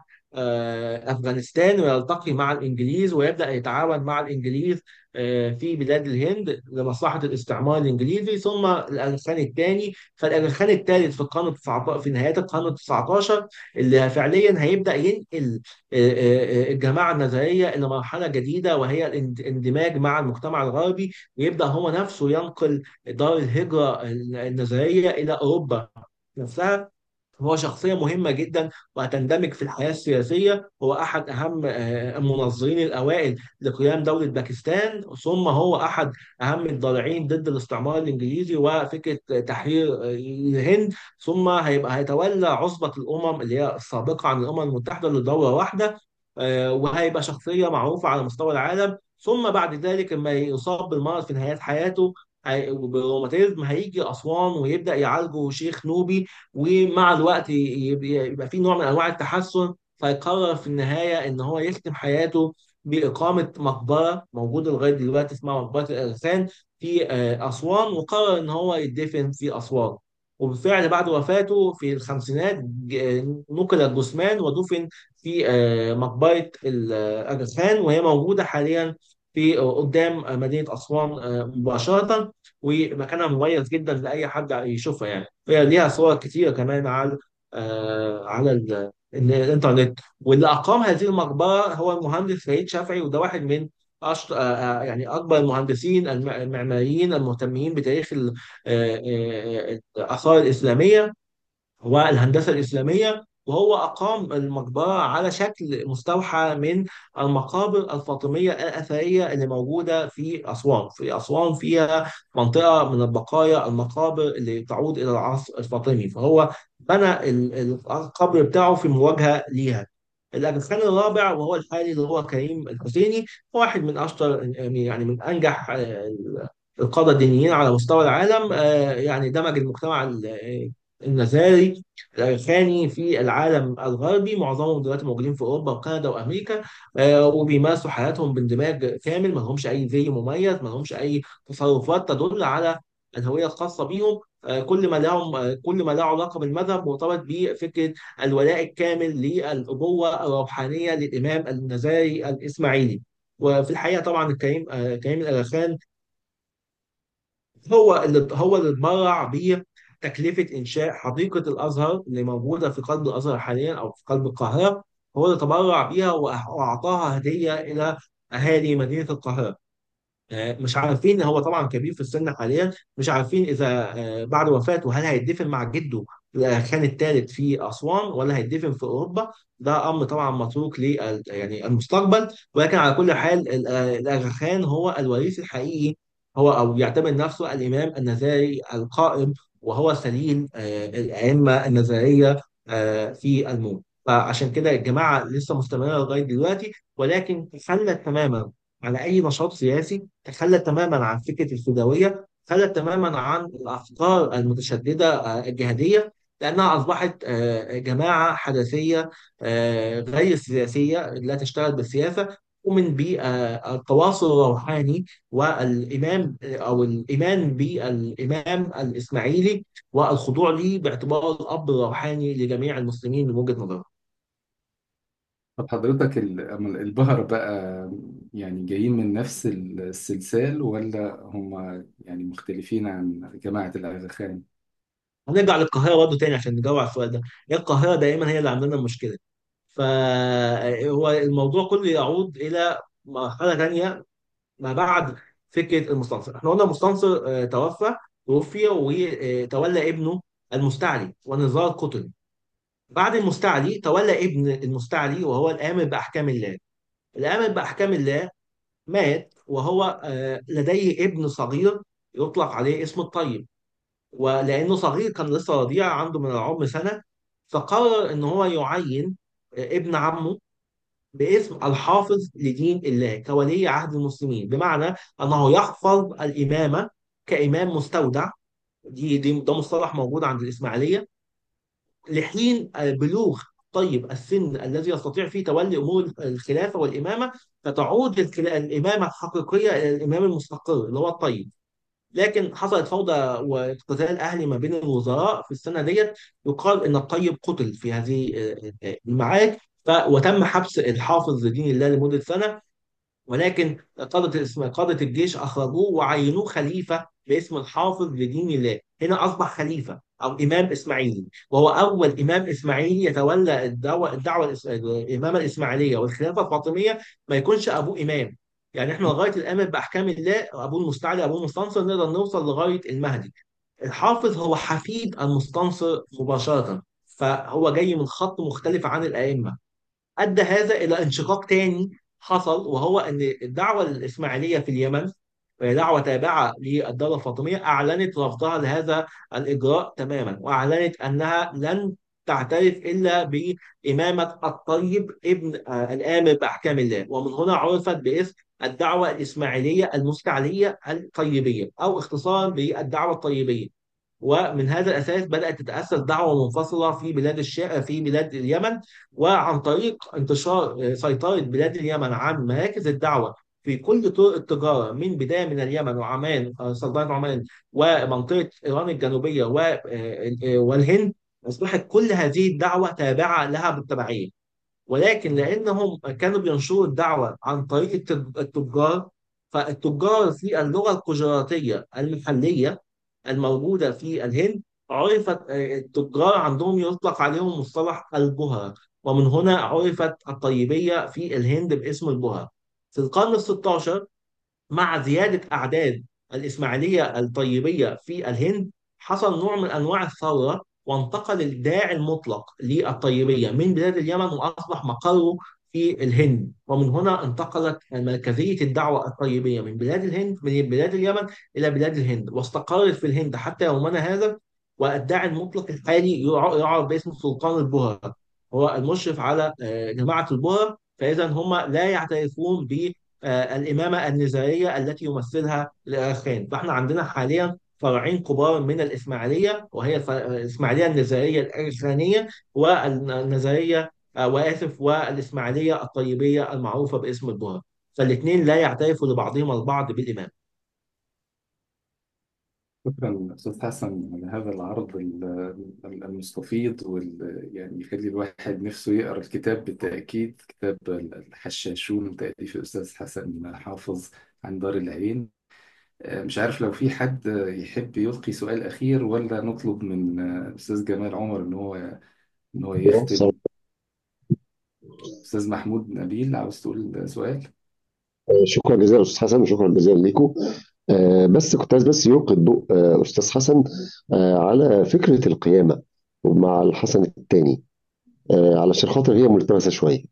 آه، أفغانستان ويلتقي مع الإنجليز ويبدأ يتعاون مع الإنجليز آه، في بلاد الهند لمصلحة الاستعمار الإنجليزي ثم الأغاخان الثاني فالأغاخان الثالث في القرن التسعة في نهاية القرن التسعة عشر اللي فعليا هيبدأ ينقل آه، آه، آه، الجماعة النزارية إلى مرحلة جديدة وهي الاندماج مع المجتمع الغربي ويبدأ هو نفسه ينقل دار الهجرة النزارية إلى أوروبا نفسها هو شخصية مهمة جدا وهتندمج في الحياة السياسية هو أحد أهم آه، المنظرين الأوائل لقيام دولة باكستان ثم هو أحد أهم الضالعين ضد الاستعمار الإنجليزي وفكرة تحرير آه، الهند ثم هيبقى هيتولى عصبة الأمم اللي هي السابقة عن الأمم المتحدة لدورة واحدة آه، وهيبقى شخصية معروفة على مستوى العالم ثم بعد ذلك لما يصاب بالمرض في نهاية حياته هي- بالروماتيزم هيجي أسوان ويبدأ يعالجه شيخ نوبي ومع الوقت يبقى يبقى في نوع من انواع التحسن فيقرر في النهايه ان هو يختم حياته باقامه مقبره موجوده لغايه دلوقتي اسمها مقبره الانسان في آه، اسوان وقرر ان هو يدفن في اسوان وبالفعل بعد وفاته في الخمسينات ج- نقل الجثمان ودفن في آه، مقبره الأغا خان وهي موجوده حاليا في آه، قدام مدينه اسوان آه، مباشره ومكانها مميز جدا لاي حد يشوفها يعني هي ليها صور كتيرة كمان على آه على ال- ال- الإنترنت واللي أقام هذه المقبرة هو المهندس سيد شافعي وده واحد من أشط... آه آه، يعني أكبر المهندسين الم- المعماريين المهتمين بتاريخ ال- آه، آه، آه، الآثار الإسلامية والهندسة الإسلامية وهو أقام المقبرة على شكل مستوحى من المقابر الفاطمية الأثرية اللي موجودة في أسوان في أسوان فيها منطقة من البقايا المقابر اللي تعود إلى العصر الفاطمي فهو بنى ال- ال- القبر بتاعه في مواجهة ليها الأغا الرابع وهو الحالي اللي هو كريم الحسيني واحد من أشطر يعني من أنجح آه، القادة الدينيين على مستوى العالم آه، يعني دمج المجتمع ال- النزاري الأغاني في العالم الغربي معظمهم دلوقتي موجودين في أوروبا وكندا وأمريكا آه، وبيمارسوا حياتهم باندماج كامل ما لهمش أي زي مميز ما لهمش أي تصرفات تدل على الهوية الخاصة بيهم آه، كل ما لهم آه، كل ما له علاقة بالمذهب مرتبط بفكرة الولاء الكامل للأبوة الروحانية للإمام النزاري الإسماعيلي وفي الحقيقة طبعا الكريم آه، كريم الأغاخان هو اللي هو اللي اتبرع بتكلفة إنشاء حديقة الأزهر اللي موجودة في قلب الأزهر حاليا أو في قلب القاهرة هو اللي تبرع بيها وأح- وأعطاها هدية إلى أهالي مدينة القاهرة آه، مش عارفين هو طبعا كبير في السن حاليا مش عارفين إذا آه، بعد وفاته هل هيدفن مع جده الخان الثالث في أسوان ولا هيدفن في أوروبا ده أمر طبعا متروك لل يعني المستقبل ولكن على كل حال ال- آه، الأغا خان هو الوريث الحقيقي هو أو يعتبر نفسه الإمام النزاري القائم وهو سليل آه، الأئمة النزارية آه، في الملك فعشان كده الجماعة لسه مستمرة لغاية دلوقتي ولكن تخلت تماما على أي نشاط سياسي تخلت تماما عن فكرة الفدوية تخلت تماما عن الأفكار المتشددة آه، الجهادية لأنها أصبحت آه، جماعة حدثية آه، غير سياسية لا تشتغل بالسياسة ومن بالتواصل الروحاني والإمام أو الإيمان بالإمام الإسماعيلي والخضوع ليه باعتباره الأب الروحاني لجميع المسلمين من وجهة نظرهم. طب حضرتك ال- أما البهر بقى يعني جايين من نفس السلسال ولا هم يعني مختلفين عن جماعة الأغاخان؟ هنرجع للقاهرة برضه تاني عشان نجاوب على السؤال ده هي القاهرة دائما هي اللي عندنا المشكلة فهو الموضوع كله يعود إلى مرحلة تانية ما بعد فكرة المستنصر احنا قلنا المستنصر آه، توفى توفي وتولى ابنه المستعلي ونزار قطز بعد المستعلي تولى ابن المستعلي وهو الآمر بأحكام الله الآمر بأحكام الله مات وهو آه، لديه ابن صغير يطلق عليه اسم الطيب ولأنه صغير كان لسه رضيع عنده من العمر سنة فقرر إن هو يعين آه، ابن عمه باسم الحافظ لدين الله كولي عهد المسلمين بمعنى أنه يحفظ الإمامة كإمام مستودع دي دي ده مصطلح موجود عند الإسماعيلية لحين بلوغ طيب السن الذي يستطيع فيه تولي أمور الخلافة والإمامة فتعود الخلا- الإمامة الحقيقية إلى الإمام المستقر اللي هو الطيب لكن حصلت فوضى وقتال اهلي ما بين الوزراء في السنه ديت يقال ان الطيب قتل في هذه آه، آه، المعارك ف... وتم حبس الحافظ لدين الله لمده سنه ولكن قادة الإسم... قادة الجيش أخرجوه وعينوه خليفة باسم الحافظ لدين الله هنا أصبح خليفة أو إمام إسماعيلي وهو أول إمام إسماعيلي يتولى الدعوة الدعوة الإس... الإمامة الإسماعيلية والخلافة الفاطمية ما يكونش أبوه إمام يعني إحنا لغاية الآن بأحكام الله أبوه المستعلي أبوه المستنصر نقدر نوصل لغاية المهدي الحافظ هو حفيد المستنصر مباشرة فهو جاي من خط مختلف عن الأئمة ادى هذا الى انشقاق تاني حصل وهو ان الدعوه الاسماعيليه في اليمن وهي دعوه تابعه للدوله الفاطميه اعلنت رفضها لهذا الاجراء تماما واعلنت انها لن تعترف الا بامامه الطيب ابن آه، الامر باحكام الله ومن هنا عرفت باسم الدعوه الاسماعيليه المستعليه الطيبيه او اختصارا بالدعوه الطيبيه ومن هذا الأساس بدأت تتأسس دعوة منفصلة في بلاد الشام في بلاد اليمن وعن طريق انتشار سيطرة بلاد اليمن عن مراكز الدعوة في كل طرق التجارة من بداية من اليمن وعمان آه، سلطنة عمان ومنطقة إيران الجنوبية و- آه، آه، والهند أصبحت كل هذه الدعوة تابعة لها بالتبعية ولكن لأنهم كانوا بينشروا الدعوة عن طريق التج- التجار فالتجار في اللغة القجراتية المحلية الموجودة في الهند عرفت آه، التجار عندهم يطلق عليهم مصطلح البهرة ومن هنا عرفت الطيبية في الهند باسم البهرة في القرن الستاشر مع زيادة أعداد الإسماعيلية الطيبية في الهند حصل نوع من أنواع الثورة وانتقل الداعي المطلق للطيبية من بلاد اليمن وأصبح مقره في الهند ومن هنا انتقلت مركزية الدعوة الطيبية من بلاد الهند من بلاد اليمن إلى بلاد الهند واستقرت في الهند حتى يومنا هذا والداعي المطلق الحالي يع- يعرف باسم سلطان البهرة هو المشرف على آه، جماعة البهرة فإذا هم لا يعترفون ب آه، الإمامة النزارية التي يمثلها الأخان فإحنا عندنا حاليا فرعين كبار من الإسماعيلية وهي الف- الإسماعيلية النزارية الأخانية والنزارية آه، وآسف والإسماعيلية الطيبية المعروفة باسم البهرة فالاثنين لا يعترفوا لبعضهم البعض بالإمام شكرا أستاذ حسن على هذا العرض ال- ال- المستفيض وال يعني يخلي الواحد نفسه يقرأ الكتاب بالتأكيد كتاب الحشاشون تأليف الأستاذ حسن حافظ عن دار العين آه، مش عارف لو في حد يحب يلقي سؤال أخير ولا نطلب من آه، أستاذ جمال عمر إن هو إن هو يختم أستاذ محمود نبيل عاوز تقول سؤال؟ شكرا جزيلا استاذ حسن شكرا جزيلا ليكم آه، بس كنت عايز بس يلقي الضوء آه، استاذ حسن آه، على فكره القيامه مع الحسن الثاني علشان خاطر هي ملتبسه شويه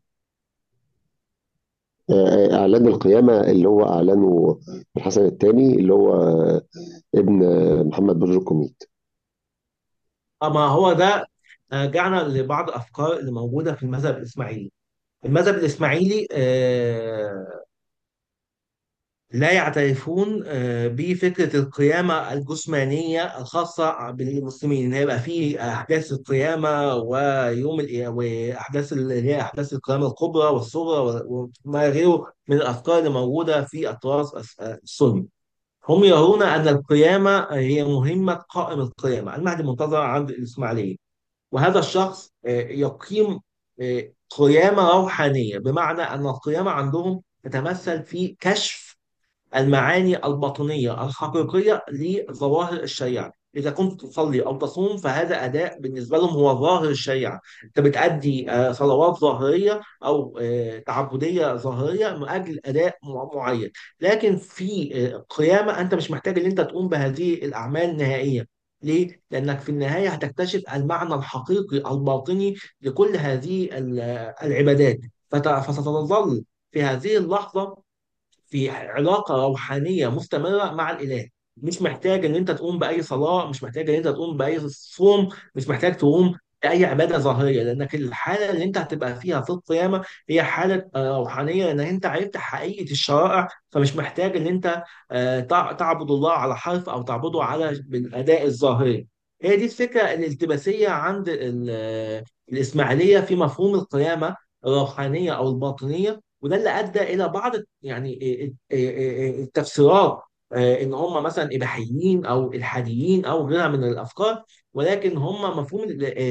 آه، اعلان القيامه اللي هو اعلنه الحسن الثاني اللي هو آه، ابن آه، محمد بن الكوميت أما هو ده آه، جعنا لبعض الأفكار اللي موجودة في المذهب الإسماعيلي المذهب الإسماعيلي آه، لا يعترفون آه، بفكرة القيامة الجسمانية الخاصة بالمسلمين إن هيبقى فيه أحداث القيامة ويوم الإيه- وأحداث اللي هي أحداث القيامة الكبرى والصغرى وما غيره من الأفكار اللي موجودة في التراث الس- السني هم يرون أن القيامة هي مهمة قائم القيامة المهدي المنتظر عند الإسماعيلية وهذا الشخص آه، يقيم آه، قيامة روحانية بمعنى أن القيامة عندهم تتمثل في كشف المعاني الباطنية الحقيقية لظواهر الشريعة إذا كنت تصلي أو تصوم فهذا أداء بالنسبة لهم هو ظاهر الشريعة أنت بتأدي آه، صلوات ظاهرية أو آه، تعبدية ظاهرية من أجل أداء مع- معين لكن في آه، قيامة أنت مش محتاج أن أنت تقوم بهذه الأعمال نهائيا ليه؟ لأنك في النهاية هتكتشف المعنى الحقيقي الباطني لكل هذه ال- العبادات فت- فستظل في هذه اللحظة في علاقة روحانية مستمرة مع الإله مش محتاج ان انت تقوم باي صلاة مش محتاج ان انت تقوم باي صوم مش محتاج تقوم باي عبادة ظاهرية لانك الحالة اللي انت هتبقى فيها في القيامة هي حالة آه، روحانية لان انت عرفت حقيقة الشرائع فمش محتاج ان انت آه، تع- تعبد الله على حرف او تعبده على بالاداء الظاهري هي دي الفكرة الالتباسية عند ال- آه، الإسماعيلية في مفهوم القيامة الروحانية أو الباطنية وده اللي ادى الى بعض يعني التفسيرات آه، ان هم مثلا اباحيين او الحاديين او غيرها من الافكار ولكن هم مفهوم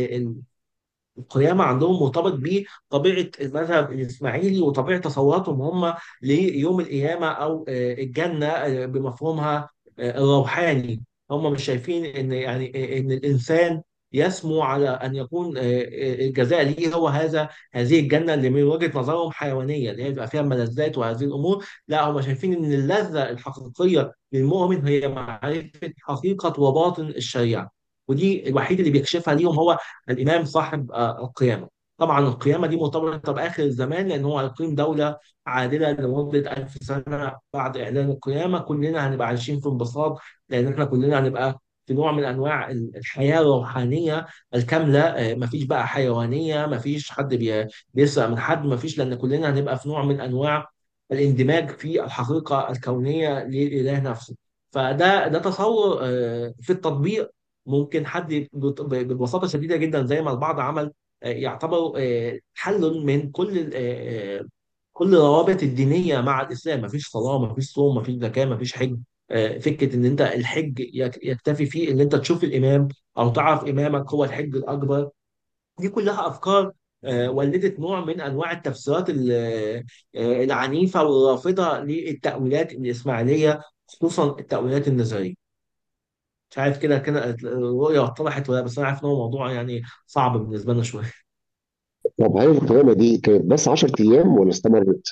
القيامة عندهم مرتبط بطبيعة المذهب الإسماعيلي وطبيعة تصوراتهم هم ليوم القيامة أو آه، الجنة آه، بمفهومها آه، الروحاني هم مش شايفين إن يعني آه، إن الإنسان يسمو على أن يكون آه، آه، الجزاء ليه هو هذا هذه الجنة اللي من وجهة نظرهم حيوانية اللي هي بيبقى فيها ملذات وهذه الأمور لا هم شايفين إن اللذة الحقيقية للمؤمن هي معرفة حقيقة وباطن الشريعة ودي الوحيد اللي بيكشفها ليهم هو الإمام صاحب آه، القيامة طبعا القيامة دي مرتبطة بآخر الزمان لأن هو هيقيم دولة عادلة لمدة ألف سنة بعد إعلان القيامة كلنا هنبقى عايشين في انبساط لأن إحنا كلنا هنبقى في نوع من أنواع الحياة الروحانية الكاملة آه، مفيش بقى حيوانية مفيش حد بي- بيسرق من حد مفيش لأن كلنا هنبقى في نوع من أنواع الاندماج في الحقيقة الكونية للإله نفسه فده ده تصور آه، في التطبيق ممكن حد بت- ببساطة شديدة جدا زي ما البعض عمل آه، يعتبر آه، حل من كل ال- آه، آه، كل الروابط الدينية مع الإسلام مفيش صلاة مفيش صوم مفيش زكاة مفيش حج آه، فكرة إن أنت الحج يك- يكتفي فيه إن أنت تشوف الإمام أو تعرف إمامك هو الحج الأكبر دي كلها أفكار آه، ولدت نوع من أنواع التفسيرات ال- آه، العنيفة والرافضة للتأويلات الإسماعيلية خصوصا التأويلات النظرية مش عارف كده كده الرؤية اتضحت ولا بس أنا عارف إن هو موضوع يعني صعب بالنسبة لنا شوية طب هل القيامة دي كانت بس 10 أيام ولا استمرت؟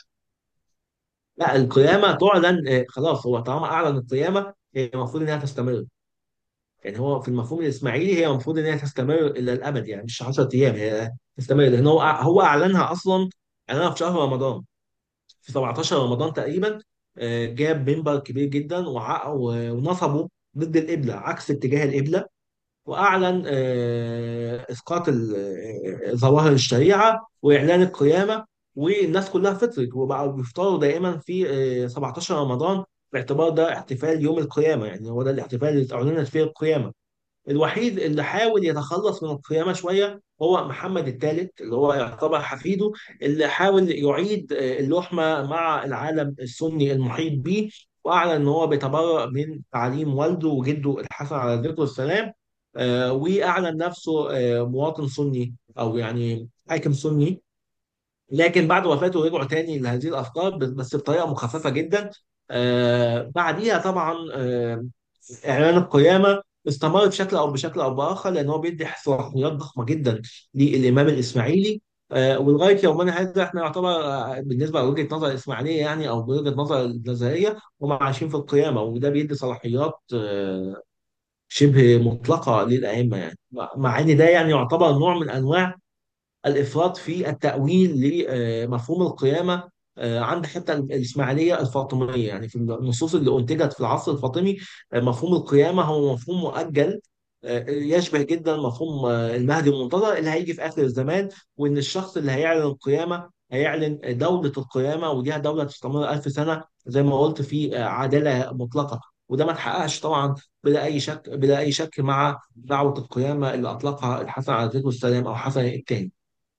لا القيامة تعلن آه، خلاص هو طالما أعلن القيامة هي المفروض إنها تستمر يعني هو في المفهوم الإسماعيلي هي المفروض إنها تستمر إلى الأبد يعني مش 10 أيام هي تستمر لأن هو هو أعلنها أصلا أعلنها في شهر رمضان في 17 رمضان تقريبا آه، جاب منبر كبير جدا وع- ونصبه ضد القبلة عكس اتجاه القبلة وأعلن آه، إسقاط ال- آه، ظواهر الشريعة وإعلان القيامة والناس كلها فطرت وبقوا بيفطروا دائما في آه، 17 رمضان باعتبار ده احتفال يوم القيامة يعني هو ده الاحتفال اللي أعلنت فيه القيامة الوحيد اللي حاول يتخلص من القيامة شوية هو محمد الثالث اللي هو يعتبر حفيده اللي حاول يعيد آه، اللحمة مع العالم السني المحيط به وأعلن إن هو بيتبرأ من تعليم والده وجده الحسن على ذكره السلام آه، وأعلن نفسه آه، مواطن سني أو يعني حاكم سني لكن بعد وفاته رجعوا تاني لهذه الأفكار بس بس بطريقة مخففة جدا آه، بعديها طبعا آه، اعلان القيامه استمر بشكل او بشكل او باخر لان هو بيدي صلاحيات ضخمه جدا للامام الاسماعيلي آه، ولغايه يومنا هذا احنا يعتبر آه، بالنسبه لوجهه نظر الاسماعيليه يعني او بوجهه نظر النظريه هم عايشين في القيامه وده بيدي صلاحيات آه، شبه مطلقه للائمه يعني مع مع ان ده يعني يعتبر نوع من انواع الافراط في التاويل لمفهوم القيامه آه، عند حتى الاسماعيليه الفاطميه يعني في النصوص اللي انتجت في العصر الفاطمي آه، مفهوم القيامه هو مفهوم مؤجل آه، يشبه جدا مفهوم آه، المهدي المنتظر اللي هيجي في اخر الزمان وان الشخص اللي هيعلن القيامه هيعلن دولة القيامة ودي دولة تستمر ألف سنة زي ما قلت في آه، عدالة مطلقة وده ما اتحققش طبعا بلا أي شك بلا أي شك مع دعوة القيامة اللي أطلقها الحسن عليه السلام أو حسن الثاني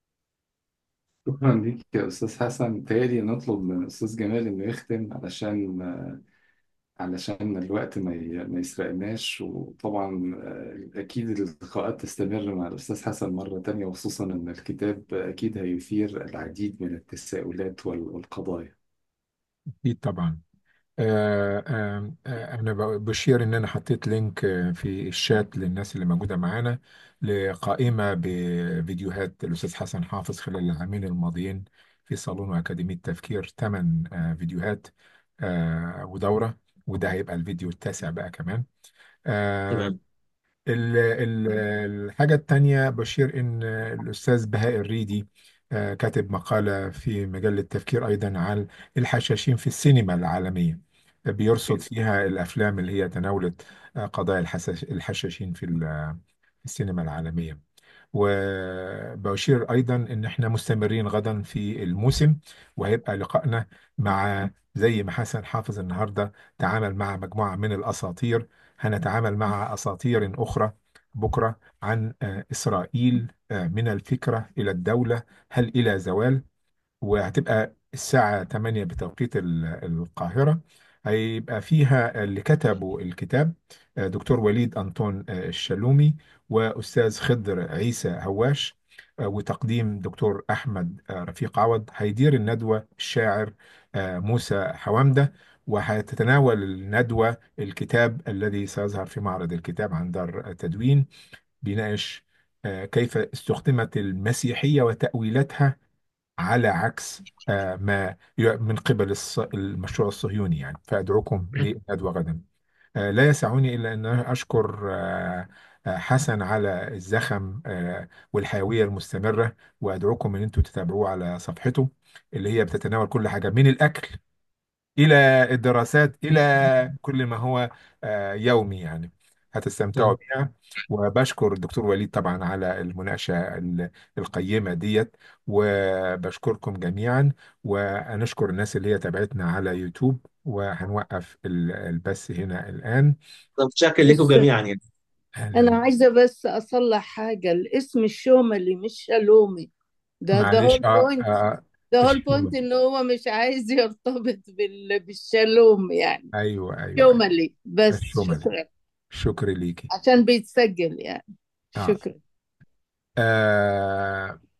شكرا ليك يا أستاذ حسن تالي نطلب من الأستاذ جمال إنه يختم علشان علشان الوقت ما ي- ما يسرقناش وطبعا آه، أكيد اللقاءات تستمر مع الأستاذ حسن مرة تانية وخصوصا إن الكتاب أكيد هيثير العديد من التساؤلات وال- والقضايا أكيد طبعا آه، آه، آه، أنا ب- بشير إن أنا حطيت لينك آه، في الشات للناس اللي موجودة معانا لقائمة بفيديوهات الأستاذ حسن حافظ خلال العامين الماضيين في صالون وأكاديمية تفكير ثمان فيديوهات آه، ودورة وده هيبقى الفيديو التاسع بقى كمان آه، تمام ال- ال- الحاجة التانية بشير إن الأستاذ بهاء الريدي آه، كاتب مقالة في مجلة تفكير أيضا عن الحشاشين في السينما العالمية بيرصد فيها الأفلام اللي هي تناولت آه، قضايا الحساش- الحشاشين في ال- في السينما العالمية وبشير أيضا إن إحنا مستمرين غدا في الموسم وهيبقى لقائنا مع زي ما حسن حافظ النهاردة تعامل مع مجموعة من الأساطير هنتعامل مع أساطير أخرى بكرة عن آه، إسرائيل آه، من الفكرة إلى الدولة هل إلى زوال وهتبقى الساعة 8 بتوقيت ال- القاهرة هيبقى فيها اللي كتبوا الكتاب آه، دكتور وليد أنطون آه، الشلومي وأستاذ خضر عيسى هواش آه، وتقديم دكتور أحمد آه، رفيق عوض هيدير الندوة الشاعر آه، موسى حوامدة وهتتناول الندوة الكتاب الذي سيظهر في معرض الكتاب عن دار تدوين بيناقش آه، كيف استخدمت المسيحية وتأويلاتها على عكس آه، ما ي- من قبل الص- المشروع الصهيوني يعني فأدعوكم للندوة غدا آه، لا يسعني إلا أن أشكر آه، آه، حسن على الزخم آه، والحيوية المستمرة وأدعوكم أن أنتم تتابعوه على صفحته اللي هي بتتناول كل حاجة من الأكل إلى الدراسات إلى كل ما هو آه، يومي يعني هتستمتعوا بيها وبشكر الدكتور وليد طبعا على المناقشة ال- القيمة ديت وبشكركم جميعا ونشكر الناس اللي هي تابعتنا على يوتيوب وهنوقف ال- البث هنا الآن طب شكرا لكم بس جميعا يعني أنا أهلا عايزة بس أصلح حاجة الاسم الشوملي مش شالومي ده ده معلش هول اه, بوينت آه ده هول بوينت الشغل إن هو مش عايز يرتبط بال... بالشالوم يعني ايوه ايوه ايوه شوملي بس الشمل شكرا شكرا ليكي عشان بيتسجل يعني اه, شكرا آه